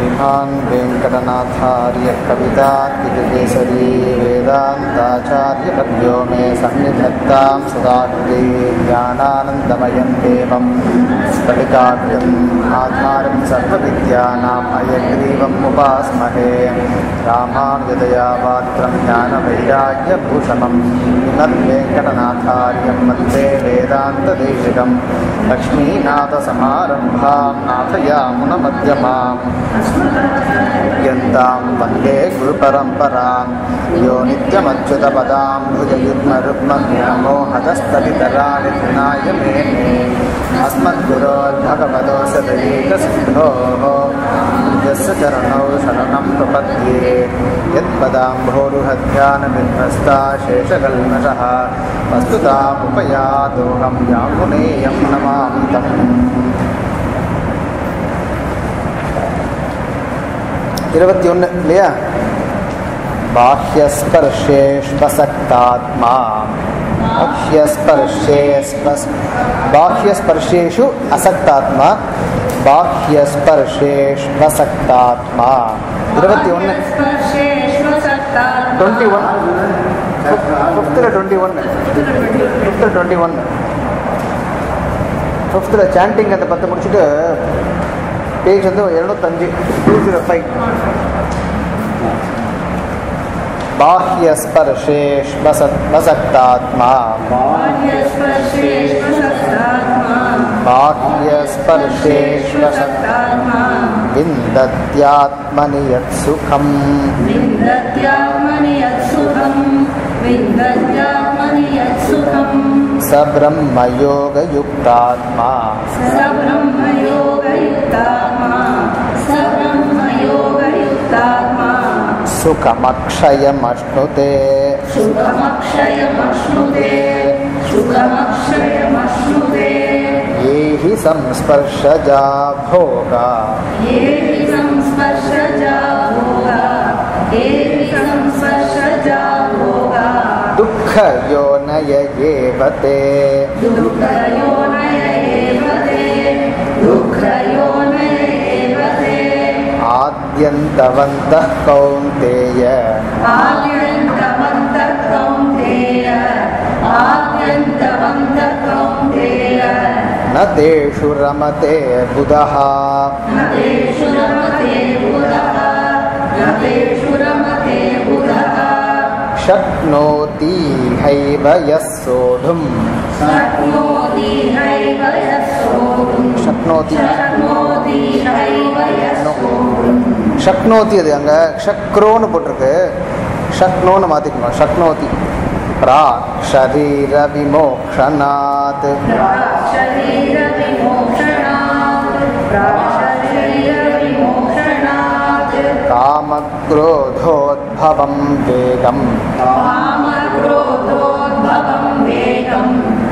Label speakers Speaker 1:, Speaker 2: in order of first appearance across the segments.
Speaker 1: श्रीमान् वेङ्कटनाथार्य कवितार्किकेसरी वेदान्ताचार्यपद्यो मे सन्निधत्तां सदा हृदे ज्ञानानन्दमयं देवं स्फटिकाग्र्यम् आधारं सर्वविद्यानाम् अयग्रीवम् उपास्महे रामानुजदया पात्रं ज्ञानवैराग्यभूषणं श्रीमद्वेङ्कटनाथार्यं वन्दे वेदान्तदेशिकं लक्ष्मीनाथसमारम्भां नाथयामुनमध्यमाम् यन्तां वन्दे गुरुपरम्परां यो नित्यमच्युतपदां भुजयुग्मरुग्मव्यामोहदस्तलितराणि धनाय मेने अस्मद्गुरोर्भगवतोऽस्य दयेकसिद्धोः यस्य चरणौ शरणं प्रपद्ये यत्पदाम्भोरुहध्यानविध्वस्ता शेषकल्मषः वस्तुतामुपयादोऽहं यामुनेयं नमामि तम् இருபத்தி ஒன்று இல்லையா बाह्यस्पर्शेष्वसक्तात्मा बाह्यस्पर्शेस्पस् बाह्यस्पर्शेषु असक्तात्मा बाह्यस्पर्शेष्वसक्तात्मा இருபத்தி ஒன்று டுவெண்ட்டி ஒன் ஃபிஃப்த்தில் டுவெண்ட்டி ஒன்று ஃபிஃப்த்தில் டுவெண்ட்டி ஒன்று ஃபிஃப்த்தில் சாண்டிங் அந்த பத்து முடிச்சுட்டு பேஜ் வந்து எழுநூத்தஞ்சு டூ ஜீரோ ஃபைவ் बाह्यस्पर्शेष्वसक्तात्मा बाह्यस्पर्शेष्वसक्तात्मा विन्दत्यात्मनि यत्सुखम्
Speaker 2: विन्दत्यात्मनि यत्सुखम् विन्दत्यात्मनि यत्सुखम्
Speaker 1: स ब्रह्मयोगयुक्तात्मा
Speaker 2: स ब्रह्मयोगयुक्तात्मा स ब्रह्मयोगयुक्तात्मा
Speaker 1: सुखमक्षयमश्नुते
Speaker 2: सुखमक्षयमश्नुते सुखमक्षयमश्नुते
Speaker 1: ये हि संस्पर्शजा भोगा
Speaker 2: ये हि संस्पर्शजा भोगा ये हि संस्पर्शजा भोगा
Speaker 1: दुःखयोनय एव ते
Speaker 2: दुःखयोनय एव ते दुःखयोनय एव ते
Speaker 1: आद्यन्तवन्तः कौन्तेय
Speaker 2: आद्यन्तवन्तः कौन्तेय आद्यन्तवन्तः कौन्तेय
Speaker 1: न तेषु रमते बुधः
Speaker 2: न तेषु रमते बुधः न तेषु रमते बुधः
Speaker 1: शक्नोति हैव यः सोढुम्
Speaker 2: शक्नोति हैव यः सोढुम्
Speaker 1: शक्नोति
Speaker 2: शक्नोति हैव यः सोढुम्
Speaker 1: ஷக்னோத்தி அது அங்கே ஷக்ரோன்னு போட்டிருக்கு ஷக்னோன்னு மாற்றிக்கணும் ஷக்னோத்தி प्राक् शरीरविमोक्षणात्
Speaker 2: प्राक्शरीरविमोक्षणात् प्राक्शरीरविमोक्षणात्
Speaker 1: कामक्रोधोद्भवं वेगम्
Speaker 2: कामक्रोधोद्भवं वेगम्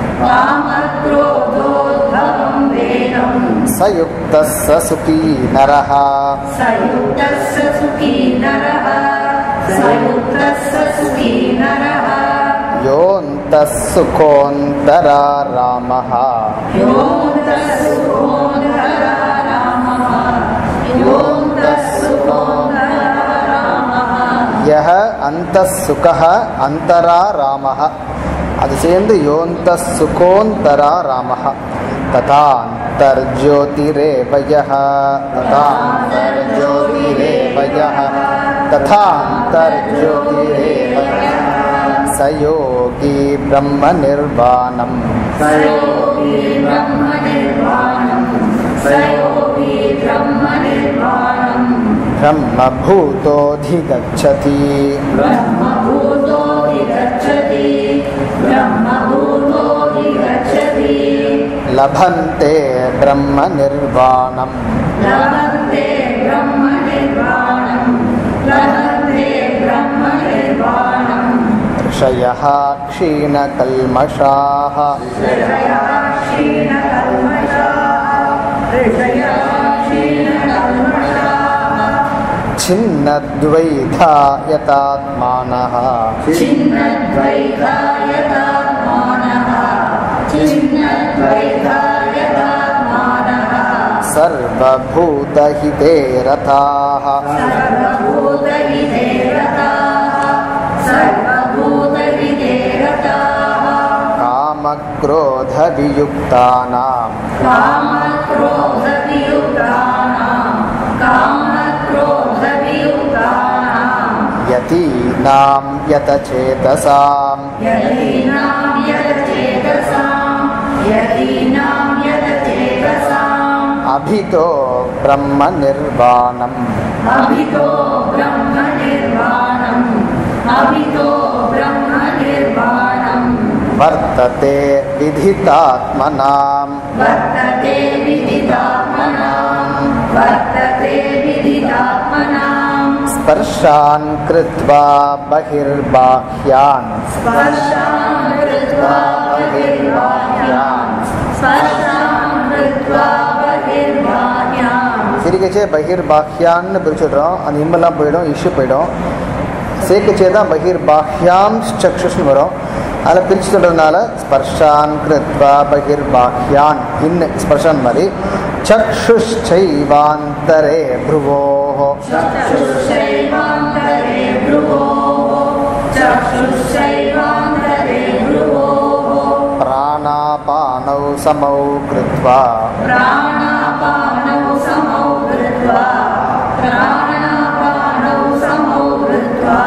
Speaker 2: कामक्रोधोद्भवं वेगम्
Speaker 1: स युक्तः स सुखी नरः
Speaker 2: स युक्तः स सुखी नरः स युक्तः स सुखी नरः
Speaker 1: योऽन्तः सुखोऽन्तरारामः
Speaker 2: योऽन्तः सुखोऽन्तरा रामः योऽन्तः सुखोऽन्तरा रामः
Speaker 1: यः अन्तः सुखः अन्तरा रामः அது சேர்ந்து யோந்த சுகோந்தரா ராமः तथान्तर्ज्योतिरेव यः तथान्तर्ज्योतिरेव यः तथान्तर्ज्योतिरेव यः स योगी ब्रह्मनिर्वाणम्
Speaker 2: स योगी ब्रह्मनिर्वाणम् स योगी ब्रह्मनिर्वाणम्
Speaker 1: ब्रह्मभूतोऽधिगच्छति
Speaker 2: ब्रह्मभूतोऽधिगच्छति ब्रह्मभूतोऽधिगच्छति
Speaker 1: लभन्ते ब्रह्मनिर्वाणम्
Speaker 2: लभन्ते ब्रह्मनिर्वाणम् लभन्ते ब्रह्मनिर्वाणम्
Speaker 1: ऋषयः क्षीणकल्मषाः
Speaker 2: ऋषया क्षीणकल्मषाः ऋषया क्षीणकल्मषाः
Speaker 1: छिन्नद्वैधा यतात्मानः
Speaker 2: छिन्नद्वैधायतात्मानः छिन्नद्वैधायतात्मानः
Speaker 1: सर्वभूतहिते रताः
Speaker 2: सर्वभूतहिते रताः सर्वभूतहिते रताः
Speaker 1: कामक्रोधवियुक्तानां
Speaker 2: कामक्रोधवियुक्तानां कामक्रोधवियुक्तानां
Speaker 1: यतीनां यतचेतसां
Speaker 2: यतीनां यतचेतसां यतीनां यतचेतसाम्
Speaker 1: अभितो ब्रह्मनिर्वाणम्
Speaker 2: अभितो ब्रह्मनिर्वाणम् अभितो ब्रह्मनिर्वाणम्
Speaker 1: वर्तते विधितात्मनां
Speaker 2: वर्तते विदितात्मनाम् वर्तते विदितात्मनाम्
Speaker 1: स्पर्शान् कृत्वा बहिर्बाह्यान्
Speaker 2: स्पर्शान् कृत्वा बहिर्बाह्यान् स्पर्शान् कृत्वा बहिर्बाह्यान्
Speaker 1: சிரிக்கச்சே பகிர்பாஹ்யான்னு பிரிச்சுடுறோம் அந்த இம்பெல்லாம் போயிடும் இஷ்யூ போயிடும் சேர்க்கச்சே தான் பகிர்பாஹ்யாம் சக்ஷுஷ்னு வரும் அதில் பிரித்து சொல்கிறதுனால ஸ்பர்ஷான் கிருத்வா பகிர்பாஹ்யான் இன்னு ஸ்பர்ஷான் மாதிரி சக்ஷுஷ்சைவாந்தரே ப்ருவோஹோ
Speaker 2: चक्षुषैवान्तरे भ्रुवोः चक्षुषैवान्तरे भ्रुवोः
Speaker 1: प्राणापानौ समौ कृत्वा
Speaker 2: प्राणापानौ समौ कृत्वा प्राणापानौ समौ कृत्वा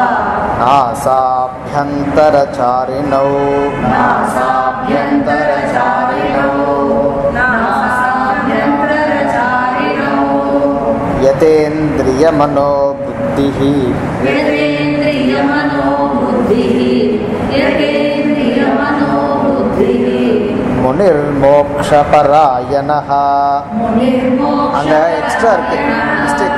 Speaker 1: नासाभ्यन्तरचारिणौ
Speaker 2: नासाभ्यन्तरचारिणौ नासाभ्यन्तरचारिणौ
Speaker 1: यतेन्द्रियमनोबुद्धिः
Speaker 2: यतेन्द्रियमनो बुद्धिः यतेन्द्रियमनो बुद्धिः
Speaker 1: मुनिर्मोक्षपरायणः
Speaker 2: मुनिर्मोक्ष
Speaker 1: அங்கே எக்ஸ்ட்ரா இருக்கு மிஸ்டேக்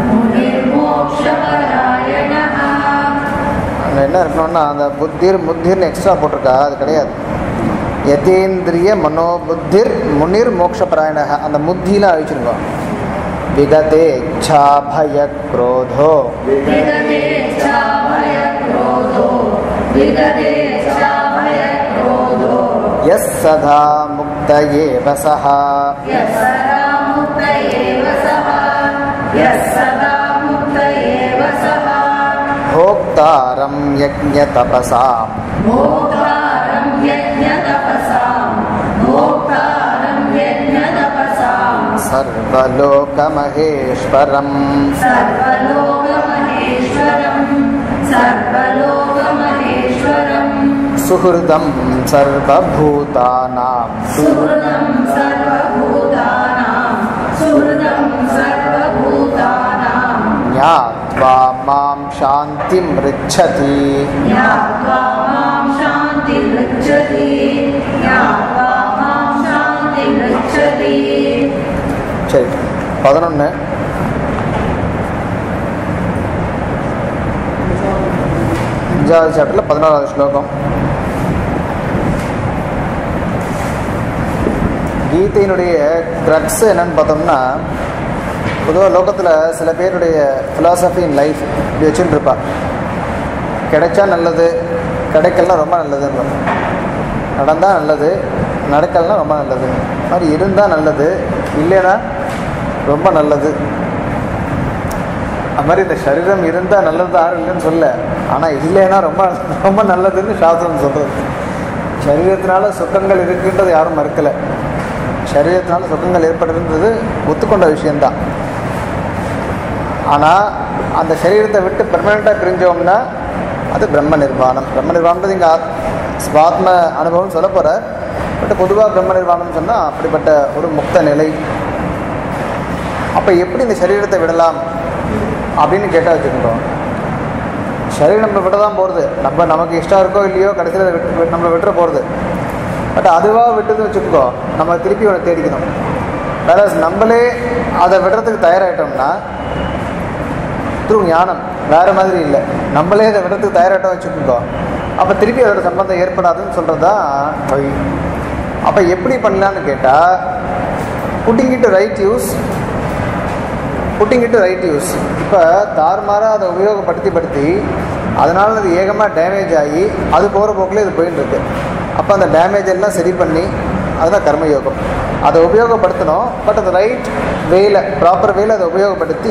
Speaker 2: मुनिर्मोक्षपरायणः
Speaker 1: அங்கே என்ன இருக்கணும்னா அந்த புத்திர் முத்திர்னு எக்ஸ்ட்ரா போட்டிருக்கா அது கிடையாது யதேந்திரிய மனோபுத்திர் முனிர் மோக்ஷபராயணக அந்த முத்திலாம் அழிச்சிருக்கோம் விகதே இச்சா பய குரோதோ
Speaker 2: विगतेच्छाभयक्रोधो विगतेच्छाभयक्रोधो
Speaker 1: எஸ் சதா முக்த ஏவ சஹா
Speaker 2: यः सदा मुक्त एव सः यः सदा मुक्त एव सः
Speaker 1: भोक्तारं यज्ञतपसाम्
Speaker 2: भोक्तारं यज्ञतपसां भोक्तारं यज्ञतपसां
Speaker 1: सर्वलोकमहेश्वरम्
Speaker 2: सर्वलोकमहेश्वरं सर्वलोकमहेश्वरम्
Speaker 1: सुहृदं सर्वभूतानां
Speaker 2: सुहृदं सर्वभूतानां सुहृदं सर्वभूतानां
Speaker 1: ज्ञात्वा मां शान्तिं ऋच्छति
Speaker 2: ज्ञात्वा मां शान्तिर्गच्छति ज्ञात्वा मां शान्तिर्गच्छति
Speaker 1: சரி பதினொன்று அஞ்சாவது சாப்டரில் பதினோராவது ஸ்லோகம் கீதையினுடைய க்ரக்ஸ் என்னன்னு பார்த்தோம்னா பொதுவாக லோகத்தில் சில பேருடைய philosophy இன் லைஃப் இப்படி வச்சுட்டு இருப்பா கிடைச்சா நல்லது கிடைக்கலனா ரொம்ப நல்லதுன்னு நடந்தால் நல்லது நடக்கலைன்னா ரொம்ப நல்லது அது மாதிரி இருந்தால் நல்லது இல்லைன்னா ரொம்ப நல்லது அது மாதிரி இந்த சரீரம் இருந்தால் நல்லது யாரும் இல்லைன்னு சொல்ல ஆனால் இல்லைன்னா ரொம்ப ரொம்ப நல்லதுன்னு சாஸ்திரம் சொல்கிறது சரீரத்தினால சுக்கங்கள் இருக்குன்றது யாரும் மறுக்கலை சரீரத்தினால சுக்கங்கள் ஏற்படுறது ஒத்துக்கொண்ட விஷயந்தான் ஆனால் அந்த சரீரத்தை விட்டு பெர்மனெண்ட்டாக பிரிஞ்சோம்னா அது பிரம்ம நிர்வாணம் பிரம்ம நிர்வாணம்ன்றது இங்கே ஸ்வாத்ம அனுபவம் சொல்ல போகிறார் பட் பொதுவாக பிரம்ம நிர்வாணம் சொன்னால் அப்படிப்பட்ட ஒரு முக்த நிலை அப்போ எப்படி இந்த சரீரத்தை விடலாம் அப்படின்னு கேட்டால் வச்சுக்கிட்டோம் சரீரம் நம்மளை விட தான் போகிறது நம்ம நமக்கு இஷ்டம் இருக்கோ இல்லையோ கடைசியில் விட்டு நம்மளை விட்டுற போகிறது பட் அதுவாக விட்டுது வச்சுக்கோ நம்ம திருப்பி அவனை தேடிக்கணும் வேற நம்மளே அதை விடுறதுக்கு தயாராகிட்டோம்னா த்ரூ ஞானம் வேறு மாதிரி இல்லை நம்மளே அதை விடுறதுக்கு தயாராகிட்டோம் வச்சுக்கோ அப்போ திருப்பி அதோட சம்பந்தம் ஏற்படாதுன்னு சொல்கிறது தான் வழி அப்போ எப்படி பண்ணலான்னு கேட்டால் putting it to right use putting it to right use இப்போ தாறுமாறாக அதை உபயோகப்படுத்தி படுத்தி அதனால் அது ஏகமாக டேமேஜ் ஆகி அது போகிற போக்கில் இது போயின்னு இருக்கு அப்போ அந்த டேமேஜ் எல்லாம் சரி பண்ணி அதுதான் கர்மயோகம் அதை உபயோகப்படுத்தணும் பட் அது ரைட் வேல ப்ராப்பர் வேல அதை உபயோகப்படுத்தி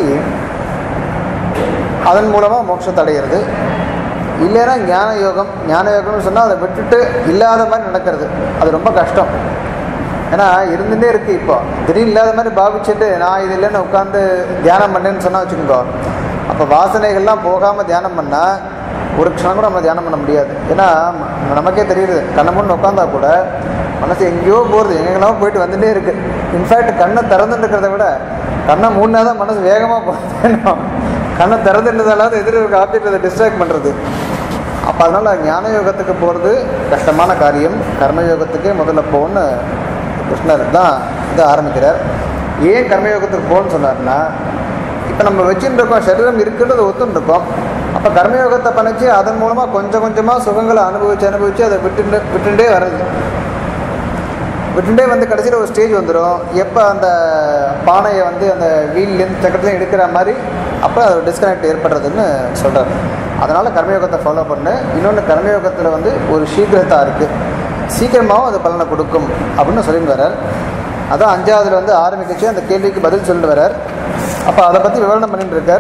Speaker 1: அதன் மூலமாக மோட்சத்தை அடையிறது இல்லைன்னா ஞான யோகம் ஞான யோகம்னு சொன்னால் அதை விட்டுட்டு இல்லாத மாதிரி நடக்கிறது அது ரொம்ப கஷ்டம் ஏன்னா இருந்துகிட்டே இருக்கு இப்போ திடீர்னு இல்லாத மாதிரி பாவிச்சுட்டு நான் இது இல்லைன்னு உட்காந்து தியானம் பண்ணேன்னு சொன்னால் வச்சுக்கோங்க அப்போ வாசனைகள்லாம் போகாமல் தியானம் பண்ணால் ஒரு க்ஷணம் கூட நம்ம தியானம் பண்ண முடியாது ஏன்னா ம- நமக்கே தெரியுது கண்ணை முன்னு உட்காந்தா கூட மனசு எங்கேயோ போகிறது எங்கெல்லாம் போயிட்டு வந்துட்டே இருக்கு இன்ஃபேக்ட் கண்ணை திறந்துட்டு இருக்கிறத விட கண்ணை மூணா தான் மனசு வேகமாக போகணும் கண்ணை திறந்துட்டதாலாவது எதிர இருக்க ஆப்ஜெக்ட் அதை டிஸ்ட்ராக்ட் பண்ணுறது அப்போ அதனால் ஞான யோகத்துக்கு போகிறது கஷ்டமான காரியம் கர்மயோகத்துக்கே முதல்ல போகணும்னு கிருஷ்ணர் தான் இதை ஆரம்பிக்கிறார் ஏன் கர்மயோகத்துக்கு போகணும்னு சொன்னார்னா இப்போ நம்ம வச்சுட்டு இருக்கோம் சரீரம் இருக்குன்றது ஒத்துன்னு இருக்கோம் அப்போ கர்மயோகத்தை பண்ணிச்சு அதன் மூலமாக கொஞ்சம் கொஞ்சமாக சுகங்களை அனுபவிச்சு அனுபவிச்சு அதை விட்டுண்டு விட்டுண்டே வர்றது விட்டுண்டே வந்து கடைசியில் ஒரு ஸ்டேஜ் வந்துடும் எப்போ அந்த பானையை வந்து அந்த வீல்லேருந்து சக்கரத்துலையும் எடுக்கிற மாதிரி அப்போ அது டிஸ்கனெக்ட் ஏற்படுறதுன்னு சொல்கிறார் அதனால் கர்மயோகத்தை ஃபாலோ பண்ணு இன்னொன்று கர்மயோகத்தில் வந்து ஒரு சீக்கிரத்தா இருக்குது சீக்கிரமாகவும் அது பலனை கொடுக்கும் அப்படின்னு சொல்லிட்டு வர்றார் அதான் அஞ்சாவதுல வந்து ஆரம்பிக்கச்சு அந்த கேள்விக்கு பதில் சொல்லிட்டு வர்றார் அப்போ அதை பற்றி விவரணம் பண்ணிட்டு இருக்கார்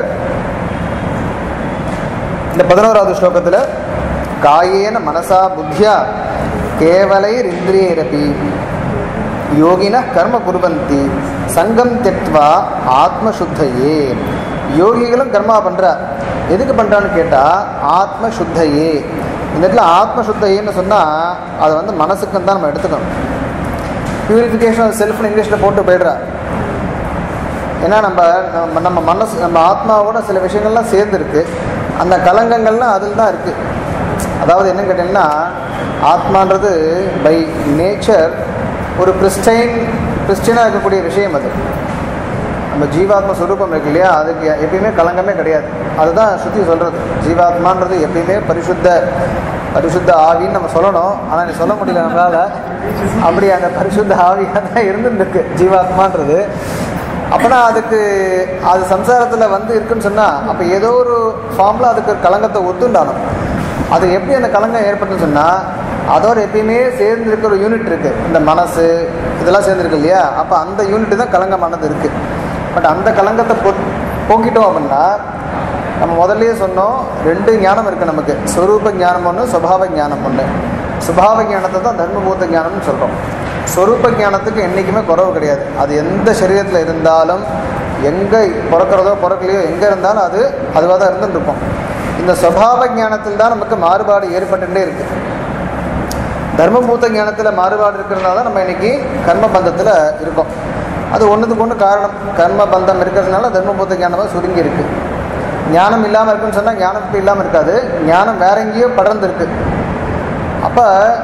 Speaker 1: இந்த பதினோராவது ஸ்லோகத்தில் காயேன மனசா புத்தியா கேவலைர் இந்திரியரபி யோகின கர்ம குருவந்தி சங்கம் தெக்வா ஆத்மசுத்தையே யோகிகளும் கர்மா பண்றா எதுக்கு பண்றான்னு கேட்டா ஆத்ம சுத்தையே இந்த இடத்துல ஆத்ம சுத்தையேன்னு சொன்னா அதை வந்து மனசுக்குன்னு தான் நம்ம எடுத்துக்கணும் பியூரிஃபிகேஷன் செல்ஃப்னு இங்கிலீஷில் போட்டு போயிடுறா ஏன்னா நம்ம நம்ம நம்ம மனசு நம்ம ஆத்மாவோட சில விஷயங்கள்லாம் சேர்ந்துருக்கு அந்த கலங்கங்கள்லாம் அதில் தான் இருக்குது அதாவது என்னன்னு கேட்டிங்கன்னா ஆத்மான்றது பை நேச்சர் ஒரு கிறிஸ்டைன் கிறிஸ்டியனாக இருக்கக்கூடிய விஷயம் அது நம்ம ஜீவாத்ம சுரூபம் இருக்கு இல்லையா அதுக்கு எப்பயுமே கலங்கமே கிடையாது அதுதான் ஸ்ருதி சொல்கிறது ஜீவாத்மான்றது எப்பயுமே பரிசுத்த பரிசுத்த ஆவின்னு நம்ம சொல்லணும் ஆனால் நீ சொல்ல முடியல நம்மளால் அப்படி அந்த பரிசுத்த ஆவியாக தான் இருந்துருக்கு ஜீவாத்மான்றது அப்போனா அதுக்கு அது சம்சாரத்தில் வந்து இருக்குன்னு சொன்னால் அப்போ ஏதோ ஒரு ஃபார்மில் அதுக்கு ஒரு கலங்கத்தை ஒத்துண்டானும் அது எப்படி அந்த கலங்கம் ஏற்பட்டுன்னு சொன்னால் அதோட எப்பயுமே சேர்ந்து இருக்கிற ஒரு யூனிட் இருக்குது இந்த மனசு இதெல்லாம் சேர்ந்துருக்கு இல்லையா அப்போ அந்த யூனிட் தான் கலங்கமானது இருக்குது பட் அந்த கலங்கத்தை போ போக்கிட்டோம் அப்படின்னா நம்ம முதல்லயே சொன்னோம் ரெண்டு ஞானம் இருக்குது நமக்கு ஸ்வரூப ஞானம் ஒன்று சுபாவ ஞானம் ஒன்று சுபாவ ஞானத்தை தான் தர்மபூத ஞானம்னு சொல்கிறோம் ஸ்வரூப ஞானத்துக்கு என்றைக்குமே குறவு கிடையாது அது எந்த சரீரத்தில் இருந்தாலும் எங்கே பிறக்கிறதோ பிறக்கலையோ எங்கே இருந்தாலும் அது அதுவாக தான் இருந்துட்டு இருக்கும் இந்த சுபாவ ஞானத்தில் தான் நமக்கு மாறுபாடு ஏற்பட்டுட்டே இருக்குது தர்மபூத ஞானத்தில் மாறுபாடு இருக்கிறதுனால தான் நம்ம இன்னைக்கு கர்ம பந்தத்தில் இருக்கோம் அது ஒன்றுத்துக்கு ஒன்று காரணம் கர்ம பந்தம் இருக்கிறதுனால தர்மபூத ஞானமாக சுருங்கி இருக்கு ஞானம் இல்லாமல் இருக்குன்னு சொன்னால் ஞானம் இப்போ இல்லாமல் இருக்காது ஞானம் வேற எங்கேயோ படர்ந்து இருக்கு அப்போ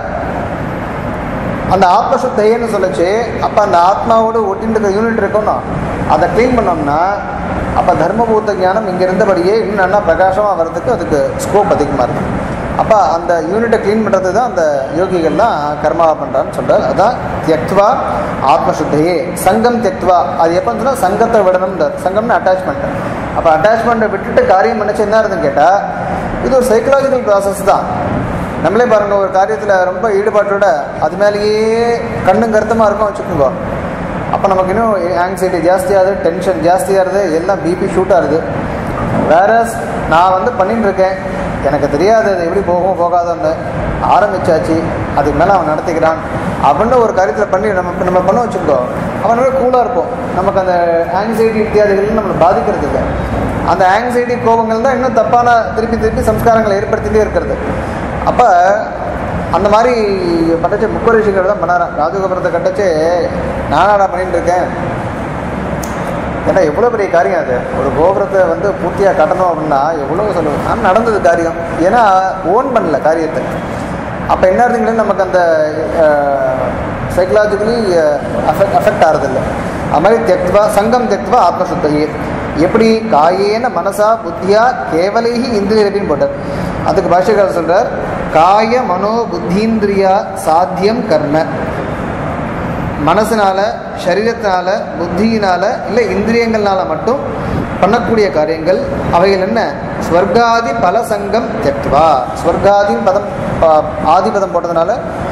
Speaker 1: அந்த ஆத்மசுத்தைன்னு சொல்லுச்சு அப்போ அந்த ஆத்மாவோடு ஒட்டின்னு இருக்கிற யூனிட் இருக்கணும் அதை க்ளீன் பண்ணோம்னா அப்போ தர்மபூத்த ஞானம் இங்கே இருந்தபடியே இன்னும் நல்லா பிரகாசமாக வர்றதுக்கு அதுக்கு ஸ்கோப் அதிகமாக இருக்கும் அப்போ அந்த யூனிட்டை க்ளீன் பண்ணுறது தான் அந்த யோகிகள்லாம் கர்மாவா பண்ணுறான்னு சொல்கிறார் அதான் தியக்துவா ஆத்மசுத்தையே சங்கம் தியக்துவா அது எப்போன்னு சொன்னால் சங்கத்தை விடணும்ன்ற சங்கம்னு அட்டாச்மெண்ட் அப்போ அட்டாச்மெண்ட்டை விட்டுட்டு காரியம் பண்ணிச்சு என்ன இருந்துன்னு கேட்டால் இது ஒரு சைக்கலாஜிக்கல் ப்ராசஸ் தான் நம்மளே பாருங்க ஒரு காரியத்தில் ரொம்ப ஈடுபாட்டோட அது மேலேயே கண்ணும் கருத்துமாக இருக்கும் வச்சுக்கோங்க அப்போ நமக்கு இன்னும் ஆங்ஸைட்டி ஜாஸ்தியாகுது டென்ஷன் ஜாஸ்தியாகுது எல்லாம் பிபி ஷூட் ஆகுது வேற நான் வந்து பண்ணிட்டு இருக்கேன் எனக்கு தெரியாது அது எப்படி போகும் போகாதோன்னு ஆரம்பிச்சாச்சு அதுக்கு மேலே அவன் நடத்திக்கிறான் அப்படின்னு ஒரு காரியத்தில் பண்ணி நம்ம நம்ம பண்ண வச்சுக்கோ அவனோட கூலாக இருப்போம் நமக்கு அந்த ஆங்ஸைட்டி இத்தியாதிகள் நம்மளை பாதிக்கிறது இல்லை அந்த ஆங்ஸைட்டி கோபங்கள் தான் இன்னும் தப்பான திருப்பி திருப்பி சம்ஸ்காரங்களை ஏற்படுத்திகிட்டே இருக்கிறது அப்போ அந்த மாதிரி பட்டச்சு முக்கரிஷிகள் தான் பண்ணாராம் ராஜகோபுரத்தை கட்டச்சு நானாடா பண்ணிட்டு இருக்கேன் ஏன்னா எவ்வளோ பெரிய காரியம் அது ஒரு கோபுரத்தை வந்து பூர்த்தியாக கட்டணும் அப்படின்னா எவ்வளோ சொல்லுவோம் ஆனால் நடந்தது காரியம் ஏன்னா ஓன் பண்ணல காரியத்தை அப்போ என்ன இருந்தீங்கன்னா நமக்கு அந்த சைக்கலாஜிக்கலி அஃபெக்ட் அஃபெக்ட் ஆகிறதில்ல அது மாதிரி தெக்வா சங்கம் தெக்வா ஆத்மசுத்தையே எப்படி காயேன மனசா புத்தியா கேவலைஹி இந்திரியபின்னு போட்டார் அதுக்கு பாஷ்யக்காரர் சொல்றார் காய மனோ புத்தீந்திரியா சாத்தியம் கர்ம மனசுனால சரீரத்தினால புத்தியினால இல்லை இந்திரியங்கள்னால மட்டும் பண்ணக்கூடிய காரியங்கள் அவைகள் என்ன ஸ்வர்காதி பல சங்கம் தெக்வா ஸ்வர்காதின் பதம் ப- ஆதி பதம் போட்டதுனால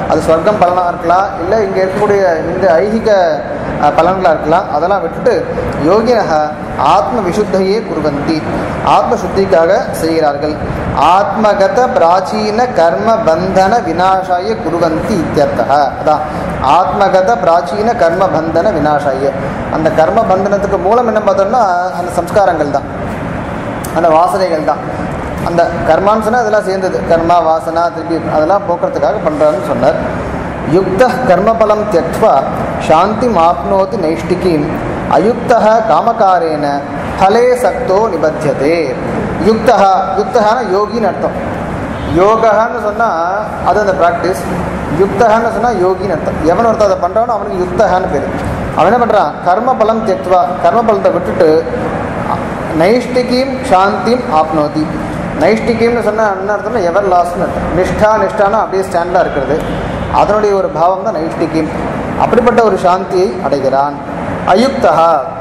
Speaker 1: அது சொர்க்கம் பலனாக இருக்கலாம் இல்லை இங்கே இருக்கக்கூடிய இந்த ஐகிக அஹ், பலன்களாக இருக்கலாம் அதெல்லாம் விட்டுட்டு யோகினக ஆத்ம விசுத்தையே குருவந்தி ஆத்ம சுத்திக்காக செய்கிறார்கள் ஆத்மகத பிராச்சீன கர்ம பந்தன விநாசாய குருவந்தி இத்தியர்த்தக அதான் ஆத்மகத பிராச்சீன கர்ம பந்தன விநாசாய அந்த கர்ம பந்தனத்துக்கு மூலம் என்ன பார்த்தோம்னா அந்த சம்ஸ்காரங்கள் தான் அந்த வாசனைகள் தான் அந்த கர்மான்னு சொன்னால் அதெல்லாம் சேர்ந்தது கர்மா வாசனா திருப்பி அதெல்லாம் போக்குறதுக்காக பண்ணுறாருன்னு சொன்னார் யுக்த கர்மபலம் தியக்வா சாந்தி ஆப்னோதி நைஷ்டிகீம் அயுக்த காமகாரேன ஃபலே சக்தோ நிபத்தியதே யுக்தா யுக்தகான யோகின்னு அர்த்தம் யோகான்னு சொன்னால் அது அந்த ப்ராக்டிஸ் யுக்தகான்னு சொன்னால் யோகின்னு அர்த்தம் எவன் ஒருத்தன் அதை பண்ணுறானோ அவனுக்கு யுக்தகான்னு பேர் அவன் என்ன பண்ணுறான் கர்ம பலம் தியக்வா கர்ம பலத்தை விட்டுட்டு நைஷ்டிகீம் சாந்திம் ஆப்னோதி நைஷ்டிகீம்னு சொன்னால் என்ன அர்த்தம்னா எவர் லாஸ்ட்னு அர்த்தம் நிஷ்டா நிஷ்டானா அப்படியே ஸ்டாண்டாக இருக்கிறது அதனுடைய ஒரு பாவம் தான் நைஷ்டிகீம் அப்படிப்பட்ட ஒரு சாந்தியை அடைகிறான் அயுக்தா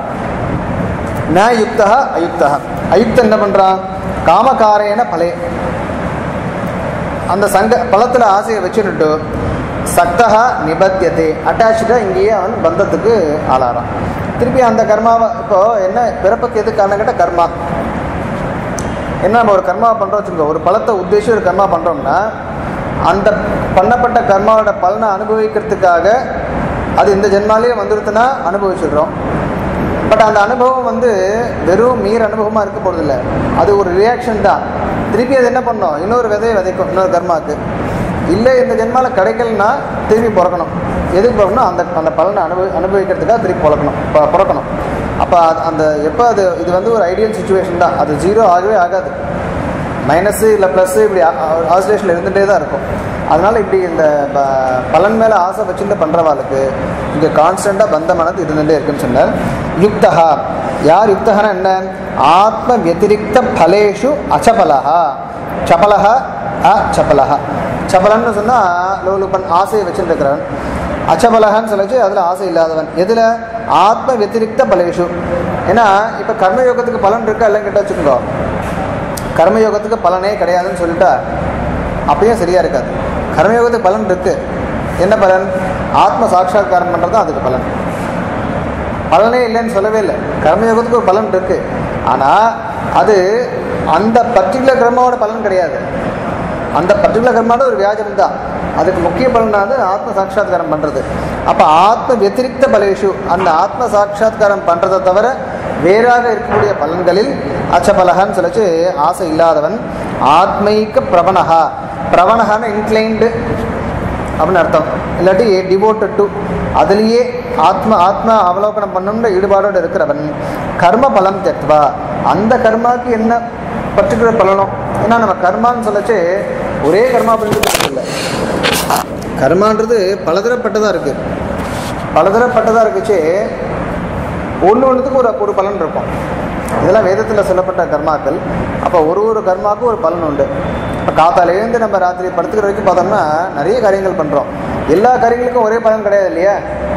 Speaker 1: ந யுக்தா அயுக்தா அயுக்தன் என்ன பண்ணுறான் காமகாரேன பலே அந்த சங்க பழத்தில் ஆசையை வச்சுட்டு சக்தகா நிபத்தியதே அட்டாச்சாக இங்கேயே அவன் பந்தத்துக்கு ஆளாறான் திருப்பி அந்த கர்மாவை இப்போ என்ன பிறப்புக்கு எது காரணம் கேட்டால் கர்மா என்ன நம்ம ஒரு கர்மா பண்ணுறோம் வச்சுக்கோ ஒரு பழத்தை உத்தேசிச்சு ஒரு கர்மா பண்ணுறோம்னா அந்த பண்ணப்பட்ட கர்மாவோட பலனை அனுபவிக்கிறதுக்காக அது இந்த ஜென்மாலேயே வந்துடுத்துனா அனுபவிச்சிடுறோம் பட் அந்த அனுபவம் வந்து வெறும் மீர் அனுபவமாக இருக்க போகிறதில்ல அது ஒரு ரியாக்ஷன் தான் திருப்பி அது என்ன பண்ணோம் இன்னொரு விதையை விதைக்கும் இன்னொரு கர்மாவுக்கு இல்லை இந்த ஜென்மாவில் கிடைக்கலனா திருப்பி பிறக்கணும் எதுக்கு பிறக்கணும் அந்த அந்த பலனை அனுபவி அனுபவிக்கிறதுக்காக திருப்பி பிறக்கணும் ப- பிறக்கணும் அப்போ அது அந்த எப்போ அது இது வந்து ஒரு ஐடியல் சுச்சுவேஷன் தான் அது ஜீரோ ஆகவே ஆகாது மைனஸு இல்லை ப்ளஸ்ஸு இப்படி ஆசிலேஷனில் இருந்துகிட்டே தான் இருக்கும் அதனால் இப்படி இந்த ப- பலன் மேலே ஆசை வச்சுட்டு பண்ணுறவாளுக்கு இங்கே கான்ஸ்டண்ட்டாக பந்தமானது இருந்துகிட்டே இருக்குன்னு சொன்னார் யுக்தகா யார் யுக்தகனா என்ன ஆத்ம வத்திரிக்த பலேஷு அச்சபலஹா சபலஹா அ சபலஹா சபலன்னு சொன்னால் லோலுபன் ஆசையை வச்சுட்டு இருக்கிறவன் அச்சபலகன்னு சொல்லிச்சு அதில் ஆசை இல்லாதவன் எதில் ஆத்ம வத்திரிக்த பலேஷு ஏன்னா இப்போ கர்மயோகத்துக்கு பலன் இருக்கா இல்லைன்னு கேட்டால் வச்சுக்கோ கர்மயோகத்துக்கு பலனே கிடையாதுன்னு சொல்லிட்டா அப்பயும் சரியாக இருக்காது கர்மயோகத்துக்கு பலன் இருக்கு என்ன பலன் ஆத்ம சாட்சாத்காரம் பண்ணுறது தான் அதுக்கு பலன் பலனே இல்லைன்னு சொல்லவே இல்லை கர்மயோகத்துக்கு ஒரு பலன் இருக்கு ஆனால் அது அந்த பர்டிகுலர் கர்மாவோட பலன் கிடையாது அந்த பர்டிகுலர் கர்மாவோட ஒரு வியாஜனம் தான் அதுக்கு முக்கிய பலனானது ஆத்ம சாட்சாத்காரம் பண்ணுறது அப்போ ஆத்ம வத்திரிக்த பலேஷு அந்த ஆத்ம சாட்சாத்காரம் பண்ணுறதை தவிர வேறாக இருக்கக்கூடிய பலன்களில் அச்சபலகன்னு சொல்லிச்சு ஆசை இல்லாதவன் ஆத்மைக்க பிரவணஹா பிரவணஹான்னு இன்க்ளைன்டு அப்படின்னு அர்த்தம் இல்லாட்டி டிவோட்டட் டு அதுலேயே ஆத்ம ஆத்ம அவலோகனம் பண்ணணும்னு ஈடுபாடோடு இருக்கிறவன் கர்ம பலம் தெத்வா அந்த கர்மாவுக்கு என்ன பர்டிகுலர் பலனோ ஏன்னா நம்ம கர்மான்னு சொல்லச்சு ஒரே கர்மா பண்ணிட்டு இல்லை கர்மான்றது பலதரப்பட்டதாக இருக்குது பலதரப்பட்டதாக இருக்குச்சு ஒன்று ஒன்றுத்துக்கு ஒரு ஒரு பலன் இருக்கும் இதெல்லாம் வேதத்தில் சொல்லப்பட்ட கர்மாக்கள் அப்போ ஒரு ஒரு கர்மாவுக்கும் ஒரு பலன் உண்டு இப்போ காத்தாலேருந்து நம்ம ராத்திரி படுத்துக்கிற வரைக்கும் பார்த்தோம்னா நிறைய காரியங்கள் பண்ணுறோம் எல்லா காரியங்களுக்கும் ஒரே பலன் கிடையாது இல்லையா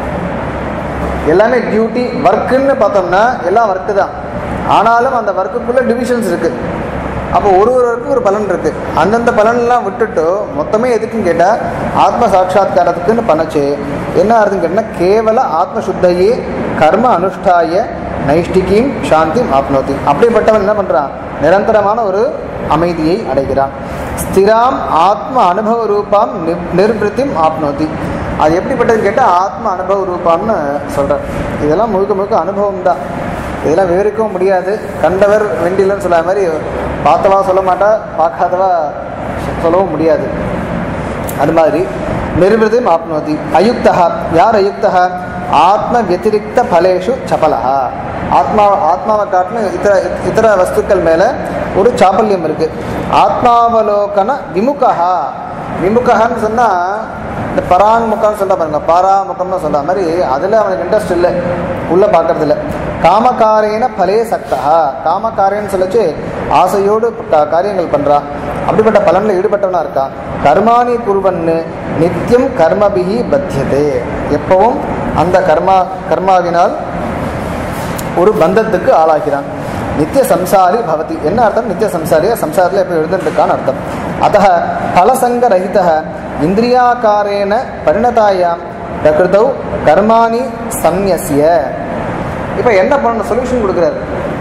Speaker 1: எல்லாமே டியூட்டி ஒர்க்குன்னு பார்த்தோம்னா எல்லாம் ஒர்க்கு தான் ஆனாலும் அந்த ஒர்க்குக்குள்ளே டிவிஷன்ஸ் இருக்குது அப்போ ஒரு ஒரு ஒர்க்கு ஒரு பலன் இருக்குது அந்தந்த பலன்லாம் விட்டுட்டு மொத்தமே எதுக்குன்னு கேட்டால் ஆத்ம சாட்சாத்காரத்துக்குன்னு பண்ணச்சு என்ன ஆகுதுன்னு கேட்டால் கேவல ஆத்ம சுத்தையே கர்ம அனுஷ்டாய நைஷ்டிகீம் சாந்திம் ஆப்னோதி அப்படிப்பட்டவன் என்ன பண்ணுறான் நிரந்தரமான ஒரு அமைதியை அடைகிறான் ஸ்திராம் ஆத்ம அனுபவ ரூபாம் நி- நிர்பிருத்திம் ஆப்னோதி அது எப்படிப்பட்டதுன்னு கேட்டால் ஆத்ம அனுபவ ரூபாம்னு சொல்கிறார் இதெல்லாம் முழுக்க முழுக்க அனுபவம் தான் இதெல்லாம் விவரிக்கவும் முடியாது கண்டவர் வெண்டிலன்னு சொல்லாத மாதிரி பார்த்தவா சொல்ல மாட்டா பார்க்காதவா சொல்லவும் முடியாது அது மாதிரி நிர்விருதம் ஆப்னோதி அயுக்தா யார் அயுக்தா ஆத்ம வத்திரிக்த பலேஷு சபலஹா ஆத்மா ஆத்மாவை காட்டின இத்தர இத்தர வஸ்துக்கள் மேலே ஒரு சாபல்யம் இருக்கு ஆத்மாவலோகன விமுகா விமுகன்னு சொன்னால் இந்த பராங்முகம்னு சொல்ல பாருங்க பாராமுகம்னு சொல்ற மாதிரி அதில் அவனுக்கு இன்ட்ரெஸ்ட் இல்லை உள்ளே பார்க்கறது இல்லை காமக்காரேன பலே சக்தா காமக்காரேன்னு சொல்லச்சு ஆசையோடு கா- காரியங்கள் பண்ணுறான் அப்படிப்பட்ட பலனில் ஈடுபட்டவனா இருக்கான் கர்மானி குருவன்னு நித்தியம் கர்மபிகி பத்தியதே எப்பவும் அந்த கர்மா கர்மாவினால் ஒரு பந்தத்துக்கு ஆளாகிறான் நித்திய சம்சாரி பவதி என்ன அர்த்தம் நித்திய சம்சாரியா சம்சாரத்தில் எப்போ எழுந்துருக்கான்னு அர்த்தம் அத்த பலசங்க ரஹித இந்திரியாக்காரேன பரிணதாயாம் பிரகிருதௌ கர்மாணி சந்நியசிய இப்போ என்ன பண்ணணும் சொல்யூஷன் கொடுக்குறாரு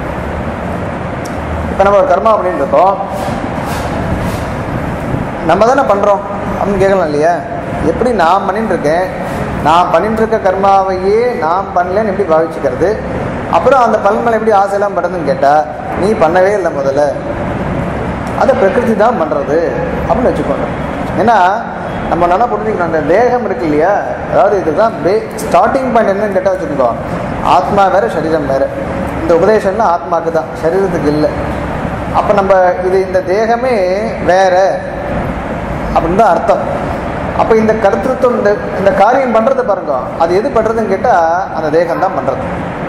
Speaker 1: இப்போ நம்ம ஒரு கர்மா அப்படின்னு இருக்கோம் நம்ம தானே பண்ணுறோம் அப்படின்னு கேட்கலாம் இல்லையா எப்படி நான் பண்ணிட்டு இருக்கேன் நான் பண்ணிட்டு இருக்க கர்மாவையே நான் பண்ணலன்னு எப்படி பாவிச்சுக்கிறது அப்புறம் அந்த பலன் மேலே எப்படி ஆசையெல்லாம் படுறதுன்னு கேட்டால் நீ பண்ணவே இல்லை முதல்ல அதை பிரகிருதி தான் பண்ணுறது அப்படின்னு வச்சுக்கோங்க ஏன்னா நம்ம நல்லா புரிஞ்சுக்கணும் அந்த தேகம் இருக்கு இல்லையா அதாவது இதுதான் பே ஸ்டார்டிங் பாயிண்ட் என்னன்னு கேட்டால் வச்சுக்கோ ஆத்மா வேறு சரீரம் வேறு இந்த உபதேசம்லாம் ஆத்மாவுக்கு தான் சரீரத்துக்கு இல்லை அப்போ நம்ம இது இந்த தேகமே வேற அப்படின்னு தான் அர்த்தம் அப்போ இந்த கருத்துவம் இந்த இந்த காரியம் பண்ணுறது பாருங்க அது எது பண்ணுறதுன்னு கேட்டால் அந்த தேகம் தான் பண்ணுறது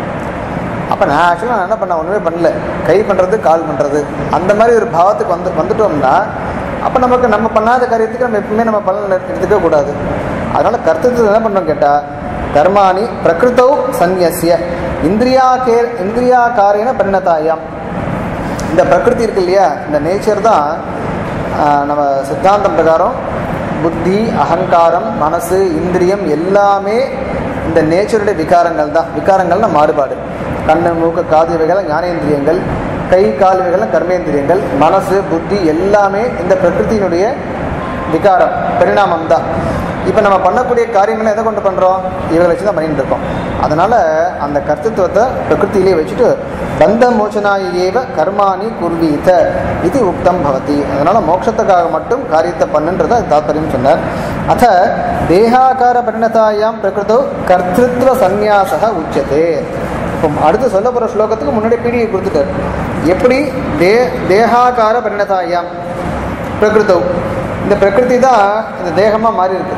Speaker 1: அப்போ நான் ஆக்சுவலாக நான் என்ன பண்ண ஒன்றுமே பண்ணல கை பண்ணுறது கால் பண்ணுறது அந்த மாதிரி ஒரு பாவத்துக்கு வந்து வந்துட்டோம்னா அப்போ நமக்கு நம்ம பண்ணாத காரியத்துக்கு நம்ம எப்பவுமே நம்ம பலன் எடுத்துக்க கூடாது அதனால் கர்த்தத்துவம் என்ன பண்ணோம் கேட்டால் கர்மாணி பிரகிருத்தௌ சந்நியசிய இந்திரியா கே இந்திரியா காரியன பரிணதாயாம் இந்த பிரகிருதி இருக்கு இல்லையா இந்த நேச்சர் தான் ஆஹ், நம்ம சித்தாந்தம் பிரகாரம் புத்தி அகங்காரம் மனசு இந்திரியம் எல்லாமே இந்த நேச்சருடைய விகாரங்கள் தான் விகாரங்கள்னா மாறுபாடு கண்ணு மூக்கு காது இவைகள் ஞானேந்திரியங்கள் கை கால் இவைகள் கர்மேந்திரியங்கள் மனசு புத்தி எல்லாமே இந்த பிரகிருத்தினுடைய விகாரம் பரிணாமம் தான் இப்போ நம்ம பண்ணக்கூடிய காரியங்களை எதை கொண்டு பண்ணுறோம் இவங்களை வச்சு தான் பண்ணிட்டு இருக்கோம் அதனால் அந்த கர்த்தத்துவத்தை பிரகிருத்திலே வச்சுட்டு பந்த மோச்சனாய ஏவ கர்மாணி குர்வீத இது உக்தம் பவதி அதனால் மோட்சத்துக்காக மட்டும் காரியத்தை பண்ணுன்றதை தாத்பரியம் சொன்னார் அத்த தேகாகார பரிணதாயாம் பிரகிருதோ கர்த்திருவ சந்நியாசக உச்சதே இப்போ அடுத்து சொல்ல போகிற ஸ்லோகத்துக்கு முன்னாடி பீடிகை கொடுத்துட்டார் எப்படி தே தேகாகார பரிணதாயாம் பிரகிருதௌ இந்த பிரகிருதி தான் இந்த தேகமாக மாறி இருக்கு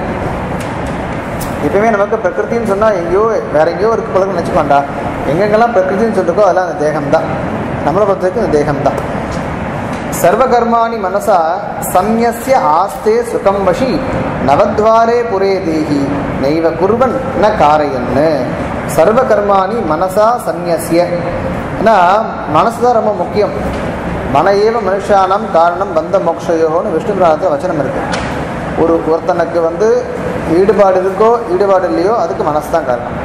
Speaker 1: எப்பயுமே நமக்கு பிரகிருத்தின்னு சொன்னால் எங்கேயோ வேற எங்கேயோ இருக்கு போல நினச்சிக்கோண்டா எங்கெங்கெல்லாம் பிரகிருதின்னு சொல்லிருக்கோ அதெல்லாம் அந்த தேகம் தான் நம்மளை பொறுத்த வரைக்கும் இந்த தேகம் தான் சர்வகர்மாணி மனசா சந்நியஸ்ய ஆஸ்தே சுகம் வஷி நவத்வாரே புரே தேகி நெய்வ குருவன் ந காரையன்னு சர்வகர்மாணி மனசா சந்நியஸ்ய ஏன்னா மனசு தான் ரொம்ப முக்கியம் மன ஏவ மனுஷானம் காரணம் பந்த மோக்ஷயோன்னு விஷ்ணு புராணத்தில் வச்சனம் இருக்கு ஒரு ஒருத்தனுக்கு வந்து ஈடுபாடு இருக்கோ ஈடுபாடு இல்லையோ அதுக்கு மனசு தான் காரணம்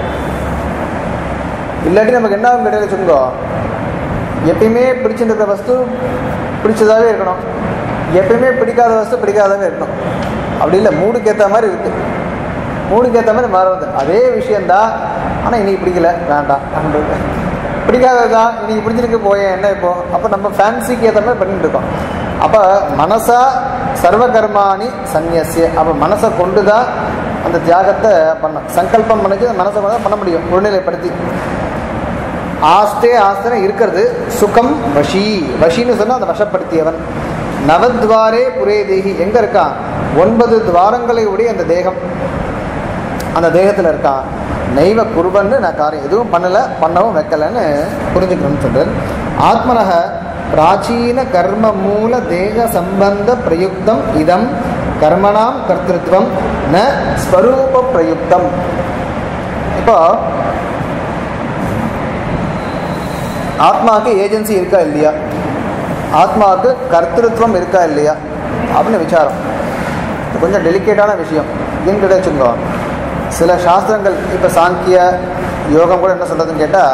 Speaker 1: இல்லாட்டி நமக்கு என்ன ஆகும் கிடையாது வச்சுக்கோ எப்பயுமே பிடிச்சிருக்கிற வஸ்து பிடிச்சதாகவே இருக்கணும் எப்பயுமே பிடிக்காத வஸ்து பிடிக்காதவே இருக்கணும் அப்படி இல்லை மூடுக்கு ஏற்ற மாதிரி இருக்கு மூடுக்கு ஏற்ற மாதிரி மாறுறது அதே விஷயந்தான் ஆனால் இன்னைக்கு பிடிக்கல வேண்டாம் அப்படின்றது பிடிக்காதது தான் இன்னைக்கு பிடிச்சிருக்கு போயேன் என்ன இப்போ அப்போ நம்ம ஃபேன்சிக்கு ஏற்ற மாதிரி பண்ணிட்டு இருக்கோம் அப்போ மனசா சர்வகர்மாணி சந்நியசிய அப்போ மனசை கொண்டு தான் அந்த தியாகத்தை பண்ண சங்கல்பம் பண்ணிச்சு அந்த மனசை தான் பண்ண முடியும் ஒருநிலைப்படுத்தி ஆஸ்தே ஆஸ்தனை இருக்கிறது சுகம் வஷி வஷின்னு சொன்னா அந்த வசப்படுத்தியவன் நவத்வாரே புரே தேகி எங்க இருக்கான் ஒன்பது துவாரங்களை உடைய அந்த தேகம் அந்த தேகத்தில் இருக்கான் நெய்வ குருவன்னு நான் காரியம் எதுவும் பண்ணலை பண்ணவும் வைக்கலன்னு புரிஞ்சுக்கணும்னு சொல்றார் ஆத்மனக பிராச்சீன கர்ம மூல தேக சம்பந்த பிரயுக்தம் இதம் கர்மணாம் கர்த்திருவம் ந ஸ்வரூப பிரயுக்தம் இப்போ ஆத்மாவுக்கு ஏஜென்சி இருக்கா இல்லையா ஆத்மாவுக்கு கர்த்திருவம் இருக்கா இல்லையா அப்படின்னு விசாரம் இது கொஞ்சம் டெலிகேட்டான விஷயம் ஏன்னு கேட்ட வச்சுக்கோ சில சாஸ்திரங்கள் இப்போ சாங்கிய யோகம் கூட என்ன சொல்கிறதுன்னு கேட்டால்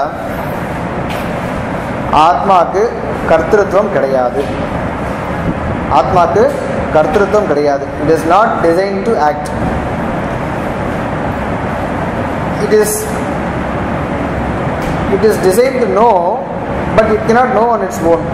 Speaker 1: ஆத்மாவுக்கு கர்த்திருவம் கிடையாது ஆத்மாவுக்கு கர்த்திருவம் கிடையாது it is not designed to act it is it is designed to know but it cannot know on its own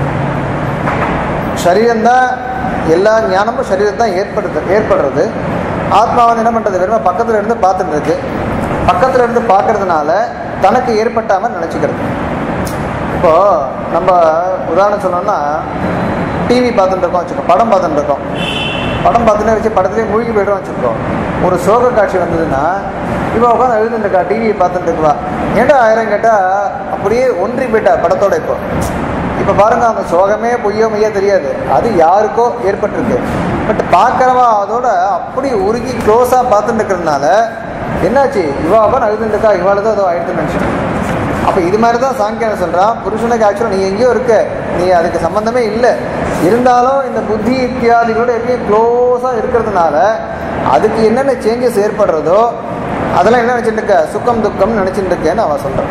Speaker 1: சரீரம்தான் எல்லா ஞானமும் சரீரம் தான் ஏற்படுது ஏற்படுறது ஆத்மா வந்து என்ன பண்ணுறது வெறும் பக்கத்தில் இருந்து பார்த்துட்டு இருக்கு பக்கத்தில் இருந்து பார்க்கறதுனால தனக்கு ஏற்பட்டாமல் நினச்சிக்கிறது இப்போது நம்ம உதாரணம் சொன்னோம்னா டிவி பார்த்துட்டு இருக்கோம் வச்சுக்கோ படம் பார்த்துட்டு இருக்கோம் படம் பார்த்துட்டே வச்சு படத்துலேயே மூழ்கி போய்டும் வச்சுக்கோ ஒரு சோக காட்சி வந்ததுன்னா இவன் உட்காந்து எழுதுட்டு இருக்கா டிவியை பார்த்துட்டு இருக்கா ஏன்டா ஆயிரம் கேட்டால் அப்படியே ஒன்றி போயிட்டா படத்தோட இப்போ இப்போ பாருங்க அந்த சோகமே பொய்யோ மையோ தெரியாது அது யாருக்கோ ஏற்பட்டிருக்கு பட் பார்க்குறவா அதோட அப்படி உருகி க்ளோஸாக பார்த்துட்டு இருக்கிறதுனால என்னாச்சு இவா அப்பா அழுதுட்டு இருக்கா இவாளுதான் ஏதோ ஆயிடுதுன்னு நினச்சேன் அப்போ இது மாதிரி தான் சாங்கியான சொல்கிறான் புருஷனுக்கு ஆக்சுவலாக நீ எங்கேயோ இருக்க நீ அதுக்கு சம்மந்தமே இல்லை இருந்தாலும் இந்த புத்தி இத்தியாதிகளோட எப்பயும் க்ளோஸாக இருக்கிறதுனால அதுக்கு என்னென்ன சேஞ்சஸ் ஏற்படுறதோ அதெல்லாம் என்ன நினச்சிட்டு இருக்க சுக்கம் துக்கம்னு நினச்சிட்டு இருக்கேன்னு அவன் சொல்கிறான்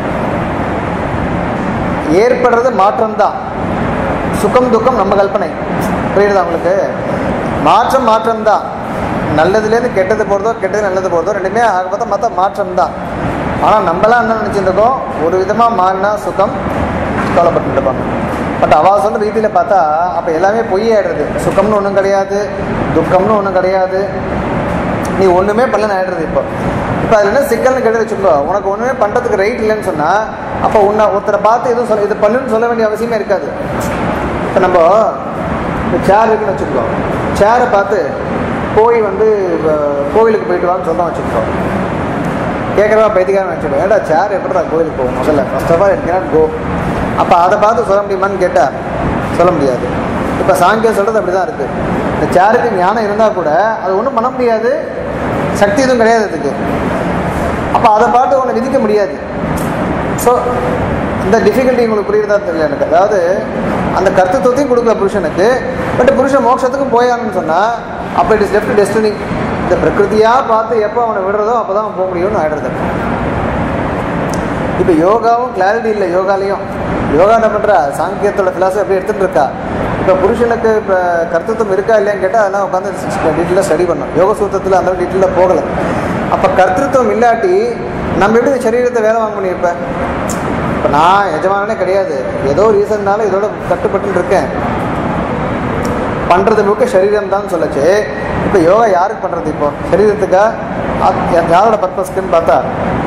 Speaker 1: ஏற்படுறது மாற்றம்தான் சுகம் துக்கம் நம்ம கல்பனை புரியுதா உங்களுக்கு மாற்றம் மாற்றம் தான் நல்லதுலேருந்து கெட்டது போகிறதோ கெட்டது நல்லது போகிறதோ ரெண்டுமே ஆக பார்த்தா மற்ற மாற்றம் தான் ஆனால் நம்மளாம் என்ன நினச்சிட்டு இருக்கோம் ஒரு விதமாக மாறினா சுகம் கவலைப்பட்டு இருப்பாங்க பட் அவள் சொல்ற ரீதியில் பார்த்தா அப்போ எல்லாமே பொய்யாயிடுறது சுகம்னு ஒன்றும் கிடையாது துக்கம்னு ஒன்றும் கிடையாது நீ ஒன்றுமே பண்ணலன்னு ஆயிடுறது இப்போ இப்போ அதில் என்ன சிக்கல்னு கேட்டு வச்சுக்கோ உனக்கு ஒன்றுமே பண்ணுறதுக்கு ரைட் இல்லைன்னு சொன்னால் அப்போ உன்னை ஒருத்தரை பார்த்து எதுவும் சொல்ல இது பண்ணுன்னு சொல்ல வேண்டிய அவசியமே இருக்காது இப்போ நம்ம இப்போ சேர் இருக்குன்னு வச்சுக்கோ சேரை பார்த்து போய் வந்து அஹ், கோவிலுக்கு போயிட்டு வான்னு சொல்ல வச்சுக்கோ கேட்குறவா பைத்தியக்காரன் வச்சுக்கோ ஏடா சேர் எப்படிடா கோவிலுக்கு போகும் முதல்ல ஃபர்ஸ்ட் ஆஃப் ஆல் எடுக்கிறான் கோ அப்போ அதை பார்த்து சொல்ல முடியுமான்னு கேட்டால் சொல்ல முடியாது இப்போ சாங்கியம் சொல்கிறது அப்படி தான் இருக்குது இந்த சேருக்கு ஞானம் இருந்தால் கூட அது ஒன்றும் பண்ண முடியாது சக்தி எதுவும் கிடையாது அதுக்கு அப்போ அதை பார்த்து உன்னை விதிக்க முடியாது ஸோ இந்த டிஃபிகல்ட்டி உங்களுக்கு புரியுறதா தெரியல எனக்கு அதாவது அந்த கர்த்தத்துவத்தையும் கொடுக்கல புருஷனுக்கு பட் புருஷன் மோட்சத்துக்கும் போயான்னு சொன்னால் அப்போ இட் இஸ் லெஃப்ட் டெஸ்டினி இந்த பிரகிருதியாக பார்த்து எப்போ அவனை விடுறதோ அப்போ தான் அவன் போக முடியும்னு ஆயிடுறது இப்போ யோகாவும் கிளாரிட்டி இல்லை யோகாலையும் யோகா என்ன பண்ணுறா சாங்கியத்தோட கிளாஸ் எப்படி எடுத்துகிட்டு இருக்கா இப்போ புருஷனுக்கு இப்போ கர்த்தத்துவம் இருக்கா இல்லையான்னு கேட்டால் அதெல்லாம் உட்காந்து டீட்டெயிலாக ஸ்டடி பண்ணோம் யோக சூத்திரத்தில் அந்த டீட்டெயிலாக போகலை அப்போ கர்த்தத்துவம் இல்லாட்டி நம்ம எப்படி இந்த சரீரத்தை வேலை வாங்க முடியும் இப்போ இப்போ நான் எஜமானே கிடையாது ஏதோ ரீசன்னால இதோட கட்டுப்பட்டு இருக்கேன் பண்ணுறது முழுக்க சரீரம் தான் சொல்லச்சு இப்போ யோகா யாருக்கு பண்ணுறது இப்போ சரீரத்துக்கா ஆத்- யாரோட பர்பஸ்க்குன்னு பார்த்தா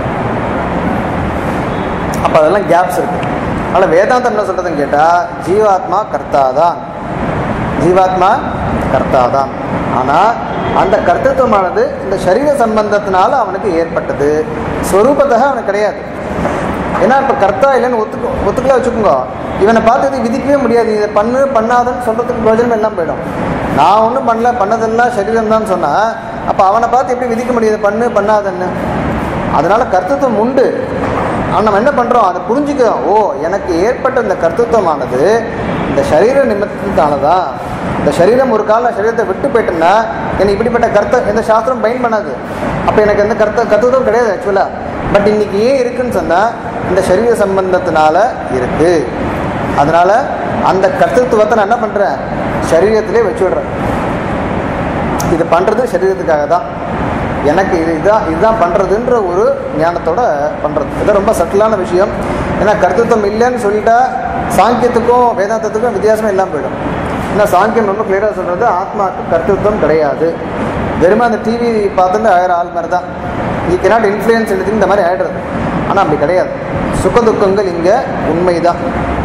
Speaker 1: அப்போ அதெல்லாம் கேப்ஸ் இருக்கு அதனால் வேதாந்தம் என்ன சொல்கிறதுன்னு கேட்டால் ஜீவாத்மா கர்த்தா தான் ஜீவாத்மா கர்த்தா தான் ஆனால் அந்த கர்த்தத்துவமானது இந்த சரீர சம்பந்தத்தினால அவனுக்கு ஏற்பட்டது ஸ்வரூபத்தக அவனுக்கு கிடையாது ஏன்னா இப்போ கர்த்தா இல்லைன்னு ஒத்துக்க ஒத்துக்கல வச்சுக்கோங்க இவனை பார்த்து இது விதிக்கவே முடியாது இதை பண்ணு பண்ணாதன்னு சொல்கிறதுக்கு பிரயோஜனம் எல்லாம் போயிடும் நான் ஒன்றும் பண்ணல பண்ணதெல்லாம் சரீரம் தான் சொன்னால் அப்போ அவனை பார்த்து எப்படி விதிக்க முடியாது பண்ணு பண்ணாதன்னு அதனால கர்த்தத்துவம் உண்டு ஆனால் நம்ம என்ன பண்ணுறோம் அதை புரிஞ்சுக்கிறோம் ஓ எனக்கு ஏற்பட்ட இந்த கர்த்தத்துவமானது இந்த சரீர நிமித்தத்தால தான் இந்த சரீரம் ஒரு காலம் சரீரத்தை விட்டு போயிட்டேன்னா எனக்கு இப்படிப்பட்ட கர்த்த எந்த சாஸ்திரம் பயன் பண்ணாது அப்போ எனக்கு எந்த கர்த்த கர்த்தத்துவம் கிடையாது ஆக்சுவலாக பட் இன்னைக்கு ஏன் இருக்குன்னு சொன்னால் இந்த சரீர சம்பந்தத்தினால இருக்கு அதனால அந்த கர்த்தத்துவத்தை நான் என்ன பண்ணுறேன் சரீரத்திலே வச்சு விடுறேன் இது பண்ணுறது சரீரத்துக்காக தான் எனக்கு இது இதுதான் இதுதான் பண்ணுறதுன்ற ஒரு ஞானத்தோட பண்ணுறது இது ரொம்ப சட்டிலான விஷயம் ஏன்னா கர்த்தத்துவம் இல்லைன்னு சொல்லிட்டா சாங்கியத்துக்கும் வேதாந்தத்துக்கும் வித்தியாசமே இல்லாமல் போயிடும் ஏன்னா சாங்கியம் ரொம்ப கிளியராக சொல்கிறது ஆத்மாவுக்கு கர்த்தத்துவம் கிடையாது வெறுமை அந்த டிவி பார்த்துட்டு ஆகிற ஆள் மாதிரி தான் ஈ கெனாட் இன்ஃப்ளூயன்ஸ் எடுத்து இந்த மாதிரி ஆகிடுறது ஆனால் அப்படி கிடையாது சுக துக்கங்கள் இங்கே உண்மைதான்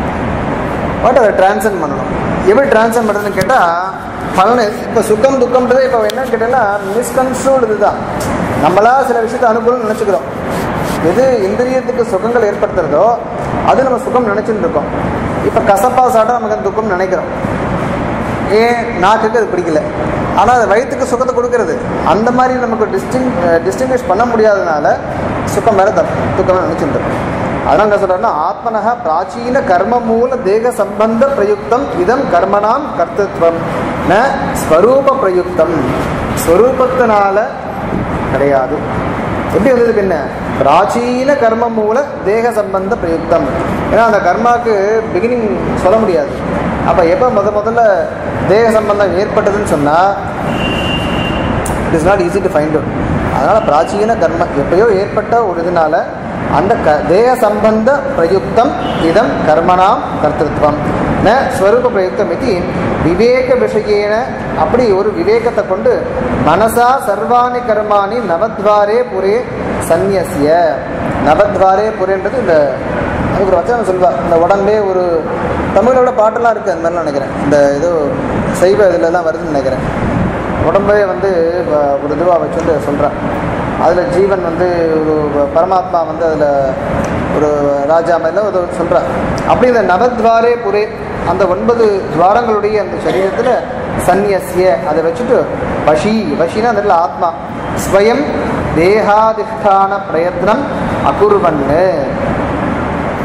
Speaker 1: பட் அதை டிரான்சன் பண்ணணும் எப்படி டிரான்சன் பண்ணுறதுன்னு கேட்டால் பலனை இப்போ சுகம் துக்கம்ன்றது இப்போ என்னன்னு கேட்டீங்கன்னா மிஸ்கன்ஸ்ட்ரோல் இதுதான் நம்மளா சில விஷயத்தை அனுகூலம் நினச்சிக்கிறோம் எது இந்திரியத்துக்கு சுகங்கள் ஏற்படுத்துறதோ அது நம்ம சுகம் நினச்சிட்டு இருக்கோம் இப்போ கசப்பா சாப்பிட்டா நமக்கு அந்த துக்கம் நினைக்கிறோம் ஏன் நாக்குக்கு அது பிடிக்கல ஆனால் அது வயிற்றுக்கு சுகத்தை கொடுக்கறது அந்த மாதிரி நமக்கு டிஸ்டிங் டிஸ்டிங்விஷ் பண்ண முடியாதனால சுகம் வேற தப்பு துக்கம் நினச்சிட்டு இருக்கோம் அதனால் என்ன சொல்கிறேன்னா ஆத்மனக பிராச்சீன கர்ம மூல தேக சம்பந்த பிரயுக்தம் இதம் கர்மனாம் கர்த்தத்வம் ந ஸ்வரூப பிரயுக்தம் ஸ்வரூபத்தினால கிடையாது எப்படி வந்ததுக்கு என்ன பிராச்சீன கர்ம மூல தேக சம்பந்த பிரயுக்தம் ஏன்னா அந்த கர்மாவுக்கு பிகினிங் சொல்ல முடியாது அப்போ எப்போ முத முதல்ல தேக சம்பந்தம் ஏற்பட்டதுன்னு சொன்னால் it is not easy to find out அதனால் பிராச்சீன கர்ம எப்பயோ ஏற்பட்ட ஒரு இதனால அந்த க தேக சம்பந்த பிரயுக்தம் இதம் கர்மனாம் கர்த்தத்வம் ந ஸ்வரூப பிரயுக்தம் இது விவேக விஷயேன அப்படி ஒரு விவேகத்தை கொண்டு மனசா சர்வாணி கர்மாணி நவத்வாரே புரே சந்நியசிய நவத்வாரே புரேன்றது இந்த அதுக்கு ஒரு வச்சனம் சொல்வா இந்த உடம்பே ஒரு தமிழோட பாட்டெல்லாம் இருக்குது அந்த மாதிரிலாம் நினைக்கிறேன் இந்த ஏதோ சைவ இதுலலாம் வருதுன்னு நினைக்கிறேன் உடம்பே வந்து வ- ஒரு இதுவாக வச்சுட்டு சொல்கிறேன் அதில் ஜீவன் வந்து ஒரு பரமாத்மா வந்து அதில் ஒரு ராஜா மாதிரிலாம் ஒரு சொல்கிறான் அப்படி இந்த நவத்வாரே புரே அந்த ஒன்பது துவாரங்களுடைய அந்த சரீரத்தில் சந்நியசிய அதை வச்சுட்டு வஷி வஷினா அந்த இடத்துல ஆத்மா ஸ்வயம் தேகாதிஷ்டான பிரயத்னம் அகுர்வன்னு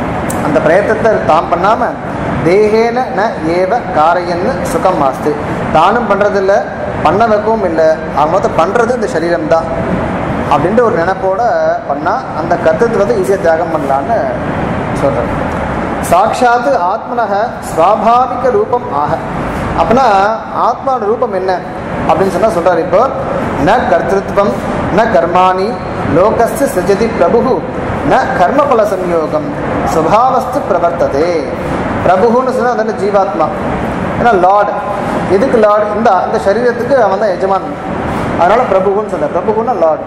Speaker 1: அந்த பிரயத்தனத்தை தாம் பண்ணாமல் தேகேன ந ஏவ காரையன்னு சுகம் மாஸ்து தானும் பண்ணுறதில்ல பண்ண வைக்கவும் இல்லை அவங்க மொத்தம் பண்ணுறது இந்த சரீரம் தான் அப்படின்ற ஒரு நினைப்போட பண்ணால் அந்த கர்த்தத்துவத்தை ஈஸியாக தியாகம் பண்ணலான்னு சொல்கிறேன் சாட்சாத்து ஆத்மனக ஸ்வாபாவிக ரூபம் ஆக அப்படின்னா ஆத்மாவோட ரூபம் என்ன அப்படின்னு சொன்னால் சொல்கிறார் இப்போ ந கர்த்திருவம் ந கர்மாணி லோகஸ்து சிருஜதி பிரபு ந கர்மபல சம்யோகம் சுபாவஸ்து பிரவர்த்ததே பிரபுன்னு சொன்னால் அது ஜீவாத்மா ஏன்னா லார்டு எதுக்கு லார்டு இந்த இந்த சரீரத்துக்கு அவன் தான் எஜமான் அதனால பிரபுன்னு சொல்ற பிரபுன்னா லார்டு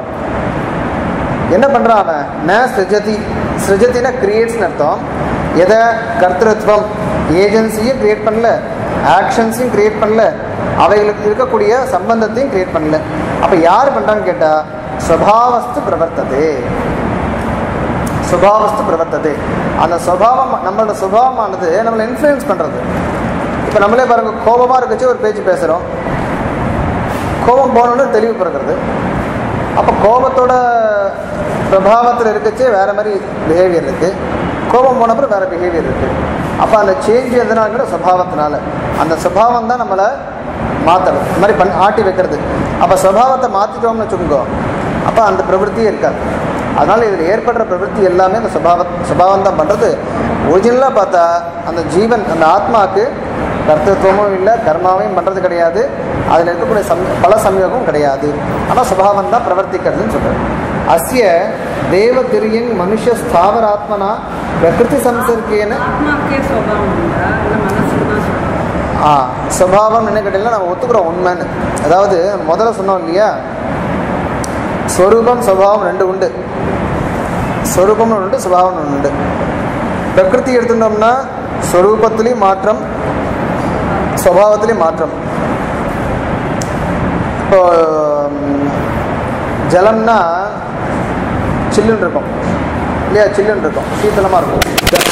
Speaker 1: என்ன பண்ணுறான் அவன் ந சிருஜதி சிருஜத்தினா கிரியேட்ஸ்னு அர்த்தம் எதை கர்த்திருவம் ஏஜென்சியும் கிரியேட் பண்ணல ஆக்ஷன்ஸையும் கிரியேட் பண்ணல அவைகளுக்கு இருக்கக்கூடிய சம்பந்தத்தையும் கிரியேட் பண்ணல அப்போ யார் பண்ணுறான்னு கேட்டால் ஸ்வபாவஸ்து பிரவர்த்ததே சுபாவஸ்து பிரவர்த்ததே அந்த சுபாவம் நம்மளோட சுபாவமானது நம்மளை இன்ஃப்ளூயன்ஸ் பண்ணுறது இப்போ நம்மளே பாருங்க கோபமாக இருக்கச்சு ஒரு பேச்சு பேசுகிறோம் கோபம் போனோன்னு தெளிவு பிறக்கிறது அப்போ கோபத்தோட பிரபாவத்தில் இருக்கச்சு வேறு மாதிரி பிஹேவியர் இருக்குது கோபம் போனப்பறம் வேறு பிஹேவியர் இருக்குது அப்போ அந்த சேஞ்ச் எதனால சுபாவத்தினால அந்த சுபாவம் தான் நம்மளை மாற்றுறது இந்த மாதிரி பண் ஆட்டி வைக்கிறது அப்போ சுபாவத்தை மாற்றிட்டோம்னு வச்சுக்கோங்க அப்போ அந்த பிரவೃತ್ತಿயே இருக்காது அதனால் இதில் ஏற்படுற பிரவೃத்தி எல்லாமே அந்த சுபாவ சுபாவம் தான் பண்ணுறது ஒரிஜினலாக பார்த்தா அந்த ஜீவன் அந்த ஆத்மாவுக்கு கர்த்தத்துவமும் இல்லை கர்மாவையும் பண்ணுறது கிடையாது அதில் இருக்கக்கூடிய சம் பல சம்யோகமும் கிடையாது ஆனால் சுபாவம் தான் பிரவர்த்திக்கிறதுன்னு சொல்கிறார் அஸ்ய தேவதிரியன் மனுஷ ஸ்தாவராத்மனா பிரகிருதி சம்சர்க்கேன
Speaker 3: ஆத்மாக்கே சுவாவம் உண்டா இல்லை மனசுக்கு தான் சொல்றோம்
Speaker 1: ஆ சுபாவம் என்ன கேட்டீங்கன்னா நம்ம ஒத்துக்கிறோம் உண்மைன்னு அதாவது முதல்ல சொன்னோம் இல்லையா ஸ்வரூபம் சுபாவம் ரெண்டு உண்டு ஸ்வரூபம்னு ஒன்று உண்டு சுபாவம்னு ஒன்று உண்டு பிரகிருதி எடுத்துட்டோம்னா ஸ்வரூபத்திலையும் மாற்றம் சுபாவத்திலையும் மாற்றம் இப்போ ம், ஜலம்னா சில்லுன்னு இருக்கும் இல்லையா சில்லுன்னு இருக்கும் சீத்தளமாக இருக்கும்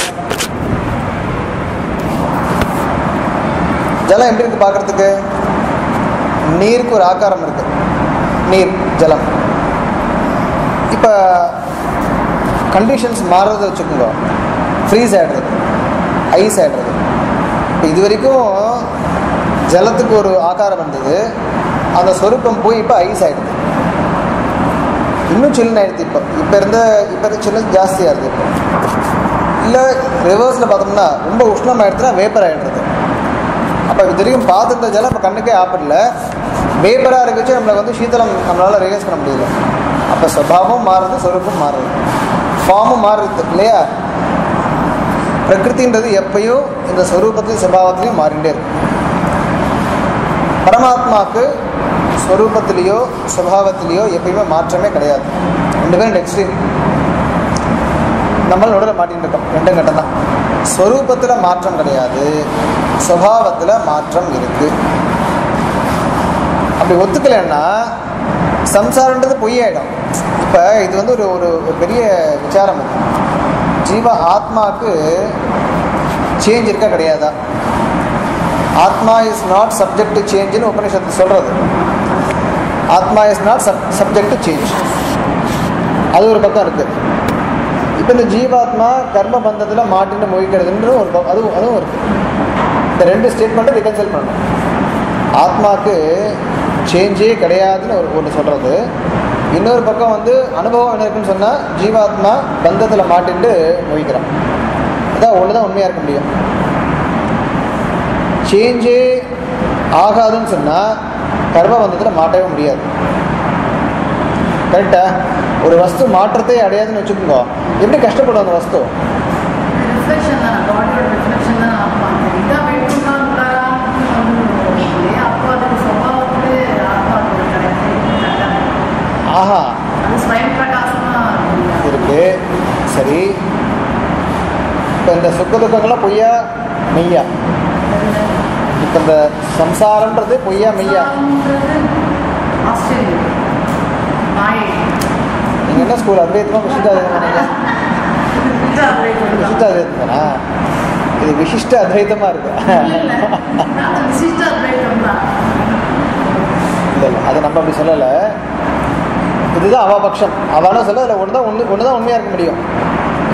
Speaker 1: ஜலம் எப்படி இருக்குது பார்க்குறதுக்கு நீருக்கு ஒரு ஆக்காரம் இருக்குது நீர் ஜலம் இப்போ கண்டிஷன்ஸ் மாறுறதை வச்சுக்கோங்க ஃப்ரீஸ் ஆகிடுறது ஐஸ் ஆகிடுறது இப்போ இது வரைக்கும் ஜலத்துக்கு ஒரு ஆகாரம் வந்தது அந்த சொரூபம் போய் இப்போ ஐஸ் ஆகிடுது இன்னும் சில்லுன்னு ஆயிடுது இப்போ இப்போ இருந்த இப்போ இருந்த சில்லுன்னு ஜாஸ்தி ஆகுது இப்போ இல்லை ரிவர்ஸில் பார்த்தோம்னா ரொம்ப உஷ்ணம் ஆகிடுதுன்னா வேப்பர் ஆகிடுறது அப்போ இது வரைக்கும் பார்த்துருந்த ஜலம் இப்போ கண்ணுக்கே ஆப்படல வேப்பராக இருக்கச்சு நம்மளுக்கு வந்து சீத்தளம் நம்மளால் ரியலைஸ் பண்ண முடியல அப்போ சுபாவம் மாறுது சொரூபம் மாறுது ஃபார்மும் மாறுது இல்லையா பிரகிருதின்றது எப்பயும் இந்த ஸ்வரூபத்தையும் சுபாவத்திலையும் மாறிண்டே இருக்கும் பரமாத்மாவுக்கு ஸ்வரூபத்திலேயோ சுபாவத்திலேயோ எப்பயுமே மாற்றமே கிடையாது ரெண்டு பேரும் எக்ஸ்ட்ரீம் நம்ம நடுவில் மாட்டின்னு இருக்கோம் ரெண்டும் கட்டம் தான் ஸ்வரூபத்தில் மாற்றம் கிடையாது சுபாவத்தில் மாற்றம் இருக்கு அப்படி ஒத்துக்கலைன்னா சம்சாரன்றது பொய்யாயிடும் இப்போ இது வந்து ஒரு ஒரு ஒரு பெரிய விசாரம் இது ஜீவ ஆத்மாவுக்கு சேஞ்ச் இருக்கா கிடையாதா ஆத்மா இஸ் நாட் சப்ஜெக்ட் டு சேஞ்சுன்னு உபனிஷத்து சொல்கிறது ஆத்மா is not sub subject to change அது ஒரு பக்கம் இருக்குது இப்போ இந்த ஜீவாத்மா கர்ம பந்தத்தில் மாட்டின்னு மொழிக்கிறதுன்ற ஒரு பக்கம் அதுவும் அதுவும் இருக்குது இந்த ரெண்டு ஸ்டேட்மெண்ட்டை ரிகன்சல் பண்ணணும் ஆத்மாவுக்கு சேஞ்சே கிடையாதுன்னு ஒரு ஒன்று சொல்கிறது இன்னொரு பக்கம் வந்து அனுபவம் என்ன இருக்குன்னு சொன்னால் ஜீவாத்மா பந்தத்தில் மாட்டிட்டு மொழிக்கிறான் அதான் ஒன்று தான் உண்மையாக இருக்க முடியும் சேஞ்சே ஆகாதுன்னு சொன்னால் கர்ம பந்தத்தில் மாட்டவே முடியாது கரெக்டா ஒரு வஸ்து மாற்றத்தை அடையாதுன்னு வச்சுக்கோங்க எப்படி கஷ்டப்படும் அந்த வஸ்து
Speaker 4: ರಿಫ್ಲೆಕ್ಷನ್ ಬಾಡಿಯೋட ರಿಫ್ಲೆಕ್ಷನ್ ಆತ್ಮ ಈಗ ಬಿಟ್ಕೊಂಡ್ರೆ அப்போ அது ಸ್ವಭಾವಕ್ಕೆ ಆತ್ಮ ಕರೆಕ್ಟ್
Speaker 1: ஆஹா
Speaker 4: அது ಸ್ವಯಂ பிரகாசமா
Speaker 1: இருக்கு சரி இப்போ இந்த சுக்க துக்கங்கள்லாம் பொய்யா மெய்யா இப்போ இந்த சம்சாரன்றது பொய்யா மெய்யா
Speaker 4: ஆஸ்திரேலியா மாயை
Speaker 1: நீங்கள் என்ன ஸ்கூல் அத்வைத்தமா விசிஷ்ட அத்வைத்தமா நீங்கள் விசிஷ்ட அத்வைத்தம் தானா இது விசிஷ்ட அத்வைத்தமாக இருக்கு
Speaker 4: விசிஷ்ட அத்வைத்தம் தான்
Speaker 1: இல்லை இல்லை அதை நம்ம அப்படி சொல்லலை இதுதான் அவ பட்சம் அவனும் சொல்ல அதில் ஒன்று தான் ஒன்று ஒன்று தான் உண்மையாக இருக்க முடியும்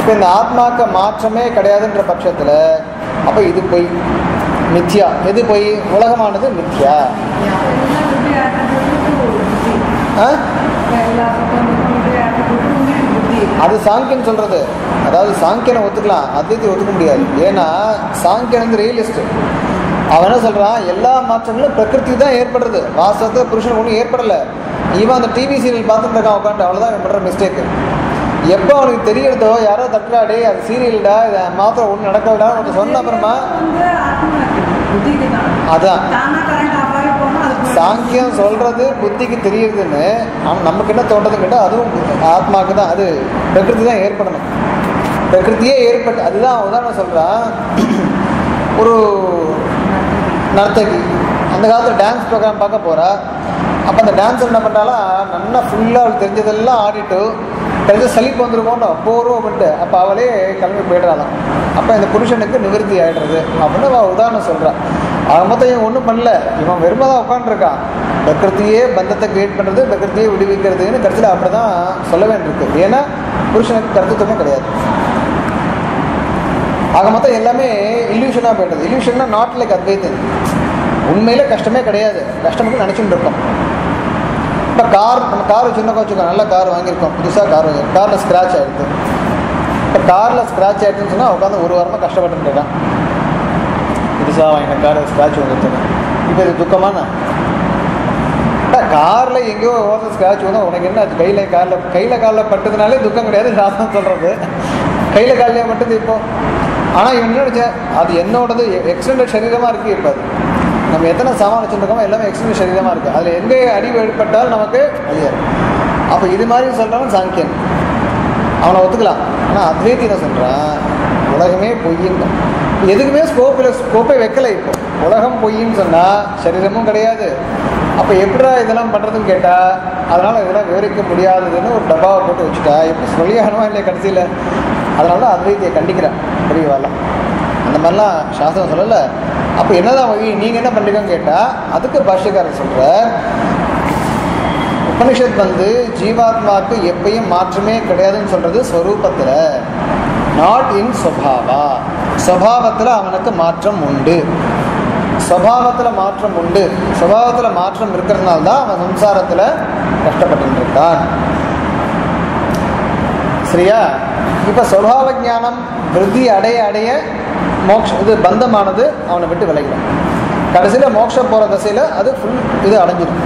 Speaker 1: இப்போ இந்த ஆத்மாக்க மாற்றமே கிடையாதுன்ற பட்சத்தில் அப்போ இது பொய் மித்யா எது பொய் உலகமானது மித்யா
Speaker 3: எல்லாம் புத்தி ஆட்டத்துக்கு புத்தி
Speaker 1: ஆ?
Speaker 3: எல்லா பக்கமும் புத்தி ஆட்டத்துக்கு புத்தி
Speaker 1: அது சாங்கியன் சொல்றது அதாவது சாங்கியனை ஒத்துக்கலாம் அத்வைத்தி ஒத்துக்க முடியாது ஏன்னா சாங்கியன் வந்து ரியலிஸ்ட் அவன் என்ன சொல்றான் எல்லா மாற்றங்களும் பிரகிருதி தான் ஏற்படுறது வாஸ்தவத்தை புருஷனுக்கு ஒன்றும் ஏற்படலை இவன் அந்த டிவி சீரியல் பார்த்துட்டு இருக்கான் உட்காந்து அவ்வளோதான் இவன் பண்ணுற மிஸ்டேக் எப்போ அவனுக்கு தெரியறதோ யாரோ தட்டுறாடே அது சீரியல்டா இதை மாத்திரம் ஒன்றும் நடக்கலடா ஒன்று சொன்ன அப்புறமா
Speaker 3: வந்து ஆத்மா புத்திக்கு தான்
Speaker 1: அதான்
Speaker 3: தானா கரண்ட் ஆஃப் ஆகி போனால் அது
Speaker 1: சாங்கியம் சொல்றது புத்திக்கு தெரியுதுன்னு அவன் நமக்கு என்ன தோன்றதுன்னு கேட்டால் அதுவும் ஆத்மாவுக்கு தான் அது பிரகிருதி தான் ஏற்படணும் பிரகிருத்தியே ஏற்பட்டு அதுதான் உதாரணம் சொல்றான் ஒரு நர்த்தகி அந்த காலத்தில் டான்ஸ் ப்ரோக்ராம் பார்க்க போறா அப்போ அந்த டான்ஸ் என்ன பண்ணாலும் நல்லா ஃபுல்லாக அவளுக்கு தெரிஞ்சதெல்லாம் ஆடிட்டு தெரிஞ்ச சலிப்பு வந்துருமோன்னு போகிறோம் அப்படின்ட்டு அப்போ அவளே கிளம்பி போயிடுறாளாம் அப்போ இந்த புருஷனுக்கு நிவர்த்தி ஆயிடுறது அப்படின்னு அவள் உதாரணம் சொல்கிறான் அவன் மொத்தம் இவன் ஒன்றும் பண்ணல இவன் வெறுமை தான் உட்காந்துருக்கான் பிரகிருத்தியே பந்தத்தை கிரியேட் பண்ணுறது பிரகிருத்தியே விடுவிக்கிறதுன்னு கருத்தில் அப்படி தான் சொல்ல வேண்டியிருக்கு ஏன்னா புருஷனுக்கு கருத்துவமே கிடையாது ஆக மொத்தம் எல்லாமே இல்யூஷனாக போயிட்டது இல்யூஷன்னா நாட் லைக் அத்வைத்தன் உண்மையில கஷ்டமே கிடையாது கஷ்டம்னு நினச்சிட்டு இருக்கோம் இப்போ கார் நம்ம கார் சின்ன வச்சுக்கோங்க நல்ல கார் வாங்கியிருக்கோம் புதுசாக கார் வாங்கியிருக்கோம் காரில் ஸ்க்ராட்ச் ஆகிடுது இப்போ காரில் ஸ்க்ராட்ச் ஆகிடுதுன்னு சொன்னால் உட்காந்து ஒரு வாரமாக கஷ்டப்பட்டு இருக்கான் புதுசாக வாங்கின கார் ஸ்க்ராட்ச் வந்துட்டு இப்போ இது துக்கமான காரில் எங்கேயோ ஓரத்தில் ஸ்க்ராட்ச் வந்தால் உனக்கு என்ன ஆச்சு கையில் காலில் கையில் காலில் பட்டதுனாலே துக்கம் கிடையாது நான் தான் சொல்கிறது கையில் காலிலே மட்டும் இப்போ ஆனால் இவன் என்ன நினைச்சேன் அது என்னோடது எக்ஸ்டெண்டட் சரீரமாக இருக்குது இப்போ அது நம்ம எத்தனை சாமான் வச்சுருக்கோமோ எல்லாமே எக்ஸ்டெண்டட் சரீரமாக இருக்குது அதில் எங்கே அடி ஏற்பட்டால் நமக்கு அழியாது அப்போ இது மாதிரி சொல்கிறவன் சாங்கியன் அவனை ஒத்துக்கலாம் ஆனால் அத்வைத்தி என்ன சொல்கிறான் உலகமே பொய்ன்னு எதுக்குமே ஸ்கோப்பில் ஸ்கோப்பே வைக்கல இப்போ உலகம் பொய்ன்னு சொன்னால் சரீரமும் கிடையாது அப்போ எப்படிடா இதெல்லாம் பண்ணுறதுன்னு கேட்டால் அதனால் இதெல்லாம் விவரிக்க முடியாததுன்னு ஒரு டப்பாவை போட்டு வச்சுட்டா எப்படி சொல்லியாகணுமா இல்லையா கடைசியில் அதனால தான் அத்வைத்தியை கண்டிக்கிறான் பெரியவாலாம் அந்த மாதிரிலாம் சாஸ்திரம் சொல்லலை அப்போ என்னதான் வழி நீங்கள் என்ன பண்ணுறீங்கன்னு கேட்டால் அதுக்கு பாஷ்யக்காரர் சொல்கிறார் உபனிஷத் வந்து ஜீவாத்மாவுக்கு எப்பயும் மாற்றமே கிடையாதுன்னு சொல்றது ஸ்வரூபத்தில் நாட் இன் சுவாவா சுவாவத்தில் அவனுக்கு மாற்றம் உண்டு சுவாவத்தில் மாற்றம் உண்டு சுபாவத்தில் மாற்றம் இருக்கிறதுனால தான் அவன் சம்சாரத்தில் கஷ்டப்பட்டு இருக்கான் சரியா இப்போ சுபாவ ஞானம் விருத்தி அடைய அடைய மோக்ஷ இது பந்தமானது அவனை விட்டு விலகிடும் கடைசியில் மோட்சம் போகிற தசையில் அது ஃபுல் இது அடைஞ்சிடும்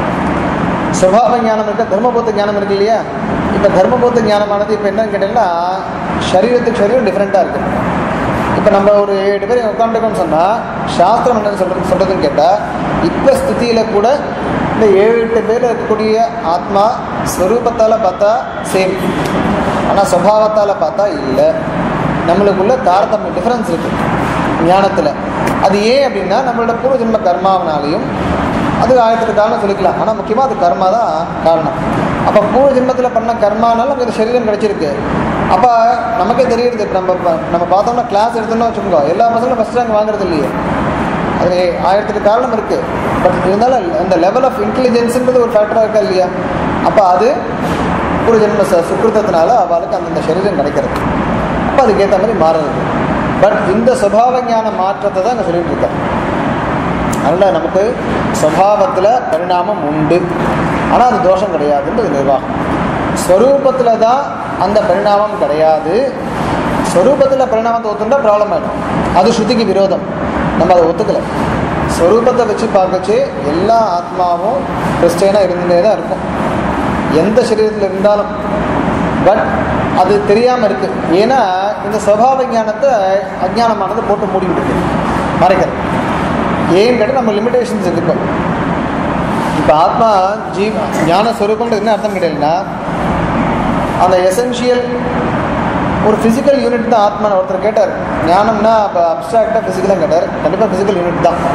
Speaker 1: சுபாவ ஞானம் இருக்க தர்மபூத்த ஞானம் இருக்கு இல்லையா இப்போ தர்மபூத்த ஞானமானது இப்போ என்னன்னு கேட்டீங்கன்னா சரீரத்துக்கு சரீரம் டிஃப்ரெண்ட்டாக இருக்குது இப்போ நம்ம ஒரு ஏழு பேர் உட்காந்துருக்கோம்னு சொன்னால் சாஸ்திரம் என்ன சொல்றது சொல்கிறதுன்னு கேட்டால் இப்போ ஸ்திதியில் கூட இந்த ஏழு எட்டு பேர் இருக்கக்கூடிய ஆத்மா ஸ்வரூபத்தால் பார்த்தா சேம் ஆனால் சுபாவத்தால் பார்த்தா இல்லை நம்மளுக்குள்ள தாரதமிய டிஃப்ரென்ஸ் இருக்குது ஞானத்தில் அது ஏன் அப்படின்னா நம்மளோட பூர்வ ஜென்ம கர்மாவினாலையும் அது ஆயிரத்துக்கு காரணம் சொல்லிக்கலாம் ஆனால் முக்கியமாக அது கர்மா தான் காரணம் அப்போ பூர்வ ஜென்மத்தில் பண்ண கர்மானால நமக்கு இந்த சரீரம் கிடைச்சிருக்கு அப்போ நமக்கே தெரியுது இப்போ நம்ம ப- நம்ம பார்த்தோம்னா கிளாஸ் எடுத்தோம்னா வச்சுக்கோங்க எல்லா பசங்களும் ஃபஸ்ட் ரேங்க் வாங்குறது இல்லையே அது ஆயிரத்துக்கு காரணம் இருக்குது பட் இருந்தாலும் அந்த லெவல் ஆஃப் இன்டெலிஜென்ஸுன்றது ஒரு ஃபேக்டராக இருக்கா இல்லையா அப்போ அது ஒரு ஜென்ம ச சுக்கிருத்தத்தினால அவளுக்கு அந்தந்த சரீரம் கிடைக்கிறது அப்போ அதுக்கேற்ற மாதிரி மாறுறது பட் இந்த சுபாவ ஞான மாற்றத்தை தான் இங்கே சொல்லிட்டு இருக்கேன் அதனால் நமக்கு சுபாவத்தில் பரிணாமம் உண்டு ஆனால் அது தோஷம் கிடையாதுன்றது நிர்வாகம் ஸ்வரூபத்தில் தான் அந்த பரிணாமம் கிடையாது ஸ்வரூபத்தில் பரிணாமத்தை ஒத்துண்டா ப்ராப்ளம் ஆகிடும் அது ஸ்ருதிக்கு விரோதம் நம்ம அதை ஒத்துக்கலை ஸ்வரூபத்தை வச்சு பார்க்கச்சு எல்லா ஆத்மாவும் கிறிஸ்டியனாக இருந்துட்டே தான் இருக்கும் எந்த சரீரத்தில் இருந்தாலும் பட் அது தெரியாமல் இருக்குது ஏன்னா இந்த சுவாவ ஞானத்தை அஜ்ஞானமானது போட்டு மூடிக்கிட்டு இருக்கு மறைக்கிறது ஏன்னு கேட்டால் நம்ம லிமிடேஷன்ஸ் இருக்கும் இப்போ ஆத்மா ஜீவ் ஞான ஸ்வரூபம்ன்றது என்ன அர்த்தம் கிடையாதுன்னா அந்த எசென்ஷியல் ஒரு ஃபிசிக்கல் யூனிட் தான் ஆத்மான்னு ஒருத்தர் கேட்டார் ஞானம்னா அப்போ அப்ட்ராக்டாக ஃபிசிக்கலாக கேட்டார் கண்டிப்பாக ஃபிசிக்கல் யூனிட் தான்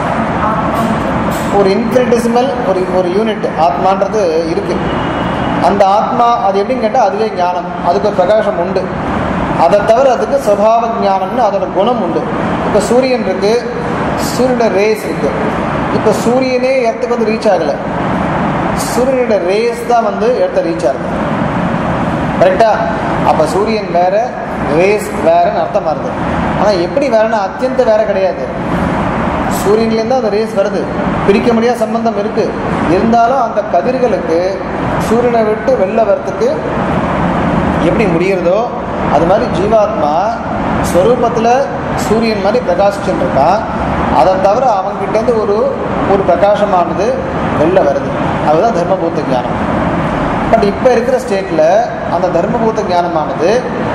Speaker 1: ஒரு இன்ஃபினிட்டிசிமல் ஒரு ஒரு யூனிட் ஆத்மான்றது இருக்குது அந்த ஆத்மா அது எப்படின்னு கேட்டால் அதுவே ஞானம் அதுக்கு ஒரு பிரகாசம் உண்டு அதை தவிர அதுக்கு சுபாவ ஞானம்னு அதோட குணம் உண்டு இப்போ சூரியன் இருக்குது சூரியனோட ரேஸ் இருக்குது இப்போ சூரியனே இடத்துக்கு வந்து ரீச் ஆகலை சூரியனோட ரேஸ் தான் வந்து இடத்த ரீச் ஆகுது கரெக்டா அப்போ சூரியன் வேற ரேஸ் வேறன்னு அர்த்தமா இருக்கு ஆனால் எப்படி வேறன்னா அத்தியந்த வேற கிடையாது சூரியன்லேருந்து அந்த ரேஸ் வருது பிரிக்க முடியாத சம்பந்தம் இருக்கு இருந்தாலும் அந்த கதிர்களுக்கு சூரியனை விட்டு வெளில வரத்துக்கு எப்படி முடிகிறதோ அது மாதிரி ஜீவாத்மா ஸ்வரூபத்தில் சூரியன் மாதிரி பிரகாசிச்சுட்டு இருக்கான் அதை தவிர அவங்ககிட்டேருந்து ஒரு ஒரு பிரகாசமானது வெளில வருது அதுதான் தர்மபூத்த ஞானம் பட் இப்போ இருக்கிற ஸ்டேட்டில் அந்த தர்மபூத்த ஞானமானது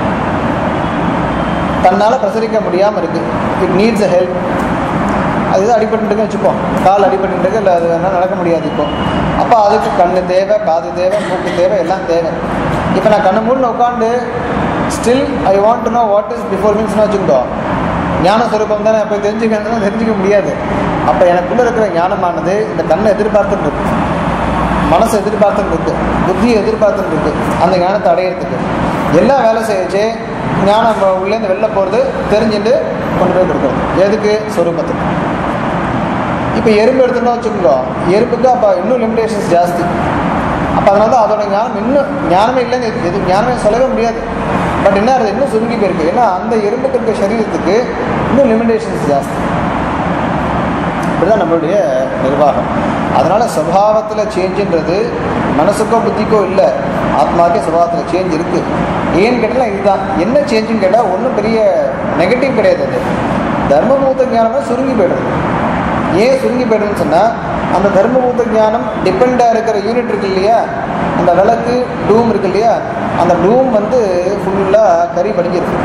Speaker 1: தன்னால் பிரசரிக்க முடியாமல் இருக்குது இட் நீட்ஸ் அ ஹெல்ப் அதுதான் அடிபட்டுருக்கு வச்சுப்போம் கால் அடிபட்டுருக்கு இல்லை அது வேணால் நடக்க முடியாது இப்போ அப்போ அதுக்கு கண்ணு தேவை காது தேவை மூக்கு தேவை எல்லாம் தேவை இப்போ நான் கண்ணு மூணு உட்காந்து still I want to know what is before மீன்ஸ்னு வச்சுக்கோ ஞான ஸ்வரூபம் தானே அப்போ தெரிஞ்சுக்கணும் தெரிஞ்சுக்க முடியாது அப்போ எனக்குள்ளே இருக்கிற ஞானமானது இந்த கண்ணை எதிர்பார்த்துட்டு இருக்கு மனசை எதிர்பார்த்துட்டு இருக்கு புத்தியை எதிர்பார்த்துட்டு இருக்கு அந்த ஞானத்தை அடையிறதுக்கு எல்லாம் வேலை செய்யச்சு ஞானம் உள்ளேருந்து வெளில போகிறது தெரிஞ்சுட்டு கொண்டு போய் கொடுக்குறது எதுக்கு ஸ்வரூபத்துக்கு இப்போ எறும்பு எடுத்துட்டோம் வச்சுக்கோங்க எறும்புக்கு அப்போ இன்னும் லிமிடேஷன்ஸ் ஜாஸ்தி அப்போ அதனால தான் அதோட ஞானம் இன்னும் ஞானமே இல்லைன்னு எது- எது ஞானமே சொல்லவே முடியாது பட் என்ன அது இன்னும் சுருங்கி போயிருக்கு ஏன்னா அந்த எறும்புக்கு இருக்க சரீரத்துக்கு இன்னும் லிமிடேஷன்ஸ் ஜாஸ்தி இப்படிதான் நம்மளுடைய நிர்வாகம் அதனால சுபாவத்தில் சேஞ்சுன்றது மனசுக்கோ புத்திக்கோ இல்லை ஆத்மாக்கே சுபாவத்தில் சேஞ்ச் இருக்கு ஏன்னு கேட்டால் இதுதான் என்ன சேஞ்சுன்னு கேட்டால் ஒன்றும் பெரிய நெகட்டிவ் கிடையாது அது தர்மபூத ஞானமே சுருங்கி போயிடுது ஏன் சுருங்கி போயிடுதுன்னு சொன்னால் அந்த தர்மபூத ஞானம் டிபெண்டாக இருக்கிற யூனிட் இருக்கு இல்லையா அந்த விளக்கு டூம் இருக்கு இல்லையா அந்த டூம் வந்து ஃபுல்லாக கறி படிஞ்சிருக்கு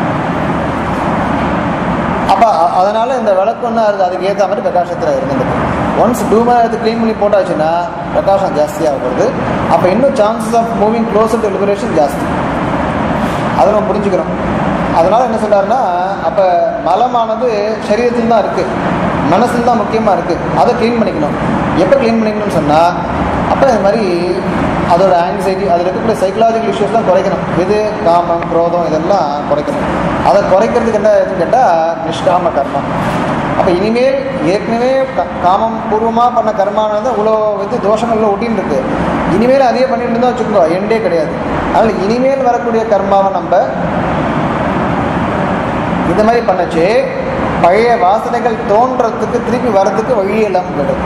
Speaker 1: அப்போ அதனால் இந்த விளக்கு ஒன்றா இருக்குது அதுக்கு ஏற்ற மாதிரி பிரகாசத்தில் இருந்துருக்கு ஒன்ஸ் டூமாக எடுத்து க்ளீன் பண்ணி போட்டாச்சுன்னா பிரகாசம் ஜாஸ்தியாக வருது அப்போ இன்னும் chances of moving closer to liberation ஜாஸ்தி அதை நம்ம புரிஞ்சுக்கிறோம் அதனால் என்ன சொல்றாருன்னா அப்போ மலமானது சரீரத்தில் தான் இருக்குது மனசில் தான் முக்கியமாக இருக்குது அதை க்ளீன் பண்ணிக்கணும் எப்போ க்ளீன் பண்ணிக்கணும்னு சொன்னால் அப்போ இது மாதிரி அதோட ஆங்ஸைட்டி அதில் இருக்கக்கூடிய சைக்கலாஜிக்கல் இஷ்யூஸ்லாம் குறைக்கணும் இது காமம் குரோதம் இதெல்லாம் குறைக்கணும் அதை குறைக்கிறதுக்கு என்ன இதுன்னு கேட்டால் நிஷ்காம கர்மம் அப்போ இனிமேல் ஏற்கனவே க- காமம் பூர்வமாக பண்ண கர்மானது இவ்வளோ வந்து தோஷங்கள்ல ஒட்டின்னு இருக்கு இனிமேல் அதே பண்ணிட்டு இருந்தால் வச்சுக்கோ எண்டே கிடையாது அதனால் இனிமேல் வரக்கூடிய கர்மாவை நம்ம இந்த மாதிரி பண்ணச்சு பழைய வாசனைகள் தோன்றதுக்கு திருப்பி வரதுக்கு வழி இல்லாமல் போயிடும்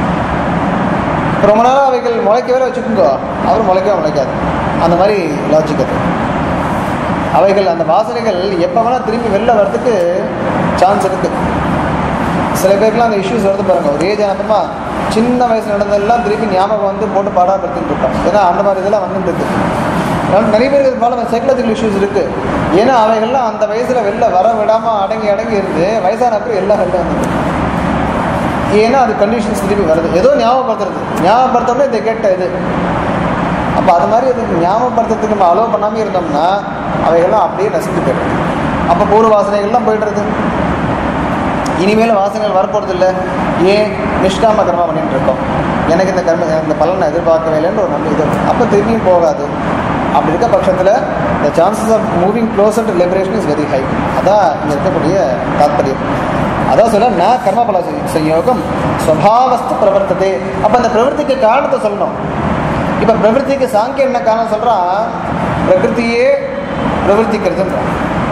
Speaker 1: ரொம்ப நாளாக அவைகள் முளைக்க வேற வச்சுக்கோங்க அவர் முளைக்கவே முளைக்காது அந்த மாதிரி லாஜிக் அது அவைகள் அந்த வாசனைகள் எப்போ வேணால் திரும்பி வெளில வர்றதுக்கு சான்ஸ் இருக்குது சில பேருக்குலாம் அந்த இஷ்யூஸ் வருது பாருங்க ஒரு ஏஜ் ஆனப்பமா சின்ன வயசுல நடந்ததெல்லாம் திருப்பி ஞாபகம் வந்து போட்டு பாடாப்படுத்திட்டு இருப்பாங்க ஏன்னா அந்த மாதிரி இதெல்லாம் வந்துட்டு இருக்கு அதனால நிறைய பேருக்கு இது போல சைக்கலாஜிக்கல் இஷ்யூஸ் இருக்கு ஏன்னா அவைகள்லாம் அந்த வயசுல வெளில வர விடாம அடங்கி அடங்கி இருந்து வயசான அப்புறம் எல்லாம் வெளில வந்துட்டு ஏன்னா அது கண்டிஷன்ஸ் திருப்பி வருது ஏதோ ஞாபகப்படுத்துறது ஞாபகப்படுத்தோம்னா இந்த கேட்ட இது அப்போ அது மாதிரி அதுக்கு ஞாபகப்படுத்துறதுக்கு நம்ம அலோவ் பண்ணாமல் இருந்தோம்னா அவைகள்லாம் அப்படியே நசிந்து போயிடும் அப்போ பூர்வ வாசனைகள்லாம் போயிடுறது இனிமேல் வாசனைகள் வரப்போகிறது இல்லை ஏன் நிஷ்காம கர்மா பண்ணிட்டு இருக்கோம் எனக்கு இந்த கர்ம இந்த பலனை எதிர்பார்க்கவே இல்லைன்னு ஒரு நல்ல இது அப்போ திரும்பியும் போகாது அப்படி இருக்க பட்சத்தில் the chances of moving closer to liberation is very high அதான் இங்கே இருக்கக்கூடிய தாத்பரியம் அதான் சொல்ல நான் கர்மபல சயோகம் ஸ்வபாவஸ்து பிரவர்த்ததே அப்போ அந்த பிரவர்த்திக்கு காரணத்தை சொல்லணும் இப்போ பிரவருத்திக்கு சாங்கியம் என்ன காரணம் சொல்கிறான் பிரகிருத்தியே பிரவர்த்திக்கிறதுன்றான்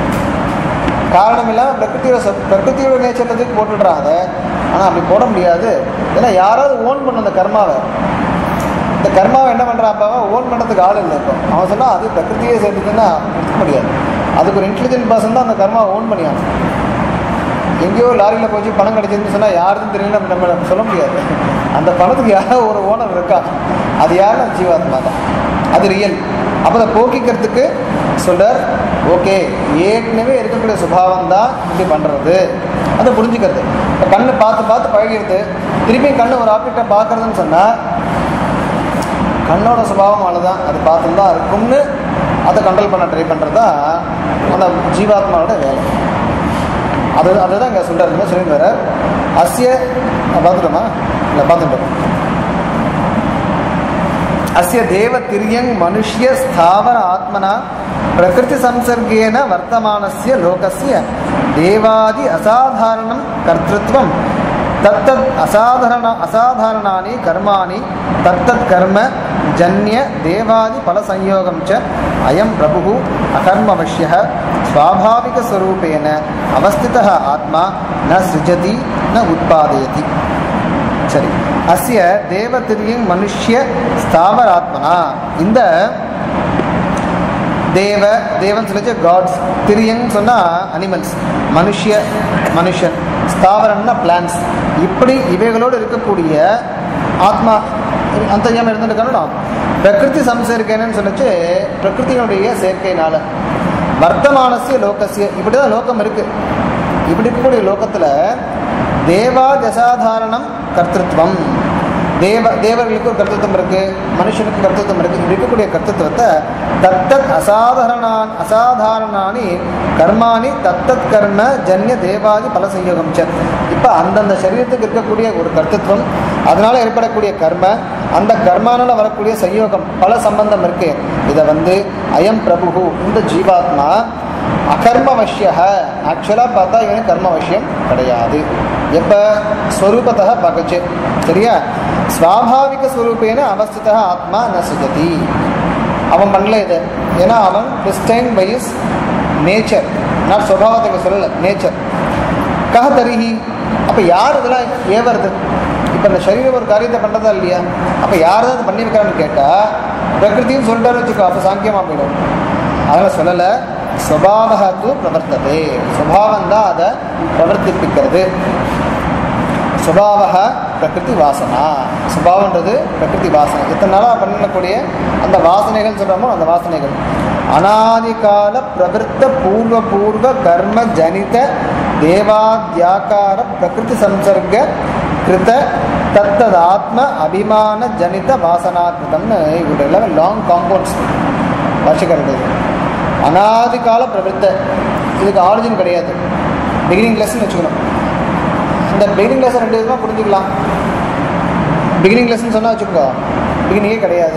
Speaker 1: காரணம் இல்லாமல் பிரகிருத்தியோட சொ- பிரகிருத்தியோட நேச்சர் எதுக்கு போட்டுடுறாங்க ஆனால் அப்படி போட முடியாது ஏன்னா யாராவது ஓன் பண்ண அந்த கர்மாவை இந்த கர்மாவை என்ன பண்ணுறான் அப்பாவை ஓன் பண்ணுறதுக்கு ஆள் இல்லை இப்போ அவன் சொன்னால் அது பிரகிருத்தியே சேர்ந்துச்சுன்னா எடுக்க முடியாது அதுக்கு ஒரு இன்டெலிஜென்ட் பர்சன் தான் அந்த கர்மாவை ஓன் பண்ணியாங்க எங்கேயோ லாரியில் போச்சு பணம் கிடைச்சதுன்னு சொன்னால் யாருன்னு தெரியல நம்ம நம்ம சொல்ல முடியாது அந்த பணத்துக்கு யாரோ ஒரு ஓனர் இருக்கா அது யாருன்னா ஜீவாத்மா தான் அது ரியல் அப்போ அதை போக்கிக்கிறதுக்கு சொல்றார் ஓகே ஏற்கனவே இருக்கக்கூடிய சுபாவம் தான் இப்படி பண்ணுறது அதை புரிஞ்சுக்கிறது இப்போ கண்ணு பார்த்து பார்த்து பழகிறது திருப்பி கண்ணு ஒரு ஆப்ஜெக்டை பார்க்கறதுன்னு சொன்னால் கண்ணோட சுபாவம் அவ்வளோதான் அது பார்த்து தான் இருக்கும்னு அதை கண்ட்ரோல் பண்ண ட்ரை பண்ணுறது தான் அந்த ஜீவாத்மாவோட வேலை அது அதுதான் இங்கே சொல்கிறார் சொல்லிட்டு வர அஸ்ய பார்த்துட்டோமா இல்லை பார்த்துட்டோம் அஸ்ய தேவ திரியங் மனுஷ்ய ஸ்தாவர ஆத்மனா பிரகிருதி சம்சர்கேன வர்த்தமானஸ்ய லோகஸ்ய தேவாதி அசாதாரணம் கர்த்திருவம் தத்தத் அசாதாரண அசாதாரணானி கர்மாணி தத்தத் கர்ம ஜன்ய தேவாதி பல சம்யோகம் ச அயம் பிரபு அகர்மவசிய ஸ்வாபாவிகஸ்வரூபேன அவஸ்திதः ஆத்மா ந சிருஜதி ந உத்பாதயதி சரி அஸ்ய தேவதிரியும் மனுஷ்ய ஸ்தாவராத்மனா இந்த தேவ தேவன் சொல்லிச்சு காட்ஸ் திரியன்னு சொன்னால் அனிமல்ஸ் மனுஷ்ய மனுஷன் ஸ்தாவரம்னா பிளான்ஸ் இப்படி இவைகளோடு இருக்கக்கூடிய ஆத்மா அந்தரியாமல் இருந்துருக்கணும் பிரகிருதி சம்சர்க்கேன்னு சொல்லிச்சு பிரகிருதியினுடைய சேர்க்கையினால வர்த்தமானசிய லோகசிய இப்படி தான் லோகம் இருக்கு இப்படி இருக்கக்கூடிய லோகத்தில் தேவா தசாதாரணம் கர்த்திருவம் தேவ தேவர்களுக்கு ஒரு கர்த்தத்துவம் இருக்கு மனுஷனுக்கு கர்த்தத்துவம் இருக்கு இப்படி இருக்கக்கூடிய கர்த்தத்துவத்தை தத்தத் அசாதாரணான் அசாதாரணானி கர்மாணி தத்தத் கர்ம ஜன்ய தேவாதி பல சயோகம் சத் இப்போ அந்தந்த சரீரத்துக்கு இருக்கக்கூடிய ஒரு கர்த்தத்துவம் அதனால ஏற்படக்கூடிய கர்ம அந்த கர்மானால வரக்கூடிய சயோகம் பல சம்பந்தம் இருக்கு இதை வந்து அயம் பிரபு இந்த ஜீவாத்மா அகர்மவசிய ஆக்சுவலாக பார்த்தா இவனுக்கு கர்மவசியம் கிடையாது எப்போ ஸ்வரூபத்தः பகச்சு சரியா ஸ்வாபாவிக ஸ்வரூபேன அவஸ்திதா ஆத்மா ந சுஜதி அவன் பண்ணல இது ஏன்னா அவன் கிறிஸ்டைன் பைஸ் நேச்சர் நான் சுவாவத்தை சொல்லலை நேச்சர் கஹ தரிஹி அப்போ யார் இதெல்லாம் ஏவருது இப்போ இந்த சரீரம் ஒரு காரியத்தை பண்ணுறதா இல்லையா அப்போ யார் தான் அதை பண்ணி வைக்கிறான்னு கேட்டால் பிரகிருத்தின்னு சொல்லிட்டாரு வச்சுக்கோ அப்போ சாங்கியமாக போயிடும் அதனால் சொல்லலை சுவாவகத்து பிரவர்த்ததே சுபாவம் தான் அதை பிரவர்த்திப்பிக்கிறது சுபாவக பிரகிருதி வாசனா சுபாவன்றது பிரகிருதி வாசனை இத்தனை நாளாக பண்ணக்கூடிய அந்த வாசனைகள் சொல்கிறோமோ அந்த வாசனைகள் அனாதிகால பிரவருத்த பூர்வ பூர்வ கர்ம ஜனித தேவாத்யாக்கார பிரகிருதி சம்சர்க கிருத தத்தது ஆத்ம அபிமான ஜனித வாசனா கிருதம்னு இவருடைய எல்லாமே லாங் காம்பவுண்ட்ஸ் வருஷக்கிறது அனாதிகால பிரவருத்த இதுக்கு ஆரிஜின் கிடையாது பிகினிங் லெஸ்ன்னு வச்சுக்கணும் இந்த பிகினிங் லெசன் ரெண்டு விதமாக புரிஞ்சுக்கலாம் பிகினிங் லெசன் சொன்னால் வச்சுக்கோ பிகினிங்கே கிடையாது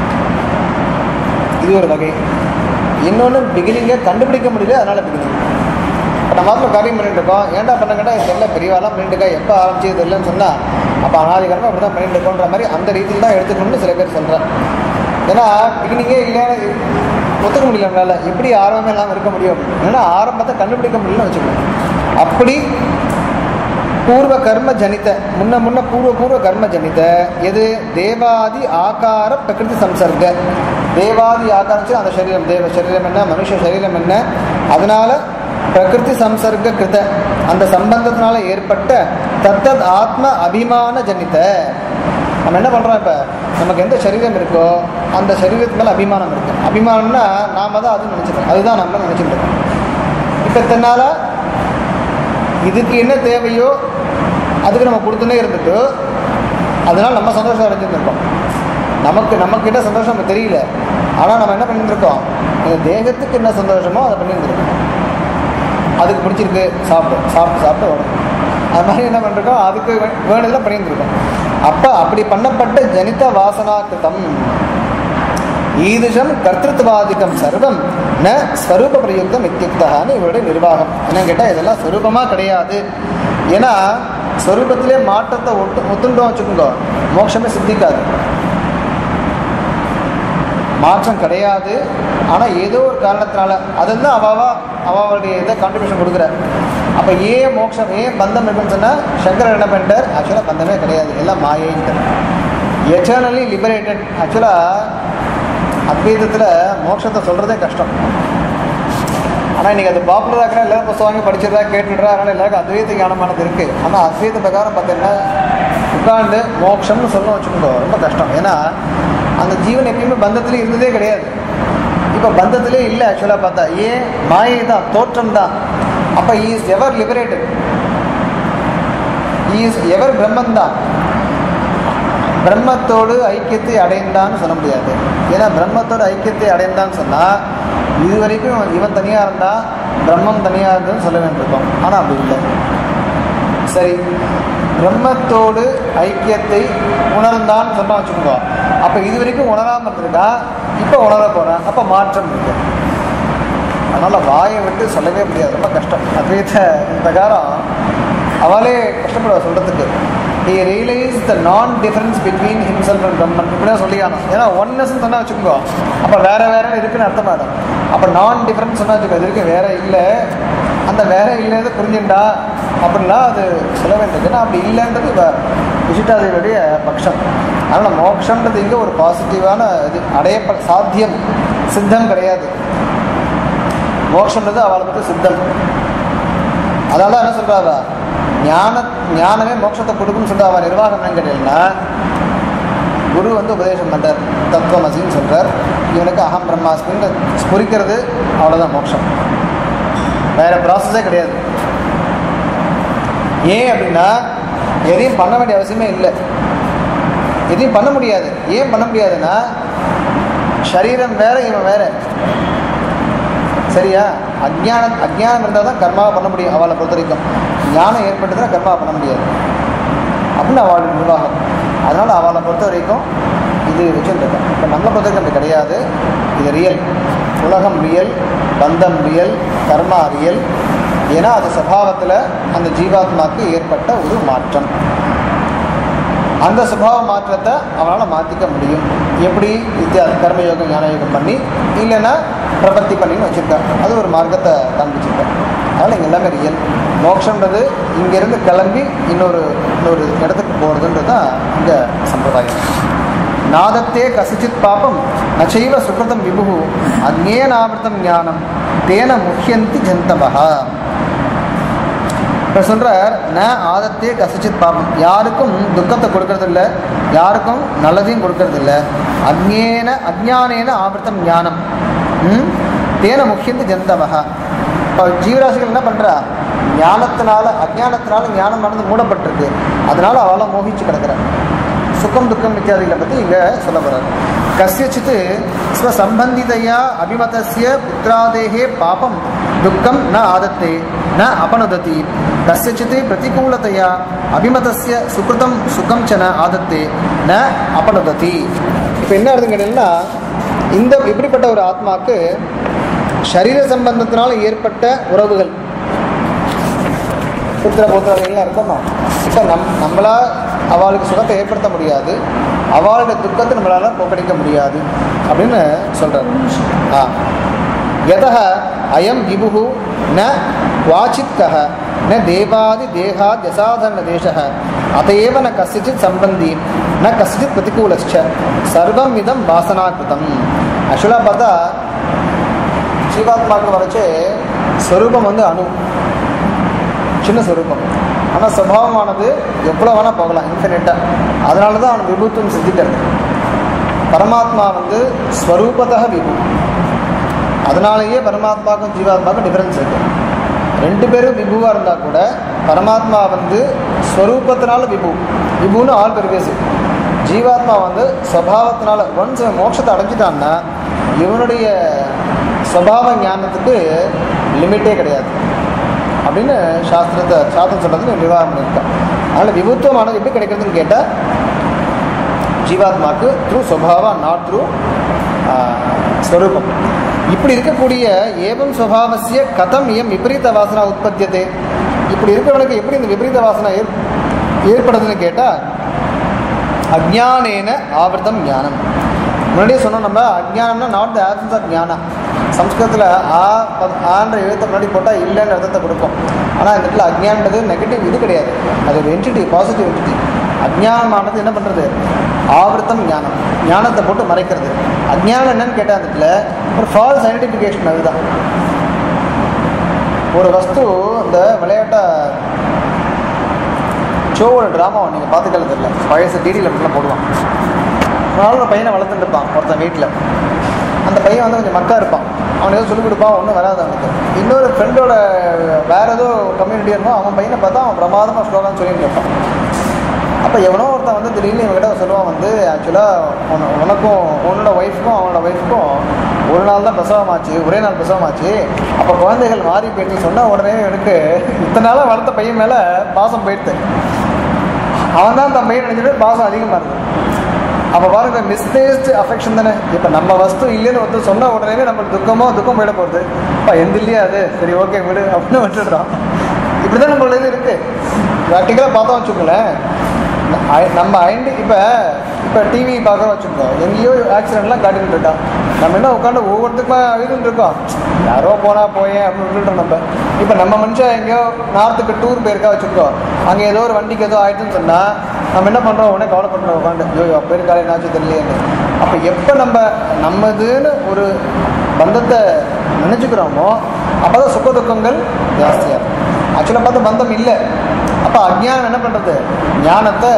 Speaker 1: இது ஒரு வகை இன்னொன்று பிகினிங்கை கண்டுபிடிக்க முடியல அதனால் பிகினிங் இப்போ நம்ம மாத்திரம் காரியம் பண்ணிட்டு இருக்கோம் ஏன்டா பண்ண கேட்டால் தெரியல பெரியவாலாம் பண்ணிட்டு இருக்கா எப்போ ஆரம்பிச்சது தெரியலன்னு சொன்னால் அப்போ அனாதிகாரமாக அப்படி தான் பண்ணிட்டு இருக்கோன்ற மாதிரி அந்த ரீதியில் தான் எடுத்துக்கணும்னு சில பேர் சொல்கிறேன் ஏன்னா பிகினிங்கே இல்லை ஒத்துக்க முடியல நம்மளால எப்படி ஆரம்பமே இல்லாமல் இருக்க முடியும் ஏன்னா ஆரம்பத்தை கண்டுபிடிக்க முடியலன்னு வச்சுக்கோங்க அப்படி பூர்வ கர்ம ஜனித முன்ன முன்ன பூர்வ பூர்வ கர்ம ஜனித எது தேவாதி ஆகார பிரகிருதி சம்சர்க தேவாதி ஆகாரம் சரி அந்த சரீரம் தேவ சரீரம் என்ன மனுஷ சரீரம் என்ன அதனால பிரகிருதி சம்சர்க கிருத அந்த சம்பந்தத்தினால ஏற்பட்ட தத்தத் ஆத்ம அபிமான ஜனித நம்ம என்ன பண்ணுறோம் இப்போ நமக்கு எந்த சரீரம் இருக்கோ அந்த சரீரத்து மேலே அபிமானம் இருக்கு அபிமானம்னா நாம தான் அது நினச்சிருக்கோம் அதுதான் நம்ம நினச்சிட்டு இருக்கோம் இப்போ இத்தனால இதுக்கு என்ன தேவையோ அதுக்கு நம்ம கொடுத்துனே இருந்துட்டு அதனால் நம்ம சந்தோஷம் அடைஞ்சிருந்துருக்கோம் நமக்கு நம்மக்கிட்ட சந்தோஷம் நமக்கு தெரியல ஆனால் நம்ம என்ன பண்ணிட்டு இருக்கோம் இந்த தேகத்துக்கு என்ன சந்தோஷமோ அதை பண்ணியிருந்துருக்கோம் அதுக்கு பிடிச்சிருக்கு சாப்பிட்டு சாப்பிட்டு சாப்பிட்டு வரும் அது மாதிரி என்ன பண்ணிருக்கோம் அதுக்கு வே- வேணுதெல்லாம் பண்ணியிருந்துருக்கோம் அப்போ அப்படி பண்ணப்பட்ட ஜனித வாசனாக்கிருதம் ஈதுஷம் கர்த்திருவாதிக்கம் சர்வம் ந ஸ்வரூப பிரயுக்தம் இத்தியுக்தகான்னு இவருடைய நிர்வாகம் என்னன்னு கேட்டால் இதெல்லாம் ஸ்வரூபமாக கிடையாது ஏன்னா ஸ்வரூபத்திலே மாற்றத்தை ஒட்டு ஒத்துண்டோம் வச்சுக்கோங்க மோட்சமே சித்திக்காது மாற்றம் கிடையாது ஆனால் ஏதோ ஒரு காரணத்தினால அதுதான் அவாவா அவாவுடைய இதை கான்ட்ரிபியூஷன் கொடுக்குற அப்போ ஏன் மோட்சம் ஏன் பந்தம் இருக்குன்னு சொன்னால் சங்கரர் என்ன பண்ணிட்டார் ஆக்சுவலாக பந்தமே கிடையாது எல்லாம் மாயைன்ட்டார் எட்டர்னலி லிபரேட்டட் ஆக்சுவலாக அத்வைதத்தில் மோட்சத்தை சொல்கிறதே கஷ்டம் ஆனால் இன்றைக்கி அது பாப்புலராக இருக்கிற எல்லாரும் புத்தகம் வாங்கி படிச்சிருந்தா கேட்டுடுறா அதனால் எல்லாருக்கும் அத்வைத ஞானமானது இருக்குது ஆனால் அத்வைத பிரகாரம் பார்த்தீங்கன்னா உட்கார்ந்து மோட்சம்னு சொல்லணும் வச்சுக்கோங்க ரொம்ப கஷ்டம் ஏன்னா அந்த ஜீவன் எப்பயுமே பந்தத்திலே இருந்ததே கிடையாது இப்போ பந்தத்திலே இல்லை ஆக்சுவலாக பார்த்தா ஏன் மாயை தான் தோற்றம் தான் அப்போ is ever liberated is ever பிரம்மன் தான் பிரம்மத்தோடு ஐக்கியத்தை அடைந்தான்னு சொல்ல முடியாது ஏன்னா பிரம்மத்தோடு ஐக்கியத்தை அடைந்தான்னு சொன்னால் இது வரைக்கும் இவன் தனியாக இருந்தால் பிரம்மம் தனியாக இருந்ததுன்னு சொல்ல வேண்டியிருக்கோம் ஆனால் அப்படி இல்லை சரி பிரம்மத்தோடு ஐக்கியத்தை உணர்ந்தான்னு சொன்னா வச்சுக்கோங்க அப்போ இது வரைக்கும் உணராமல் இருந்திருக்கா இப்போ உணர போகிறான் அப்போ மாற்றம் இருக்கு அதனால் வாயை விட்டு சொல்லவே முடியாது ரொம்ப கஷ்டம் அத்வைத பிரகாரம் அவளே கஷ்டப்படுவா சொல்கிறதுக்கு he realized the non difference between himself and Brahman இப்படி தான் சொல்லியானோம் ஏன்னா ஒன்னஸ் சொன்னா வச்சுக்கோங்க அப்போ வேற வேற இருக்குன்னு அர்த்தமாயிடும் அப்போ நான் டிஃபரன்ஸ் சொன்னா வச்சுக்கோ இது இருக்கு வேற இல்லை அந்த வேற இல்லைன்னு புரிஞ்சுண்டா அப்படின்னா அது சொல்ல வேண்டியது ஏன்னா அப்படி இல்லைன்றது வ- விசிட்டாதேவியுடைய பட்சம் அதனால் மோட்சன்றது இங்கே ஒரு பாசிட்டிவான இது அடையப்ப சாத்தியம் சித்தம் கிடையாது மோட்சம்ன்றது அவளுக்கு சித்தம் அதனால என்ன சொல்றாவா ஞான ஞானமே மோட்சத்தை கொடுக்கும்னு சொல்றா அவன் நிர்வாகம் என்னன்னு கேட்டீங்கன்னா குரு வந்து உபதேசம் பண்றார் தத்துவமசின்னு சொல்றார் இவனுக்கு அகம் பிரம்மாஸ்மின்னு ஸ்புரிக்கிறது அவ்வளோதான் மோட்சம் வேற ப்ராசஸே கிடையாது ஏன் அப்படின்னா எதையும் பண்ண வேண்டிய அவசியமே இல்லை எதையும் பண்ண முடியாது ஏன் பண்ண முடியாதுன்னா சரீரம் வேற இவன் வேற சரியா அஜ்ஞானம் அஜ்ஞானம் இருந்தால் தான் கர்மாவை பண்ண முடியும் அவளை பொறுத்த வரைக்கும் ஞானம் ஏற்பட்டதுன்னா கர்மாவை பண்ண முடியாது அப்படின்னு அவளுடைய நிர்வாகம் அதனால் அவளை பொறுத்த வரைக்கும் இது வச்சுருக்கேன் இப்போ நம்மளை பொறுத்த வரைக்கும் அப்படி கிடையாது இது ரியல் உலகம் ரியல் பந்தம் ரியல் கர்மா ரியல் ஏன்னா அது சுபாவத்தில் அந்த ஜீவாத்மாக்கு ஏற்பட்ட ஒரு மாற்றம் அந்த சுபாவ மாற்றத்தை அவனால் மாற்றிக்க முடியும் எப்படி வித்யா கர்மயோகம் ஞானயோகம் பண்ணி இல்லைன்னா பிரபத்தி பண்ணின்னு வச்சுருக்கேன் அது ஒரு மார்க்கத்தை காண்பிச்சிருக்கேன் அதனால் இங்கே எல்லாமே ரியல் மோட்சன்றது இங்கேருந்து கிளம்பி இன்னொரு இன்னொரு இடத்துக்கு போகிறதுன்றது தான் இங்கே சம்பிரதாயம் நாதத்தே கசிச்சித் பாபம் நச்சைவ சுகிருதம் விபு அக்ஞேனாவிரதம் ஞானம் தேன முக்கியந்தி ஜந்தவஹா இப்போ சொல்கிறார் ந ஆதத்தே கசிச்சித் பாபம் யாருக்கும் துக்கத்தை கொடுக்கறதில்ல யாருக்கும் நல்லதையும் கொடுக்கறதில்ல அக்ஞேன அஜ்ஞானேன ஆவர்த்தம் ஞானம் ம்? தேன முக்கியந்து ஜந்தவகா இப்போ ஜீவராசிகள் என்ன பண்ணுறா ஞானத்தினால அஜ்ஞானத்தினால ஞானம் நடந்து மூடப்பட்டிருக்கு அதனால அவளை மோகிச்சு கிடக்குறான் சுகம் துக்கம் இத்தியாதிகளை பற்றி இங்கே சொல்ல போகிறார் கசியச்சித் ஸ்வசம்பந்திதையா அபிமதஸ்ய புத்திராதேகே பாபம் துக்கம் ந ஆதத்தே ந அபனுததி கசியச்சித் பிரதிகூலதையா அபிமதஸ்ய சுகிருதம் சுகம் ச ந ஆதத்தே ந அபனுததி இப்போ என்ன அர்த்தம் கேட்டீங்கன்னா இந்த இப்படிப்பட்ட ஒரு ஆத்மாக்கு சரீர சம்பந்தத்தினால ஏற்பட்ட உறவுகள் புத்திர புத்திரர்கள்லாம் இருக்கணும் இப்போ நம் நம்மளா அவளுக்கு சுகத்தை ஏற்படுத்த முடியாது அவளுடைய துக்கத்தை நம்மளால் போக்கடிக்க முடியாது அப்படின்னு சொல்கிறார் ஆ யதः அயம் விபுः ந வாச்சித்கः ந தேவாதி தேகாத் யசாதரண தேசः அதையேவ ந கசிச்சித் சம்பந்தி ந கசிச்சித் பிரதிகூலச்ச சர்வம் இதம் வாசனாகிருதம் ஆக்சுவலாக பார்த்தா ஜீவாத்மாவுக்கு வரைச்சே ஸ்வரூபம் வந்து அணு சின்ன ஸ்வரூபம் ஆனால் சுபாவமானது எவ்வளோ வேணால் போகலாம் இன்ஃபினிட்டாக அதனால தான் அவன் விபுத்துவம் சித்திக்கிறது பரமாத்மா வந்து ஸ்வரூபத்தக விபு அதனாலேயே பரமாத்மாவுக்கும் ஜீவாத்மாவுக்கும் டிஃப்ரென்ஸ் இருக்கு ரெண்டு பேரும் விபுவாக இருந்தால் கூட பரமாத்மா வந்து ஸ்வரூபத்தினால விபு விபுன்னு ஆல் பெருகேசு ஜீவாத்மா வந்து ஸ்வபாவத்தினால ஒன்ஸ் மோட்சத்தை அடைஞ்சிட்டான்னா இவனுடைய ஸ்வபாவ ஞானத்துக்கு லிமிட்டே கிடையாது அப்படின்னு சாஸ்திரத்தை சாஸ்திரம் சொல்கிறது நிர்வாகம் பண்ணியிருக்கான் அதனால் விபுத்துவமானது எப்படி கிடைக்கிறதுன்னு கேட்டால் ஜீவாத்மாக்கு த்ரூ ஸ்வபாவா நாட் த்ரூ ஸ்வரூபம் இப்படி இருக்கக்கூடிய ஏவம் ஸ்வபாவசிய கதம் இயம் விபரீத வாசனா உற்பத்தியதே இப்படி இருக்கிறவனுக்கு எப்படி இந்த விபரீத வாசனை ஏற் ஏற்படுதுன்னு கேட்டால் அஜ்ஞானேன ஆவர்த்தம் ஞானம் முன்னாடியே சொன்னோம் நம்ம அஜ்ஞானம்னா நாட் த ஆப்சன்ஸ் ஆஃப் ஞானம் சம்ஸ்கிருதத்தில் ஆ பத்- ஆன்ற எழுத்தை முன்னாடி போட்டால் இல்லைன்னு அர்த்தத்தை கொடுப்போம் ஆனால் இந்த இடத்துல அஜ்ஞானது நெகட்டிவ் இது கிடையாது அது ஒரு என்டிட்டி பாசிட்டிவ் என்டிட்டி அஜ்ஞானமானது என்ன பண்ணுறது ஆவர்த்தம் ஞானம் ஞானத்தை போட்டு மறைக்கிறது அஜ்ஞானம் என்னன்னு கேட்டால் அந்த இடத்துல ஒரு ஃபால்ஸ் ஐடென்டிஃபிகேஷன் அதுதான் ஒரு வஸ்து இந்த விளையாட்டை ஷோவோட ட்ராமா நீங்கள் பார்த்துக்கிறது இல்லை வயசு டிடியில் மட்டும் போடுவான் அதனால ஒரு பையனை வளர்த்துட்டு இருப்பான் ஒருத்தன் வீட்டில் அந்த பையன் வந்து கொஞ்சம் மக்கா இருப்பான் அவன் ஏதோ சொல்லிக் கொடுப்பான் ஒன்றும் வராது அவனுக்கு இன்னொரு ஃப்ரெண்டோட வேற ஏதோ கம்யூனிட்டி இருந்தோம் அவன் பையனை பார்த்தா அவன் பிரமாதமாக ஸ்லோகான்னு சொல்லிட்டு இருப்பான் அப்போ எவனோ ஒருத்தன் வந்து திடீர்னு இவங்ககிட்ட சொல்லுவான் வந்து ஆக்சுவலாக உனக்கும் உன்னோட ஒய்ஃப்க்கும் அவனோட ஒய்ஃப்க்கும் ஒரு நாள் தான் பிரசவமாச்சு ஒரே நாள் பிரசவமாச்சு அப்போ குழந்தைகள் மாறி போயிட்டு சொன்ன உடனே எனக்கு இத்தனை நாளாக வளர்த்த பையன் மேலே பாசம் போயிடுது அவன் தான் தன் பையன் நினைச்சிட்டு பாசம் அதிகமாக இருக்கு அப்போ பாருங்க மிஸ்பேஸ்டு அஃபெக்ஷன் தானே இப்போ நம்ம வஸ்து இல்லைன்னு ஒருத்தர் சொன்ன உடனே நம்மளுக்கு துக்கமோ துக்கம் போயிட போகுது அப்பா எந்த இல்லையா அது சரி ஓகே விடு அப்படின்னு விட்டுடுறோம் இப்படி தான் நம்மள இது இருக்குது ப்ராக்டிக்கலாக பார்த்தோம் வச்சுக்கோங்களேன் ஐ- நம்ம ஐண்டு இப்போ இப்போ டிவி பார்க்குறோம் வச்சுக்கோ எங்கேயோ ஆக்சிடென்ட்லாம் காட்டிக்கிட்டு இருக்கான் நம்ம என்ன உட்காந்து ஒவ்வொருத்துக்குமா அழுதுன்னு இருக்கோம் யாரோ போனா போயேன் அப்படின்னு விட்டுட்டோம் நம்ம இப்போ நம்ம மனுஷன் எங்கேயோ நார்த்துக்கு டூர் போயிருக்கா வச்சுக்கோ அங்கே ஏதோ ஒரு வண்டிக்கு ஏதோ ஆயிடுச்சுன்னு சொன்னால் நம்ம என்ன பண்ணுறோம் உடனே கவலைப்படுறோம் உட்காந்து ஐயோ அப்போ இருக்காளே என்னாச்சும் தெரியலையேன்னு அப்போ எப்போ நம்ம நம்மதுன்னு ஒரு பந்தத்தை நினச்சிக்கிறோமோ அப்போ தான் சுக துக்கங்கள் ஜாஸ்தியாக இருக்கும் ஆக்சுவலாக பார்த்தா பந்தம் இல்லை அப்போ அஜ்ஞானம் என்ன பண்ணுறது ஞானத்தை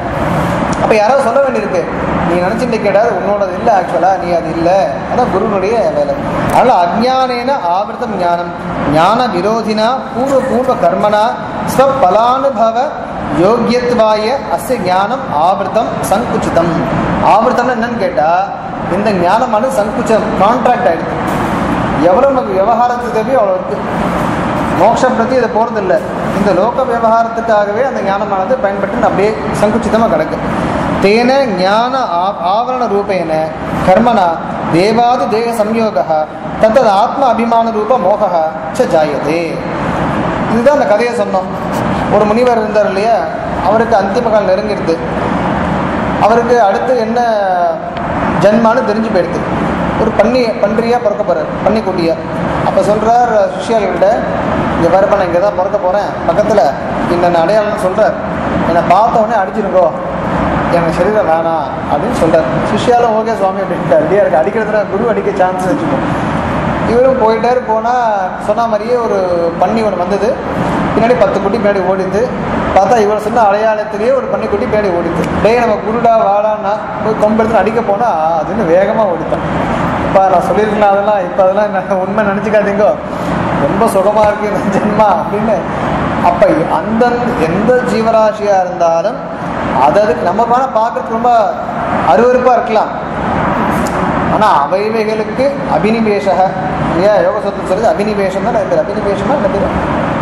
Speaker 1: அப்போ யாராவது சொல்ல வேண்டியிருக்கு நீ நினச்சிட்டு கேட்டாது உன்னோடது இல்லை ஆக்சுவலாக நீ அது இல்லை அதான் குருனுடைய வேலை அதனால் அஜ்ஞானேன ஆவர்த்தம் ஞானம் ஞான விரோதினா பூர்வ பூர்வ கர்மனா ஸ்வபலானுபவ யோக்கியத்வாய அஸ்ய ஞானம் ஆவர்த்தம் சங்குச்சிதம் ஆவர்த்தம்னு என்னன்னு கேட்டால் இந்த ஞானமானது சங்குச்சம் கான்ட்ராக்ட் ஆகிடுது எவ்வளோ நமக்கு விவகாரத்துக்கு தேவையோ அவ்வளோ இருக்குது மோட்சம் பற்றி இதை போகிறதில்ல இந்த லோக விவகாரத்துக்காகவே அந்த ஞானமானது பயன்பட்டு அப்படியே சங்குச்சிதமாக கிடக்கு தேன ஞான ஆ- ஆவரண ரூபேன கர்மனா தேவாதி தேக சம்யோக தத்தது ஆத்ம அபிமான ரூப மோக ச ஜாயதே இதுதான் அந்த கதையை சொன்னோம் ஒரு முனிவர் இருந்தார் இல்லையா அவருக்கு அந்திம காலம் நெருங்கிடுது அவருக்கு அடுத்து என்ன ஜென்மான்னு தெரிஞ்சு போயிடுது ஒரு பன்னி பன்றியாக பிறக்க போகிறார் பன்னிக்குட்டியா அப்போ சொல்கிறார் சிஷியாள்கிட்ட இங்கே பாருப்பா நான் இங்கே தான் பிறக்க போகிறேன் பக்கத்தில் இன்னென்ன அடையாளம்னு சொல்கிறார் என்னை பார்த்த உடனே அடிச்சிருங்கோ எனக்கு சரீரம் வேணாம் அப்படின்னு சொல்கிறார் சிஷியாலும் ஓகே சுவாமி அப்படின்ட்டு ரெடியாக இருக்கு அடிக்கிறதுல குரு அடிக்க சான்ஸ் வச்சுக்கோம் இவரும் போயிட்டாரு போனால் சொன்ன மாதிரியே ஒரு பன்னி ஒன்று வந்தது பின்னாடி பத்து குட்டி பின்னாடி ஓடிது பார்த்தா இவர் சொன்ன அடையாளத்திலேயே ஒரு பன்னிக்குட்டி பின்னாடி ஓடிது டேய் நம்ம குருடா வாடான்னா போய் கொம்பெடுத்து அடிக்க போனால் அதுன்னு வேகமாக ஓடித்தான் இப்போ நான் சொல்லியிருக்கலாம் அதெல்லாம் இப்போ அதெல்லாம் நான் உண்மை நினச்சிக்காதீங்கோ ரொம்ப சுகமாக இருக்கு இந்த ஜென்மா அப்படின்னு அப்போ அந்த எந்த ஜீவராசியாக இருந்தாலும் அது அதுக்கு நம்ம வேணால் பார்க்கறதுக்கு ரொம்ப அருவருப்பாக இருக்கலாம் ஆனால் அவைவைகளுக்கு அபினிவேஷக இல்லையா யோக சத்து சொல்லுது அபினிவேஷம் தான் பேர் அபினிவேஷமா என்ன பேர்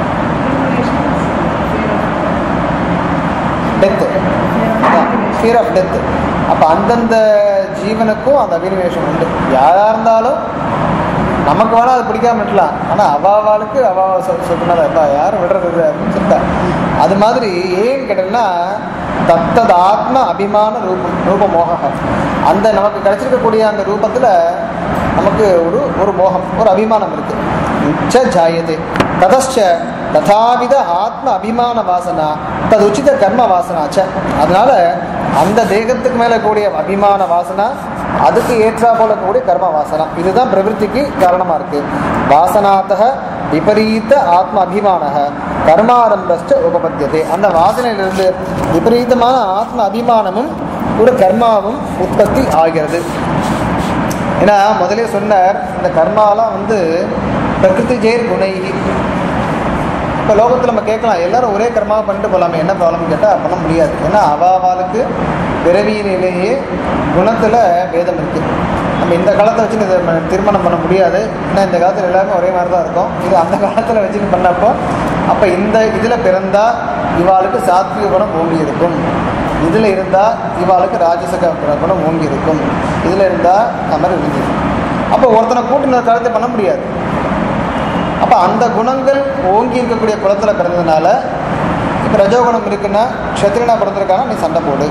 Speaker 1: டெத்து ஃபியர் ஆஃப் டெத்து அப்போ அந்தந்த ஜீவனுக்கும் அந்த அபினிவேஷம் உண்டு யாராக இருந்தாலும் நமக்கு வேணால் அது பிடிக்காம இருக்கலாம் ஆனால் அவாவாளுக்கு அவா சொல் சொல்றதுனால அப்பா யாரும் விடுறது இது அப்படின்னு சொல்லிட்டா அது மாதிரி ஏன்னு கேட்டீங்கன்னா தத்தது ஆத்ம அபிமான ரூபம் ரூப மோகம் அந்த நமக்கு கிடைச்சிருக்கக்கூடிய அந்த ரூபத்தில் நமக்கு ஒரு ஒரு மோகம் ஒரு அபிமானம் இருக்கு உச்ச ஜாயதே ததச்ச ததாவித ஆத்ம அபிமான வாசனா தது உச்சித கர்ம வாசனா ச அதனால அந்த தேகத்துக்கு மேலே கூடிய அபிமான வாசனா அதுக்கு ஏற்றா போல கூடிய கர்ம வாசனா இதுதான் பிரவருத்திக்கு காரணமா இருக்கு வாசனாத்தக விபரீத ஆத்ம அபிமான கர்மாரம்பஸ்ட உபபத்தியதே அந்த வாசனையிலிருந்து விபரீதமான ஆத்ம அபிமானமும் ஒரு கர்மாவும் உற்பத்தி ஆகிறது ஏன்னா முதலே சொன்னார் இந்த கர்மாலாம் வந்து பிரகிருதி ஜெயர் குணைகி இப்போ லோகத்தில் நம்ம கேட்கலாம் எல்லாரும் ஒரே கர்மாவை பண்ணிட்டு போகலாமே என்ன ப்ராப்ளம் கேட்டால் பண்ண முடியாது ஏன்னா அவாவாளுக்கு பிறவியிலேயே குணத்தில் பேதம் இருக்குது நம்ம இந்த காலத்தை வச்சு இதை ம- திருமணம் பண்ண முடியாது ஏன்னா இந்த காலத்தில் எல்லாருமே ஒரே மாதிரி தான் இருக்கும் இது அந்த காலத்தில் வச்சுன்னு பண்ணப்போ அப்போ இந்த இதில் பிறந்தா இவாளுக்கு சாத்விக குணம் ஓங்கி இருக்கும் இதில் இருந்தால் இவாளுக்கு ராஜசக குணம் ஓங்கி இருக்கும் இதில் இருந்தால் அந்த மாதிரி இருந்துருக்கும் அப்போ ஒருத்தனை கூட்டின காலத்தை பண்ண முடியாது அப்போ அந்த குணங்கள் ஓங்கி இருக்கக்கூடிய குலத்தில் பிறந்ததுனால இப்போ ரஜோகுணம் இருக்குன்னா க்ஷத்ரியனா பிறந்திருக்கானா நீ சண்டை போடு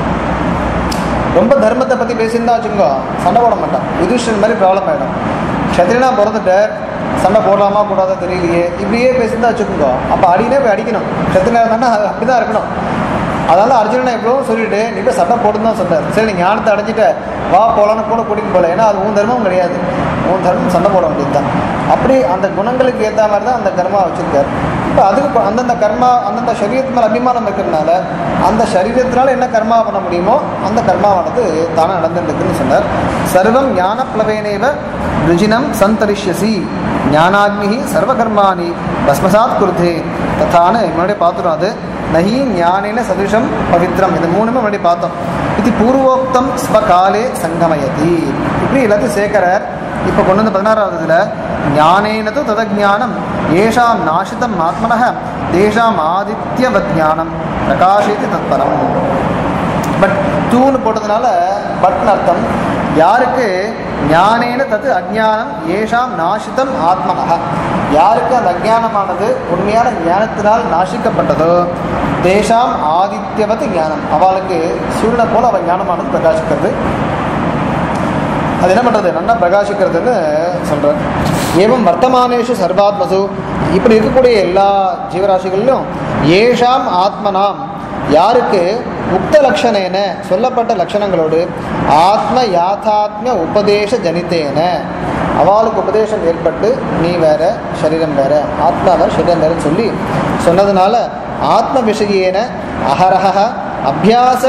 Speaker 1: ரொம்ப தர்மத்தை பற்றி பேசியிருந்தா வச்சுக்கோ சண்டை போட மாட்டான் யுதிஷ்டன் மாதிரி ப்ராப்ளம் ஆகிடும் க்ஷத்ரியனா பிறந்துட்ட சண்டை போடலாமா கூடாதா தெரியலையே இப்படியே பேசியிருந்தா வச்சுக்கோங்க அப்போ அடினே போய் அடிக்கணும் க்ஷத்ரியனா இருந்தானா அது அப்படி தான் இருக்கணும் அதனால அர்ஜுனனை எவ்வளோ சொல்லிட்டு நீ போய் சண்டை போடுன்னு தான் சொன்னார் சரி நீ ஞானத்தை அடைஞ்சிட்ட வா போலான்னு கூட கூட்டிகிட்டு போகல ஏன்னா அது உன் தர்மம் கிடையாது உன் தர்மம் சண்டை போட வேண்டியது தான் அப்படி அந்த குணங்களுக்கு ஏற்ற மாதிரி தான் அந்த கர்மா வச்சிருக்காரு இப்போ அதுக்கு இப்போ அந்தந்த கர்மா அந்தந்த சரீரத்து மேலே அபிமானம் இருக்கிறதுனால அந்த சரீரத்தினால என்ன கர்மா பண்ண முடியுமோ அந்த கர்மாவானது தானே நடந்துட்டு இருக்குன்னு சொன்னார் சர்வம் ஞான பிளவேனேவ ருஜினம் சந்தரிஷ்யசி ஞானாக்னி சர்வகர்மாணி பஸ்மசாத் குருதே தத்தான்னு முன்னாடி பார்த்துட்டோம் அது நஹி ஞானேன சதுஷம் பவித்ரம் இது மூணுமே முன்னாடி பார்த்தோம் இது பூர்வோக்தம் ஸ்வகாலே சங்கமயதி இப்படி எல்லாத்தையும் சேர்க்கிறார் இப்போ கொண்டு வந்து பதினாறாவது இதில் ஞானேனது ததஜானம் ஏஷாம் நாசிதம் ஆத்மனः தேஷாம் ஆதித்யவத் ஞானம் பிரகாஷேதி தத்பரம் பட் தூன்னு போட்டதுனால பட்னு அர்த்தம் யாருக்கு ஞானேன தது அஜ்ஞானம் ஏஷாம் நாசிதம் ஆத்மனः யாருக்கு அந்த அஜ்ஞானமானது உண்மையான ஞானத்தினால் நாசிக்கப்பட்டதோ தேஷாம் ஆதித்யவத் ஞானம் அவளுக்கு சூரியனை போல அவள் ஞானமானது பிரகாசிக்கிறது அது என்ன பண்ணுறது நல்லா பிரகாசிக்கிறதுன்னு சொல்கிறார் ஏவம் வர்த்தமானேஷு சர்வாத்மசு இப்படி இருக்கக்கூடிய எல்லா ஜீவராசிகளிலும் ஏஷாம் ஆத்மனாம் யாருக்கு உக்த லட்சணேன சொல்லப்பட்ட லட்சணங்களோடு ஆத்ம யாத்தாத்ம உபதேச ஜனித்தேன அவளுக்கு உபதேசம் ஏற்பட்டு நீ வேற சரீரம் வேற ஆத்மா வேற சரீரம் வேறன்னு சொல்லி சொன்னதுனால ஆத்ம விஷயேன அஹரஹ அபியாச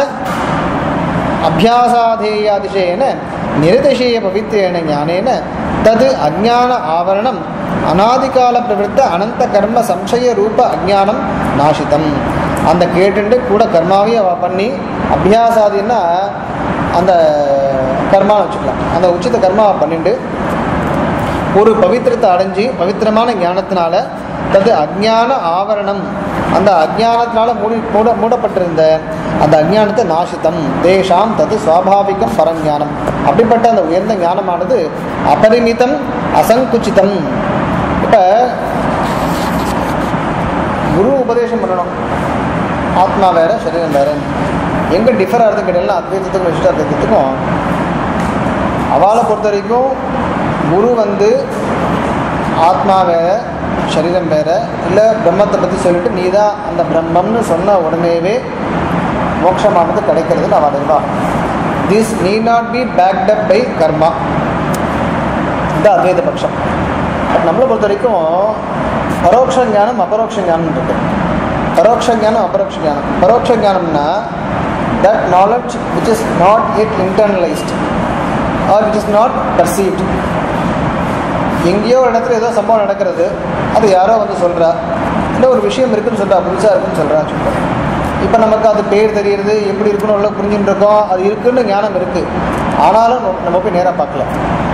Speaker 1: அபியாசாதேயாதிசயேன நிரதிசய பவித்ரேன ஞானேன தது அஜ்ஞான ஆவரணம் அநாதிகால பிரவருத்த அனந்த கர்ம சம்சய ரூப அஜ்ஞானம் நாசிதம் அந்த கேட்டுண்டு கூட கர்மாவே அவ பண்ணி அபியாசாதின்னா அந்த கர்மாவை வச்சுக்கலாம் அந்த உச்சித கர்மாவை பண்ணிட்டு ஒரு பவித்திரத்தை அடைஞ்சு பவித்திரமான ஞானத்தினால தது அஜ்ஞான ஆவரணம் அந்த அஜ்ஞானத்தினால மூடி மூட மூடப்பட்டிருந்த அந்த அஜ்ஞானத்தை நாசித்தம் தேஷாம் தது சுவாபாவிகம் பரஞானம் அப்படிப்பட்ட அந்த உயர்ந்த ஞானமானது அபரிமிதம் அசங்குச்சிதம் இப்போ குரு உபதேசம் பண்ணணும் ஆத்மா வேற சரீரம் வேற எங்கே டிஃபர் ஆகிறது கேட்டீங்கன்னா அத்வைத்தத்துக்கும் விசிஷ்டாத்வைத்தத்துக்கும் அவளை பொறுத்த வரைக்கும் குரு வந்து ஆத்மா வேற சரீரம் வேற இல்லை பிரம்மத்தை பற்றி சொல்லிட்டு நீ தான் அந்த பிரம்மம்னு சொன்ன உடனேவே மோட்சமானது கிடைக்கிறதுன்னு அவள் நிர்வாகம் திஸ் நீ not be packed up by கர்மா இந்த அத்வைத பட்சம் பட் நம்மளை பொறுத்த வரைக்கும் பரோட்ச ஞானம் அபரோக்ஷ ஞானம் இருக்கு பரோட்ச ஞானம் அபரோக்ஷ ஞானம் பரோட்ச ஞானம்னா that knowledge which is not it internalised or which is not perceived எங்கேயோ ஒரு இடத்துல ஏதோ சம்பவம் நடக்கிறது அது யாரோ வந்து சொல்கிறா இல்லை ஒரு விஷயம் இருக்குன்னு சொல்கிறா புதுசாக இருக்குன்னு சொல்கிறான்னு சொல்கிறா இப்போ நமக்கு அது பேர் தெரியுது எப்படி இருக்குன்னு உள்ள புரிஞ்சுட்டு இருக்கோம் அது இருக்குன்னு ஞானம் இருக்குது ஆனாலும் நம்ம- நம்ம போய் நேராக பார்க்கல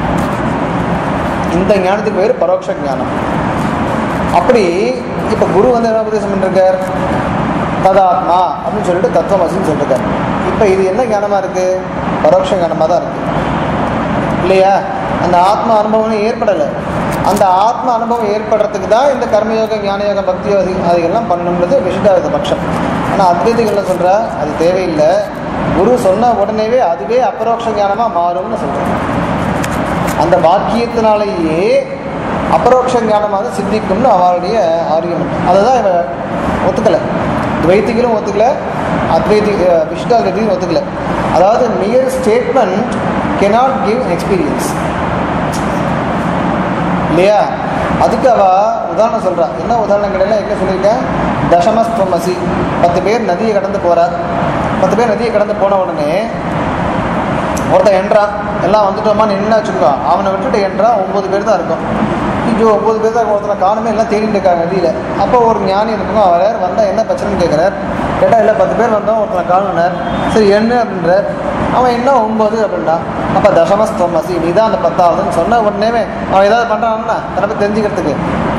Speaker 1: இந்த ஞானத்துக்கு பேர் பரோட்ச ஞானம் அப்படி இப்போ குரு வந்து என்ன உபதேசம் பண்ணிருக்கார் ததாத்மா அப்படின்னு சொல்லிட்டு தத்துவமசின்னு சொல்லிருக்கார் இப்போ இது என்ன ஞானமாக இருக்குது பரோட்ச ஞானமாக தான் இருக்குது இல்லையா அந்த ஆத்ம அனுபவம் ஏற்படலை அந்த ஆத்ம அனுபவம் ஏற்படுறதுக்கு தான் இந்த கர்மயோகம் ஞானயோகம் பக்தி யோகி அதுகெல்லாம் பண்ணணுன்றது விசிஷ்டாயுத பட்சம் ஆனால் அத்வைதிகள்ல சொல்கிறா அது தேவையில்லை குரு சொன்ன உடனேவே அதுவே அபரோக்ஷ ஞானமாக மாறும்னு சொல்கிறேன் அந்த வாக்கியத்தினாலேயே அபரோக்ஷ ஞானமாக சித்திக்கும்னு அவளுடைய ஆர்கியுமெண்ட் அதை தான் இவ ஒத்துக்கலை துவைத்திகளும் ஒத்துக்கல அத்வைதி விஷ்டாத்வைதிகளும் ஒத்துக்கல அதாவது mere statement cannot give experience இல்லையா அதுக்கு அவ உதாரணம் சொல்றா என்ன உதாரணம் கிடையாது எங்கே சொல்லியிருக்கேன் தசமஸ்துவமசி பத்து பேர் நதியை கடந்து போறார் பத்து பேர் நதியை கடந்து போன உடனே ஒருத்தன் என்றான் எல்லாம் வந்துட்டோமா நின்று வச்சுக்கோ அவனை விட்டுட்டு என்றா ஒம்பது பேர் தான் இருக்கும் ஐயோ ஒம்பது பேர் தான் ஒருத்தனை காணுமே எல்லாம் தேடிட்டு இருக்காங்க நதியில் அப்போ ஒரு ஞானி இருக்கும் அவர் வந்தால் என்ன பிரச்சனைன்னு கேட்குறார் கேட்டால் இல்லை பத்து பேர் வந்தோம் ஒருத்தனை காணுனார் சரி என்ன அப்படின்றார் அவன் என்ன ஒம்பது அப்படின்னா அப்போ தசமஸ்தோமசி நீ தான் அந்த பத்தாவதுன்னு சொன்ன உடனே அவன் ஏதாவது பண்ணுறான்னா தன்னை பத்தி தெரிஞ்சுக்கிறதுக்கு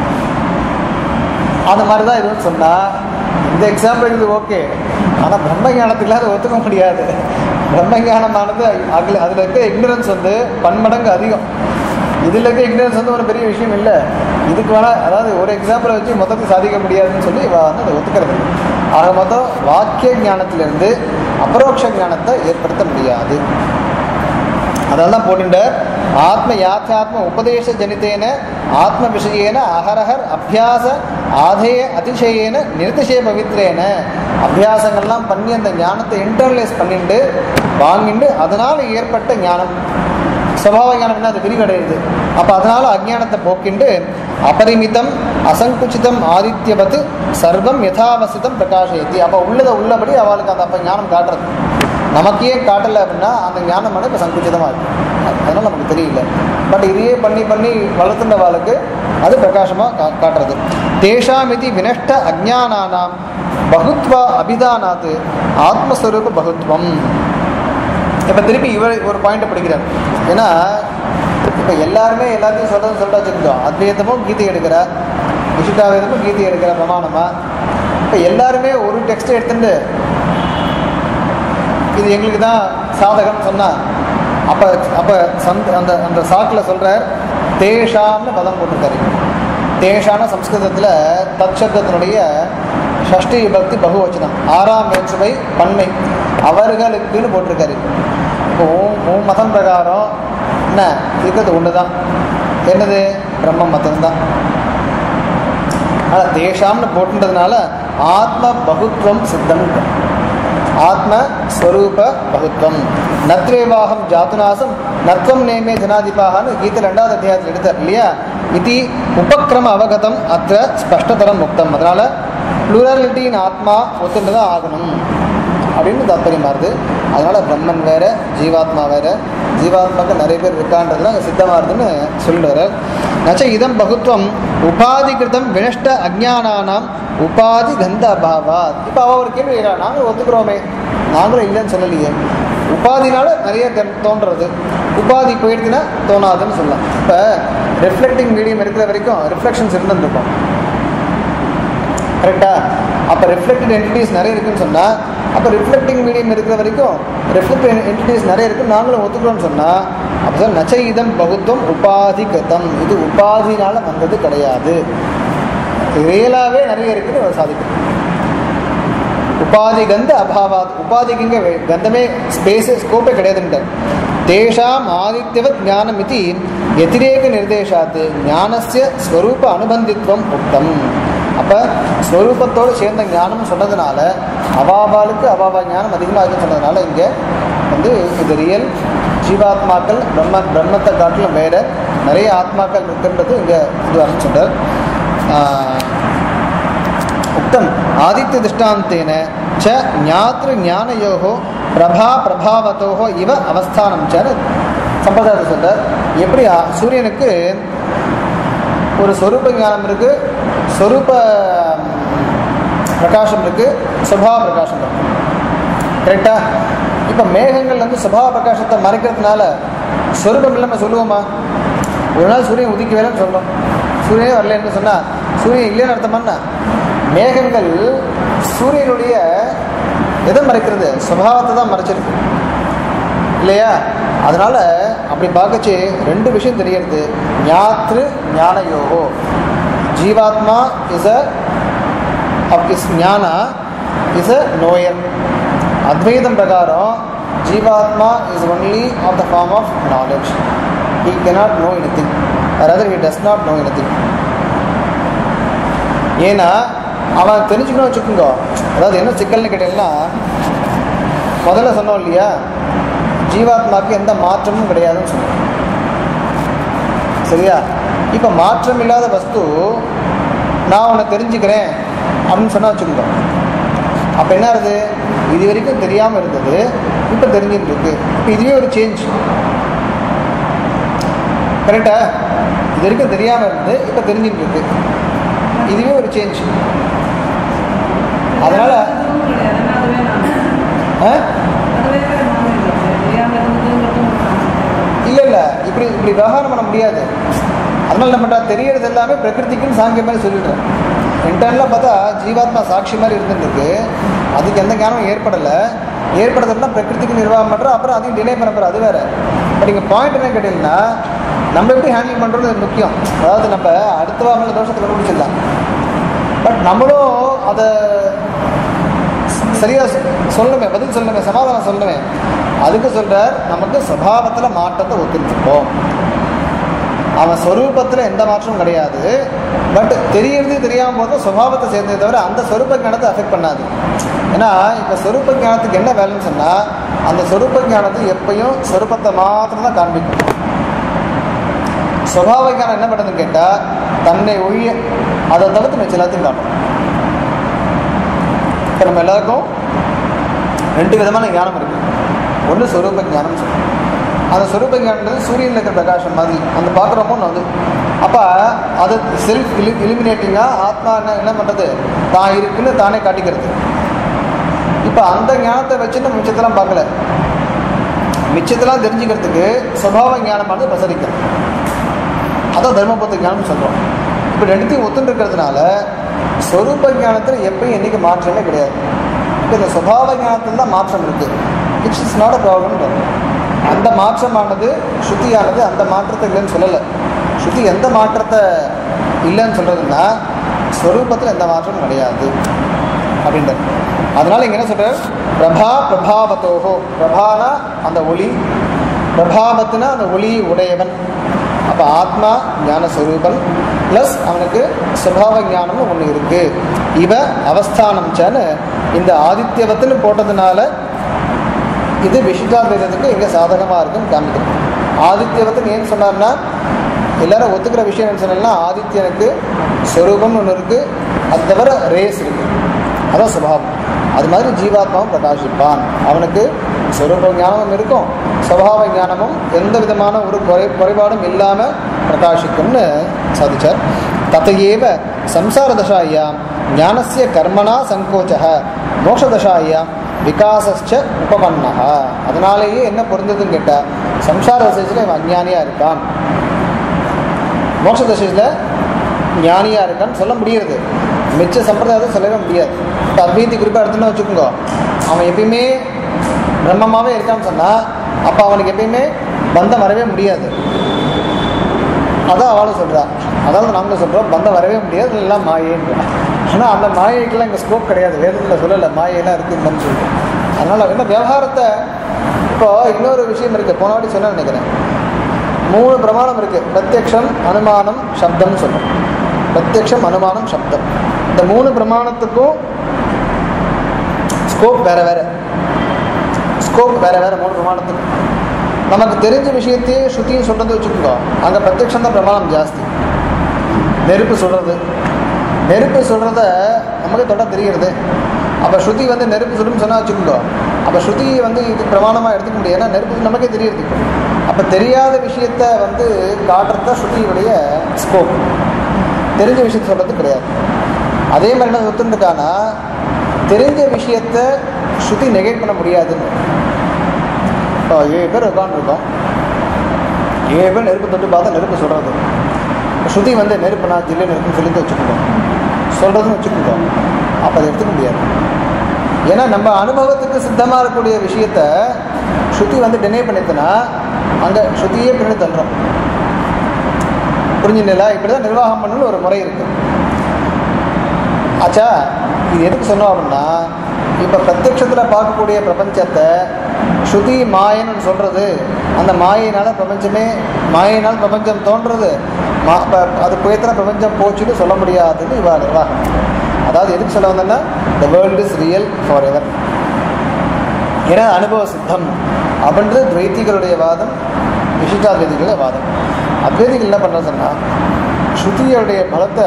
Speaker 1: அந்த மாதிரி தான் இதுன்னு சொன்னால் இந்த எக்ஸாம்பிள் இது ஓகே ஆனால் பிரம்ம ஞானத்துக்குலாம் அதை ஒத்துக்க முடியாது பிரம்ம ஞானமானது அதில் அதில் இருக்க இக்னரன்ஸ் வந்து பன்மடங்கு அதிகம் இதில் இருக்க இக்னரன்ஸ் வந்து ஒரு பெரிய விஷயம் இல்லை இதுக்கு வேணால் அதாவது ஒரு எக்ஸாம்பிளை வச்சு மொத்தத்தை சாதிக்க முடியாதுன்னு சொல்லி இவ வந்து அதை ஒத்துக்கிறது இல்லை. ஆக மொத்தம் வாக்கிய ஞானத்திலிருந்து அபரோக்ஷ ஞானத்தை ஏற்படுத்த முடியாது அதனால தான் போட்டுட்டார் ஆத்ம யாத்தியாத்ம உபதேச ஜனித்தேன ஆத்ம விஷயேன அகரஹர் அபியாச ஆதேய அதிசயேன நிர்திசய பவித்ரேன அபியாசங்கள்லாம் பண்ணி அந்த ஞானத்தை இன்டர்னலைஸ் பண்ணிட்டு வாங்கிட்டு அதனால் ஏற்பட்ட ஞானம் சுபாவ ஞானம்னா அது விரிவடையுது அப்போ அதனால் அஜ்ஞானத்தை போக்கிண்டு அபரிமிதம் அசங்குச்சிதம் ஆதித்யவத் சர்வம் யதாவசிதம் பிரகாஷயத்தி அப்போ உள்ளதை உள்ளபடி அவளுக்கு அந்த அப்போ ஞானம் காட்டுறது நமக்கே காட்டலை அப்படின்னா அந்த ஞானம் வந்து இப்போ சங்குச்சிதமாக இருக்கும் அதனால் நமக்கு தெரியல பட் இதையே பண்ணி பண்ணி வளர்த்துண்டவாளுக்கு அது பிரகாசமாக கா காட்டுறது தேஷாம் இது வினஷ்ட அஜானானாம் பகுத்வா அபிதானாத் ஆத்மஸ்வரூப பகுத்வம் இப்போ திருப்பி இவர் ஒரு பாயிண்ட்டை படிக்கிறார் ஏன்னா இப்போ எல்லாருமே எல்லாத்தையும் சொல்கிறது சொல்லிட்டு வச்சுருக்கோம் அத்வைதமும் கீதை எடுக்கிறார் விசிட்டாவேதமும் கீதை எடுக்கிற பிரமாணமாக இப்போ எல்லாருமே ஒரு டெக்ஸ்ட்டை எடுத்துட்டு இது எங்களுக்கு தான் சாதகம்னு சொன்னால் அப்போ அப்போ சந்த் அந்த அந்த சாக்கில் சொல்கிறார் தேஷாம்னு பதம் போட்டிருக்காரு தேஷான சம்ஸ்கிருதத்தில் தற்சப்தத்தினுடைய ஷஷ்டி விபக்தி பகுவச்சனம் ஆறாம் வேற்றுமை பன்மை அவர்களுக்குன்னு போட்டிருக்காரு இப்போ உன் உன் மதம் பிரகாரம் என்ன இருக்கிறது ஒன்று தான் என்னது பிரம்ம மதம் தான் ஆனால் தேஷாம்னு போட்டுன்றதுனால ஆத்ம பகுத்வம் சித்தம் ஆத்ம ஸ்வரூப பகுத்வம் நத்ரேவாகம் ஜாத்துநாசம் நத்வம் நேமே ஜனாதிபாகனு கீதை ரெண்டாவது அத்தியாயத்தில் எடுத்தார் இல்லையா இது உபக்கிரம அவகதம் அத்த ஸ்பஷ்டதரம் முக்தம் அதனால ப்ளூரலிட்டியின் ஆத்மா ஒத்துண்டு தான் ஆகணும் அப்படின்னு தாத்பரியமா வருது அதனால பிரம்மன் வேற ஜீவாத்மா வேற ஜீவாத்மாக்கு நிறைய பேர் இருக்கான்றதுலாம் அங்கே சித்தமாக இருக்குதுன்னு சொல்லிட்டு நச்ச இதம் பகுத்வம் உபாதிகிருதம் வினஷ்ட அஜானானாம் உபாதி கந்த அபாவாத் இப்போ அவ ஒரு கேள்வி கேட்கறா நாங்களும் ஒத்துக்கிறோமே நாங்களும் இல்லைன்னு சொல்லலையே உபாதினால நிறைய தென் தோன்றது உபாதி போயிடுச்சுன்னா தோணாதுன்னு சொல்லலாம் இப்போ ரிஃப்ளெக்டிங் மீடியம் இருக்கிற வரைக்கும் ரிஃப்ளெக்ஷன்ஸ் இருந்துருக்கும் கரெக்டா அப்போ ரிஃப்ளெக்டட் என்டிட்டிஸ் நிறைய இருக்குன்னு சொன்னால் அப்போ ரிஃப்ளெக்டிங் மீடியம் இருக்கிற வரைக்கும் ரிஃப்ளெக்டட் என்டிட்டிஸ் நிறைய இருக்கு நாங்களும் ஒத்துக்கிறோம்னு சொன்னால் அப்போ தான் நச்சைதம் பகுத்துவம் உபாதி கதம் இது உபாதினால வந்தது கிடையாது ரியலாகவே நிறைய இருக்குன்னு அவர் சாதிக்கும் உபாதி கந்த அபாவாத் உபாதிக்கு இங்கே வே- கந்தமே ஸ்பேஸு ஸ்கோப்பே கிடையாதுன்ற தேஷாம் ஆதித்யவத் ஞானம் இது எதிரேக நிர்தேசாத்து ஞானஸ்ய ஸ்வரூப அனுபந்தித்வம் உக்தம் அப்போ ஸ்வரூபத்தோடு சேர்ந்த ஞானம் சொன்னதுனால அவாபாலுக்கு அவாபா ஞானம் அதிகமாக இருக்குன்னு சொன்னதுனால இங்கே வந்து இது ரியல் ஜீவாத்மாக்கள் பிரம்ம பிரம்மத்தை காட்டிலும் வேற நிறைய ஆத்மாக்கள் இருக்குன்றது இங்கே இது சொல்கிறார் உக்தம் ஆதித்ய திருஷ்டாந்தேன ச ஞாத்ரு ஞானயோகோ பிரபா பிரபாவத்தோகோ இவ அவஸ்தானம் ச சம்பிரதாயத்தை சொல்றார் எப்படி ஆ- சூரியனுக்கு ஒரு சொரூப ஞானம் இருக்கு சொரூப ம், பிரகாசம் இருக்கு சுபாவ பிரகாசம் இருக்கு கரெக்டா இப்போ மேகங்கள் வந்து சுபாவ பிரகாசத்தை மறைக்கிறதுனால சொரூபம் இல்லாமல் சொல்லுவோமா ஒரு நாள் சூரியன் உதிக்கவேலன்னு சொல்றோம் சூரியனே வரலன்னு சொன்னால் சூரியன் இல்லைன்னு அர்த்தமானா மேகங்கள் சூரியனுடைய எதை மறைக்கிறது சுபாவத்தை தான் மறைச்சிருக்கு இல்லையா அதனால அப்படி பார்க்கச்சு ரெண்டு விஷயம் தெரியறது ஞாத்ரு ஞான யோகோ ஜீவாத்மா இஸ் அ இஸ் ஞானா இஸ் அ நோயர் அத்வைதம் பிரகாரம் ஜீவாத்மா is only of the form of knowledge he cannot know anything rather he does not know anything ஏன்னா அவன் தெரிஞ்சுக்கணும் வச்சுக்கோங்க அதாவது என்ன சிக்கல்னு கேட்டீங்கன்னா முதல்ல சொன்னோம் இல்லையா ஜீவாத்மாவுக்கு எந்த மாற்றமும் கிடையாதுன்னு சொன்னோம் சரியா இப்போ மாற்றம் இல்லாத வஸ்து நான் உன்னை தெரிஞ்சுக்கிறேன் அப்படின்னு சொன்னா வச்சுக்கோங்க அப்போ என்ன ஆகுது இது வரைக்கும் தெரியாமல் இருந்தது இப்போ தெரிஞ்சுட்டு இருக்கு இப்போ இதுவே ஒரு சேஞ்ச் கரெக்டா இது வரைக்கும் தெரியாமல் இருந்து இப்போ தெரிஞ்சுட்டு இருக்கு இதுவே ஒரு சேஞ்ச் அதனால
Speaker 3: அதுவே நான்
Speaker 1: ஆ?
Speaker 3: அதுவே நான் தெரியாம இருந்ததுங்கிறதும்
Speaker 1: இல்லை இல்லை இப்படி இப்படி விவகாரம் பண்ண முடியாது அதனால என்ன பண்ணுறா தெரியறது எல்லாமே பிரகிருதிக்குன்னு சாங்கிய மாதிரி சொல்லிடுறேன் இன்டர்னலாக பார்த்தா ஜீவாத்மா சாட்சி மாதிரி இருந்துருக்கு அதுக்கு எந்த ஞானமும் ஏற்படலை ஏற்படுறதுலாம் பிரகிருதிக்கு நிர்வாகம் பண்ணுறோம் அப்புறம் அதையும் டிலே பண்ண போகிறோம் அது வேற இப்போ நீங்கள் பாயிண்ட் என்ன கேட்டீங்கன்னா நம்ம எப்படி ஹேண்டில் பண்ணுறது முக்கியம் அதாவது நம்ம அடுத்த வாரம் தோஷத்தை கண்டுபிடிச்சிடலாம் பட் நம்மளும் அதை சரியா சொ- சொல்லணுமே பதில் சொல்லணுமே சமாதானம் சொல்லணுமே அதுக்கு சொல்றார் நமக்கு சுபாவத்தில் மாற்றத்தை ஒத்துருப்போம் அவன் ஸ்வரூபத்தில் எந்த மாற்றமும் கிடையாது பட் தெரியறது தெரியாமல் போது சுபாவத்தை சேர்ந்தே தவிர அந்த சொரூப ஞானத்தை அஃபெக்ட் பண்ணாது ஏன்னா இப்போ சொரூப ஞானத்துக்கு என்ன வேலைன்னு சொன்னால் அந்த சொரூப ஞானத்தை எப்பயும் சொரூபத்தை மாத்திரம் தான் காண்பிக்கும் சுபாவ ஞானம் என்ன பண்ணுதுன்னு கேட்டால் தன்னை ஒழிய அதை தவிர்த்து மிச்சம் எல்லாத்தையும் காட்டும் இப்போ நம்ம எல்லாருக்கும் ரெண்டு விதமான ஞானம் இருக்கு ஒன்று சொரூப ஞானம் சொல்லுவோம் அந்த சொரூப ஞானம்ன்றது சூரியனில் இருக்கிற பிரகாசம் மாதிரி அந்த பார்க்குறோமோ வந்து அப்போ அது செல்ஃப் இலி இலிமினேட்டிங்காக ஆத்மா என்ன என்ன பண்ணுறது தான் இருக்குன்னு தானே காட்டிக்கிறது இப்போ அந்த ஞானத்தை வச்சு நம்ம மிச்சத்தெல்லாம் பார்க்கல மிச்சத்தெல்லாம் தெரிஞ்சுக்கிறதுக்கு சுபாவ ஞானமானது பிரசரிக்கிறது அதான் தர்மபுத்த ஞானம் சொல்கிறோம் இப்போ ரெண்டுத்தையும் ஒத்துன்னு இருக்கிறதுனால ஸ்வரூப ஞானத்தில் எப்பயும் என்றைக்கு மாற்றமே கிடையாது இப்போ இந்த சுபாவ ஞானத்தில் தான் மாற்றம் இருக்குது it's is not a problem அந்த மாற்றமானது ஸ்ருதியானது அந்த மாற்றத்தை இல்லைன்னு சொல்லலை ஸ்ருதி எந்த மாற்றத்தை இல்லைன்னு சொல்கிறதுன்னா ஸ்வரூபத்தில் எந்த மாற்றமும் கிடையாது அப்படின்றது அதனால இங்க என்ன சொல்றார் பிரபா பிரபாவத்தோகோ பிரபானா அந்த ஒளி பிரபாவத்துனா அந்த ஒளி உடையவன் அப்போ ஆத்மா ஞான ஸ்வரூபன் ப்ளஸ் அவனுக்கு சுபாவ ஞானம்னு ஒன்று இருக்கு இவ அவஸ்தானம் சேன்னு இந்த ஆதித்யவத்துன்னு போட்டதுனால இது விசிஷ்டாத்வைதத்துக்கு எங்கே சாதகமாக இருக்குன்னு காமிக்கிறது ஆதித்யவத்துன்னு ஏன் சொன்னார்னா எல்லாரும் ஒத்துக்கிற விஷயம் என்ன சொன்னா ஆதித்யனுக்கு ஸ்வரூபம்னு ஒன்று இருக்குது அது தவிர ரேஸ் இருக்கு அதான் சுபாவம் அது மாதிரி ஜீவாத்மாவும் பிரகாசிப்பான் அவனுக்கு ஸ்வரூப ஞானமும் இருக்கும் சுபாவ ஞானமும் எந்த விதமான ஒரு குறை குறைபாடும் இல்லாமல் பிரகாசிக்கும்னு சாதிச்சார் தத்தையேவ சம்சார தசாயாம் ஞானசிய கர்மணா சங்கோச்ச மோட்சதசாயாம் விகாசஸ்ச உபபன்னஹா அதனாலேயே என்ன பொருந்ததுன்னு கேட்டால் சம்சார தசையில் இவன் அஞ்ஞானியாக இருக்கான் மோட்ச தசையில் ஞானியாக இருக்கான்னு சொல்ல முடியாது மிச்ச சம்பிரதாயத்தை சொல்லவே முடியாது இப்போ அத்வைத்தி குறிப்பாக எடுத்துன்னு வச்சுக்கோங்க அவன் எப்பயுமே பிரம்மமாகவே இருக்கான்னு சொன்னால் அப்போ அவனுக்கு எப்பயுமே பந்தம் வரவே முடியாது அதான் அவளும் சொல்கிறா அதாவது நாங்களும் சொல்கிறோம் பந்தம் வரவே முடியாது எல்லாம் மாயேன்ற ஆனால் அந்த மாயைக்கெல்லாம் இங்கே ஸ்கோப் கிடையாது வேதத்தில் சொல்லலை மாயெல்லாம் இருக்குன்னு சொல்லிட்டு அதனால் என்ன விவகாரத்தை இப்போ இன்னொரு விஷயம் இருக்குது போன வாட்டி சொன்ன நினைக்கிறேன் மூணு பிரமாணம் இருக்குது பிரத்யக்ஷம் அனுமானம் சப்தம்னு சொல்லும் பிரத்யக்ஷம் அனுமானம் சப்தம் இந்த மூணு பிரமாணத்துக்கும் ஸ்கோப் வேற வேற ஸ்கோப் வேற வேற மூணு பிரமாணத்துக்கு நமக்கு தெரிஞ்ச விஷயத்தையே ஸ்ருதியும் சொல்றது வச்சுக்கோங்க அங்கே பிரத்யக்ஷம் தான் பிரமாணம் ஜாஸ்தி நெருப்பு சொல்றது நெருப்பு சொல்றத நமக்கு தொட தெரிகிறது அப்போ ஸ்ருதி வந்து நெருப்பு சொல்லுன்னு சொன்னா வச்சுக்கோங்க அப்போ ஸ்ருதி வந்து இது பிரமாணமாக எடுத்துக்க முடியாது ஏன்னா நெருப்பு நமக்கே தெரியுது அப்போ தெரியாத விஷயத்த வந்து காட்டுறது தான் ஸ்ருதியுடைய ஸ்கோப் தெரிஞ்ச விஷயத்த சொல்றது கிடையாது அதே மாதிரி என்ன ஒத்துருக்கானா தெரிஞ்ச விஷயத்த ஸ்ருதி நெகேட் பண்ண முடியாதுன்னு இப்போ ஏழு பேர் உட்காந்துருக்கோம் ஏழு பேர் நெருப்பு தொட்டு பார்த்தா நெருப்பு சொல்கிறது ஸ்ருதி வந்து நெருப்பு நான் ஜில்லுன்னு இருக்குன்னு சொல்லிட்டு வச்சுக்கோங்க சொல்கிறதுன்னு வச்சுக்கோங்க அப்போ அதை எடுத்துக்க முடியாது ஏன்னா நம்ம அனுபவத்துக்கு சித்தமாக இருக்கக்கூடிய விஷயத்த ஸ்ருதி வந்து டினை பண்ணிட்டுனா அங்கே ஸ்ருதியே பின்னாடி தள்ளுறோம் புரிஞ்சுங்களா இப்படி தான் நிர்வாகம் பண்ணணும்னு ஒரு முறை இருக்குது ஆச்சா இது எதுக்கு சொன்னோம் அப்படின்னா இப்போ பிரத்யக்ஷத்தில் பார்க்கக்கூடிய பிரபஞ்சத்தை ஸ்ருதி மாயன்னு சொல்கிறது அந்த மாயினால் பிரபஞ்சமே மாயினால் பிரபஞ்சம் தோன்றுறது மா ப- அது புயத்தில் பிரபஞ்சம் போச்சுன்னு சொல்ல முடியாதுன்னு இவா நிர்வாகம் அதாவது எதுக்கு சொல்ல வந்தேன்னா the world is real forever ஏன்னா அனுபவ சித்தம் அப்படின்றது துவைத்திகளுடைய வாதம் விசிஷ்டாத்வைதிகளுடைய வாதம் அத்வைதிகள் என்ன பண்ணுறது சொன்னா ஸ்ருதியோடைய பலத்தை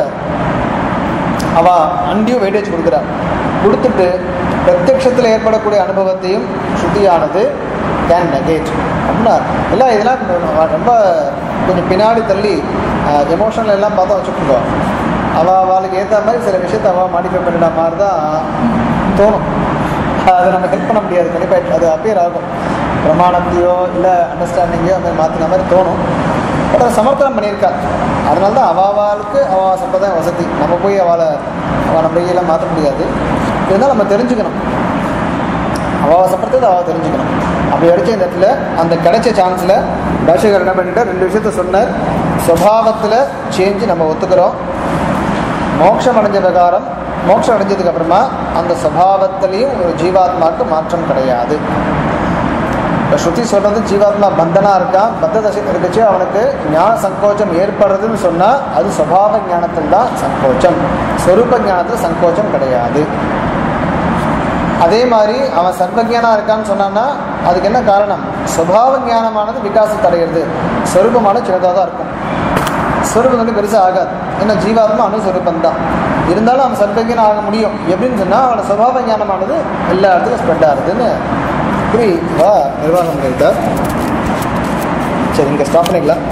Speaker 1: அவ அண்டியூ வெயிட்டேஜ் கொடுக்குறா கொடுத்துட்டு பிரத்யக்ஷத்தில் ஏற்படக்கூடிய அனுபவத்தையும் ஸ்ருதியானது கேன் நெகேட் அப்படின்னா எல்லாம் இதெல்லாம் ரொம்ப கொஞ்சம் பின்னாடி தள்ளி எமோஷனல் எல்லாம் பார்த்தா வச்சுக்கோங்க அவள் அவளுக்கு ஏற்ற மாதிரி சில விஷயத்தை அவள் மாடிஃபை பண்ணிட மாதிரி தான் தோணும் அதை நம்ம ஹெல்ப் பண்ண முடியாது கண்டிப்பாக அது அப்பியர் ஆகும் பிரமாணத்தையோ இல்லை அண்டர்ஸ்டாண்டிங்கையோ அந்த மாதிரி மாற்றின மாதிரி தோணும் பட் அதை சமர்ப்பணம் பண்ணியிருக்கா அதனால தான் அவாவாளுக்கு அவள் சம்பிரதாயம் வசதி நம்ம போய் அவளை அவள் நம்ம எல்லாம் மாற்ற முடியாது இருந்தாலும் நம்ம தெரிஞ்சுக்கணும் அவள் சம்பிரதாயத்தை அவள் தெரிஞ்சுக்கணும் அப்படி அடிச்ச இந்த இடத்துல அந்த கிடைச்ச சான்ஸில் பாஷகர் என்ன பண்ணிட்டு ரெண்டு விஷயத்த சொன்னார் சுபாவத்தில் சேஞ்சு நம்ம ஒத்துக்கிறோம் மோட்சம் அடைஞ்ச பிரகாரம் மோட்சம் அடைஞ்சதுக்கு அப்புறமா அந்த சுபாவத்திலையும் ஒரு ஜீவாத்மாவுக்கு மாற்றம் கிடையாது இப்போ ஸ்ருதி சொல்றது ஜீவாத்மா பந்தனா இருக்கான் பத்த தசை இருக்குச்சு அவனுக்கு ஞான சங்கோச்சம் ஏற்படுறதுன்னு சொன்னால் அது சுபாவ ஞானத்தில் தான் சங்கோச்சம் ஸ்வரூப ஞானத்தில் சங்கோச்சம் கிடையாது அதே மாதிரி அவன் சர்வஜானா இருக்கான்னு சொன்னான்னா அதுக்கு என்ன காரணம் சுபாவ ஞானமானது விகாசத்தை அடைகிறது ஸ்வரூபமான சின்னதாக தான் இருக்கும் ஸ்வரூபம் வந்து பெருசாக ஆகாது ஏன்னா ஜீவாத்மா அணுஸ்வரூபம் தான் இருந்தாலும் அவன் சர்வஜன் ஆக முடியும் எப்படின்னு சொன்னால் அவனோட சுபாவ ஞானமானது எல்லா இடத்துலையும் ஸ்ப்ரெட் ஆகுதுன்னு இப்படி வா நிர்வாகம் பண்ணியிருக்கார் சரி இங்கே ஸ்டாப் பண்ணிக்கலாம்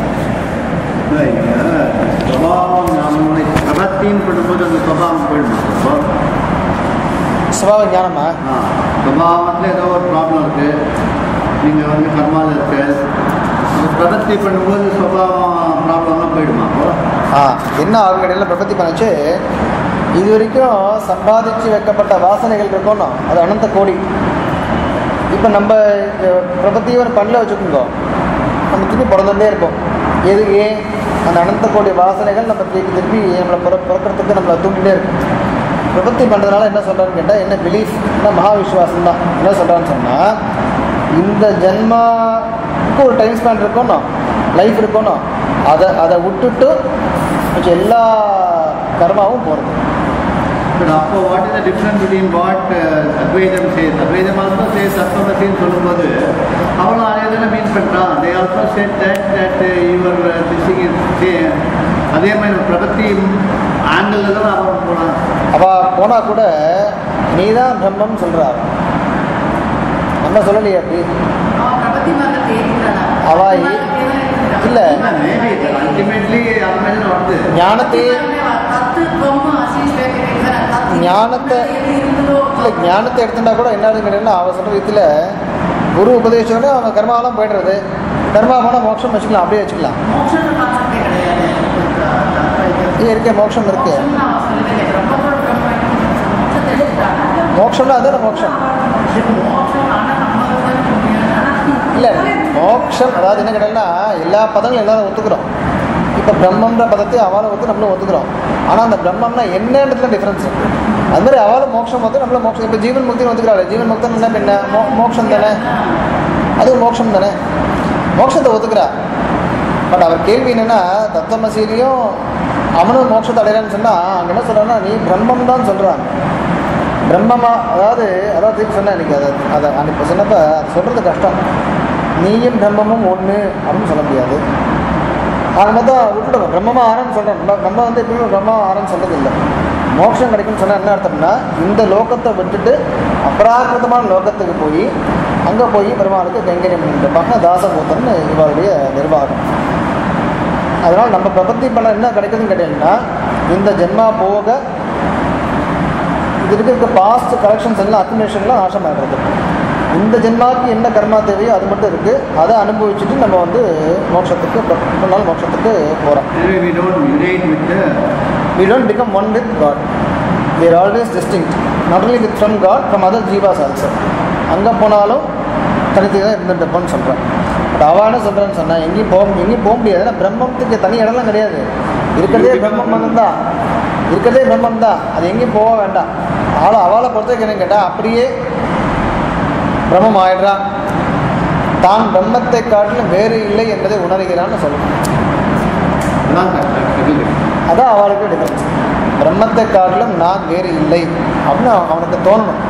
Speaker 5: சுபாவம் நாம பிரபத்தின்னு பண்ணும்போது அந்த சுபாவம் போயிடுமா இப்போ
Speaker 1: சுபாவ ஞானமா
Speaker 5: ஆ சுபாவத்தில் ஏதோ ஒரு ப்ராப்ளம் இருக்கு நீங்கள் வந்து கர்மாவில் இருக்கு அந்த பிரபத்தி பண்ணும்போது சுபாவம் ப்ராப்ளம்லாம் போயிடுமா அப்போ
Speaker 1: ஆ என்ன ஆகும் இடையில பிரபத்தி பண்ணுச்சு இது வரைக்கும் சம்பாதிச்சு வைக்கப்பட்ட வாசனைகள் இருக்கணும் அது அனந்த கோடி இப்போ நம்ம அஹ், பிரபத்தியை பண்ணல வச்சுக்கோங்க நம்ம திருப்பி பிறந்துட்டே இருப்போம் எது ஏன் அந்த அனந்த கோடி வாசனைகள் நம்ம திருப்பி திருப்பி நம்மளை பிற பிறக்கிறதுக்கு நம்மளை தூண்டிகிட்டே இருக்கும் பிரபத்தி பண்ணுறதுனால என்ன சொல்கிறான்னு கேட்டால் என்ன பிலீஃப் என்ன மகா விஸ்வாசம் தான் என்ன சொல்கிறான்னு சொன்னால் இந்த ஜென்மாவுக்கு ஒரு டைம் ஸ்பேன் இருக்கணும் லைஃப் இருக்கணும் அதை அதை விட்டுட்டு மிச்ச எல்லா கர்மாவும் போகிறது
Speaker 5: But அப்போ what is the difference between what அத்வைதம் சேஸ் அத்வைதம் ஆல்சோ சேஸ் தத்துவமசின்னு சொல்லும்போது அவளும் அதே தானே மீன் பண்ணுறான் they also said that that your this thing is அதே மாதிரி பிரபத்தி ஆங்கிளில் தான் அவன் போனான்
Speaker 1: அவள் போனால் கூட நீ தான் பிரம்மம் சொல்கிறா நம்ம சொல்லலையே அப்படி
Speaker 4: அவன் பிரபத்தி மார்க்கத்தை ஏற்றுக்கிறானா?
Speaker 1: அவ
Speaker 4: பிரபத்தி
Speaker 1: ஏ-
Speaker 4: மார்க்கத்தை தான் ஏற்றுக்கிறான்.
Speaker 1: இல்ல.
Speaker 5: மேபி அல்டிமேட்லி அந்த மாதிரி தான் வருது
Speaker 1: ஞானத்தை
Speaker 4: தத்துவமும் ஆசீஷ் கேட்கிறேன் தத்துவம்
Speaker 1: ஞானத்தை-
Speaker 4: எது இருந்ததோ
Speaker 1: இல்லை ஞானத்தை எடுத்துட்டா கூட என்ன கேட்டீங்கன்னா அவன் சொல்கிற விதத்தில் குரு உபதேசோட அவன் கர்மாவெல்லாம் போயிடுறது கர்மா போனால் மோட்சம் வச்சுக்கலாம் அப்படியே வச்சுக்கலாம்
Speaker 4: மோட்சம்ன்ற கான்செப்டே கிடையாது
Speaker 1: ஏன் இருக்கே மோட்சம் இருக்கு
Speaker 4: மோட்சம்னு அவன் சொல்லவே இல்லை. பிரம்மத்தோட பிரம்ம மோட்சத்தை எடுத்துட்டாங்க.
Speaker 1: மோட்சம்னா அதான மோட்சம்
Speaker 4: மோட்சம் ஆனா நம்ம தான் முடியும்.
Speaker 1: இல்லை மோட்சம் அதாவது என்ன கேட்டாங்கன்னா எல்லா பதங்களும் எல்லாரும் ஒத்துக்கிறோம் இப்போ பிரம்மன்ற பதத்தை அவளை ஒத்து நம்மளும் ஒத்துக்கிறோம் ஆனால் அந்த பிரம்மம்னா என்னன்றதுல டிஃப்ரென்ஸ் அது மாதிரி அவளும் மோட்சம் வந்து நம்மளும் மோட்சம் இப்போ ஜீவன் முக்தி ஒத்துக்கிறாள் ஜீவன் முக்தம் என்ன பின்ன மோ மோட்சம் தானே அதுவும் மோட்சம் தானே மோட்சத்தை ஒத்துக்கிறா பட் அவர் கேள்வி என்னென்னா தத்துவமசீலியும் அவனும் மோட்சத்தை அடையலான்னு சொன்னால் அங்கே என்ன சொல்கிறான்னா நீ பிரம்மம் தான் சொல்கிறான் பிரம்மமா அதாவது அதாவது திருப்பி சொன்னேன் எனக்கு அதை அதை அன்னைக்கு சொன்னப்ப அது சொல்கிறது கஷ்டம் நீயும் பிரம்மமும் ஒன்று அப்படின்னு சொல்ல முடியாது ஆக மொத்தம் விட்டுடுவோம் பிரம்மமா ஆரன்னு சொல்கிறோம் நம்ம நம்ம வந்து எப்பயுமே பிரம்மா ஆரன்னு சொல்கிறது இல்லை மோட்சம் கிடைக்கும்னு சொன்னால் என்ன அர்த்தம்னா இந்த லோகத்தை விட்டுட்டு அபராகிருதமான லோகத்துக்கு போய் அங்கே போய் பெருமாளுக்கு கைங்கரியம் பண்ணிருப்பாங்க தாசபூத்தன் இவருடைய நிர்வாகம் அதனால் நம்ம பிரபத்தி பண்ண என்ன கிடைக்குதுன்னு கேட்டீங்கன்னா இந்த ஜென்மா போக இது இருக்க பாஸ்ட் கலெக்ஷன்ஸ் எல்லாம் அக்குமுலேஷன்லாம் நாசமாகிறது இந்த ஜென்மாவுக்கு என்ன கர்மா தேவையோ அது மட்டும் இருக்குது அதை அனுபவிச்சுட்டு நம்ம வந்து மோட்சத்துக்கு ஒரு நாள் மோட்சத்துக்கு போகிறோம்
Speaker 5: எனவே we don't unite with the
Speaker 1: we don't become one with God. We are always distinct. Not only with from God, from other jivas also. அங்கே போனாலும் தனித்து தான் இருந்துட்டுப்போன்னு சொல்கிறேன் பட் அவனே சொல்கிறேன்னு சொன்னால் எங்கேயும் போக எங்கேயும் போக முடியாது ஏன்னா பிரம்மத்துக்கு தனி இடம்லாம் கிடையாது இருக்கிறதே பிரம்மம் தான் இருக்கிறதே பிரம்மம் தான் அது எங்கேயும் போக வேண்டாம் ஆளை அவளை பொறுத்த வரைக்கும் என்ன கேட்டால் அப்படியே பிரம்மம் ஆயிடுறான் தான் பிரம்மத்தை காட்டிலும் வேறு இல்லை என்பதை உணர்கிறான்னு சொல்லணும்
Speaker 5: அதான் கரெக்ட் இது
Speaker 1: அதான் அவளுக்கு டிஃபரன்ஸ் பிரம்மத்தை காட்டிலும் நான் வேறு இல்லை அப்படின்னு அவ- அவனுக்கு தோணணும்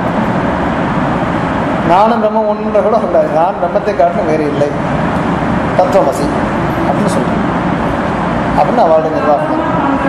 Speaker 1: நானும் பிரம்மம் ஒன்று கூட சொல்றாரு நான் பிரம்மத்தை காட்டிலும் வேறு இல்லை தத்துவமசி அப்படின்னு சொல்றேன் அப்படின்னு அவளுடைய நிர்வாகம்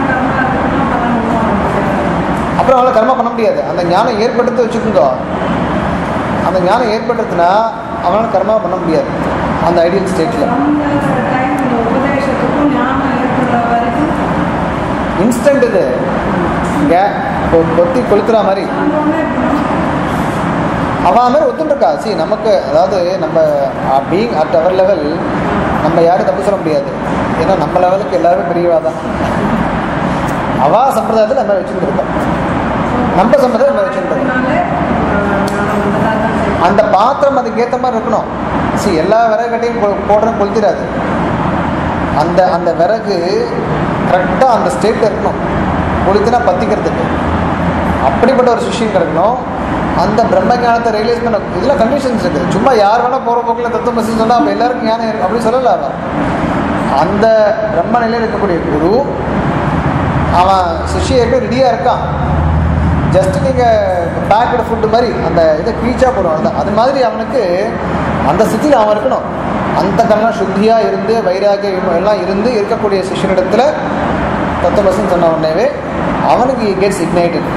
Speaker 1: அப்புறம் அவளை கர்மா பண்ண முடியாது அந்த ஞானம் ஏற்படுத்தி வச்சுக்கோங்க அந்த ஞானம் ஏற்படுத்தினா அவனால் கர்மா பண்ண முடியாது அந்த ஐடியல் ஸ்டேட்டில்
Speaker 3: டைம் உபதேசத்துக்கும் ஞானம் ஏற்படுற வரைக்கும்
Speaker 1: இன்ஸ்டன்ட் இது கே கொ- கொத்தி கொளுத்துற மாதிரி
Speaker 3: வந்தோடனே
Speaker 1: அவன் மாதிரி ஒத்துட்டுருக்கா சி நமக்கு அதாவது நம்ம பீங் அட் அவர் லெவல் நம்ம யாரும் தப்பு சொல்ல முடியாது ஏன்னா நம்ம லெவலுக்கு எல்லாருமே பெரியவா தான் அவா சம்பிரதாயத்தில் நம்ம வச்சுட்டு இருக்கோம் நம்ம சம்பிரதாயம் நம்ம வச்சுட்டு இருக்கோம்
Speaker 3: அதனாலே ஞானம் வந்ததா தான் செய்யும்.
Speaker 1: அந்த பாத்திரம் அதுக்கு ஏற்ற மாதிரி இருக்கணும் சி எல்லா விறகுகட்டையும் போ- போடுற கொளுத்திடாது அந்த அந்த விறகு கரெக்டாக அந்த ஸ்டேட்டில் இருக்கணும் கொளுத்தினா பற்றிக்கிறதுக்கு அப்படிப்பட்ட ஒரு சிஷியம் கிடைக்கணும் அந்த பிரம்ம ஞானத்தை ரியலைஸ் பண்ண இதில் கண்டிஷன்ஸ் இருக்குது சும்மா யார் வேணால் போகிற போக்கில் தத்துவ மெசேஜ் சொன்னால் அப்போ எல்லாருக்கும் ஞானம் இருக்கு அப்படி சொல்லல அவன் அந்த பிரம்ம நிலையில் இருக்கக்கூடிய குரு அவன் சிஷியருக்கு ரெடியாக இருக்கான் ஜஸ்ட் நீங்கள் பேக்கடு ஃபுட்டு மாதிரி அந்த இதை கீச்சா போடுவாங்க அது அது மாதிரி அவனுக்கு அந்த ஸ்திதியில் அவன் இருக்கணும் அந்த கண்ணம் சுத்தியாக இருந்து வைராகியம் எல்லாம் இருந்து இருக்கக்கூடிய சிஷ்யனிடத்தில் தத்துவமசன் சொன்ன உடனேவே அவனுக்கு கெட்ஸ் இக்னைட்டட்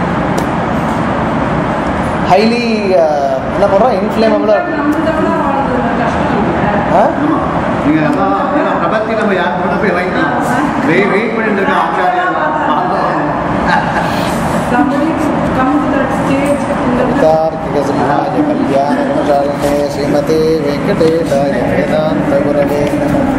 Speaker 1: ஹைலி என்ன பண்ணுறான் இன்ஃப்ளேமபிளாக இருக்கும்
Speaker 3: நம்மளை விட வாழ்றது கஷ்டம் இல்லை
Speaker 1: ஆ?
Speaker 5: ஆமா. நீங்க அதான் ஏன்னா பிரபத்தி நம்ம யார் கூட போய் வைக்கலாம் வெயிட் வெயிட் பண்ணிட்டு இருக்க ஆச்சாரியர்
Speaker 3: Somebody come to that stage in the
Speaker 1: कवितार्किकसिंहाय कल्याणगुणशालिने श्रीमते वेङ्कटेशाय वेदान्तगुरवे नमः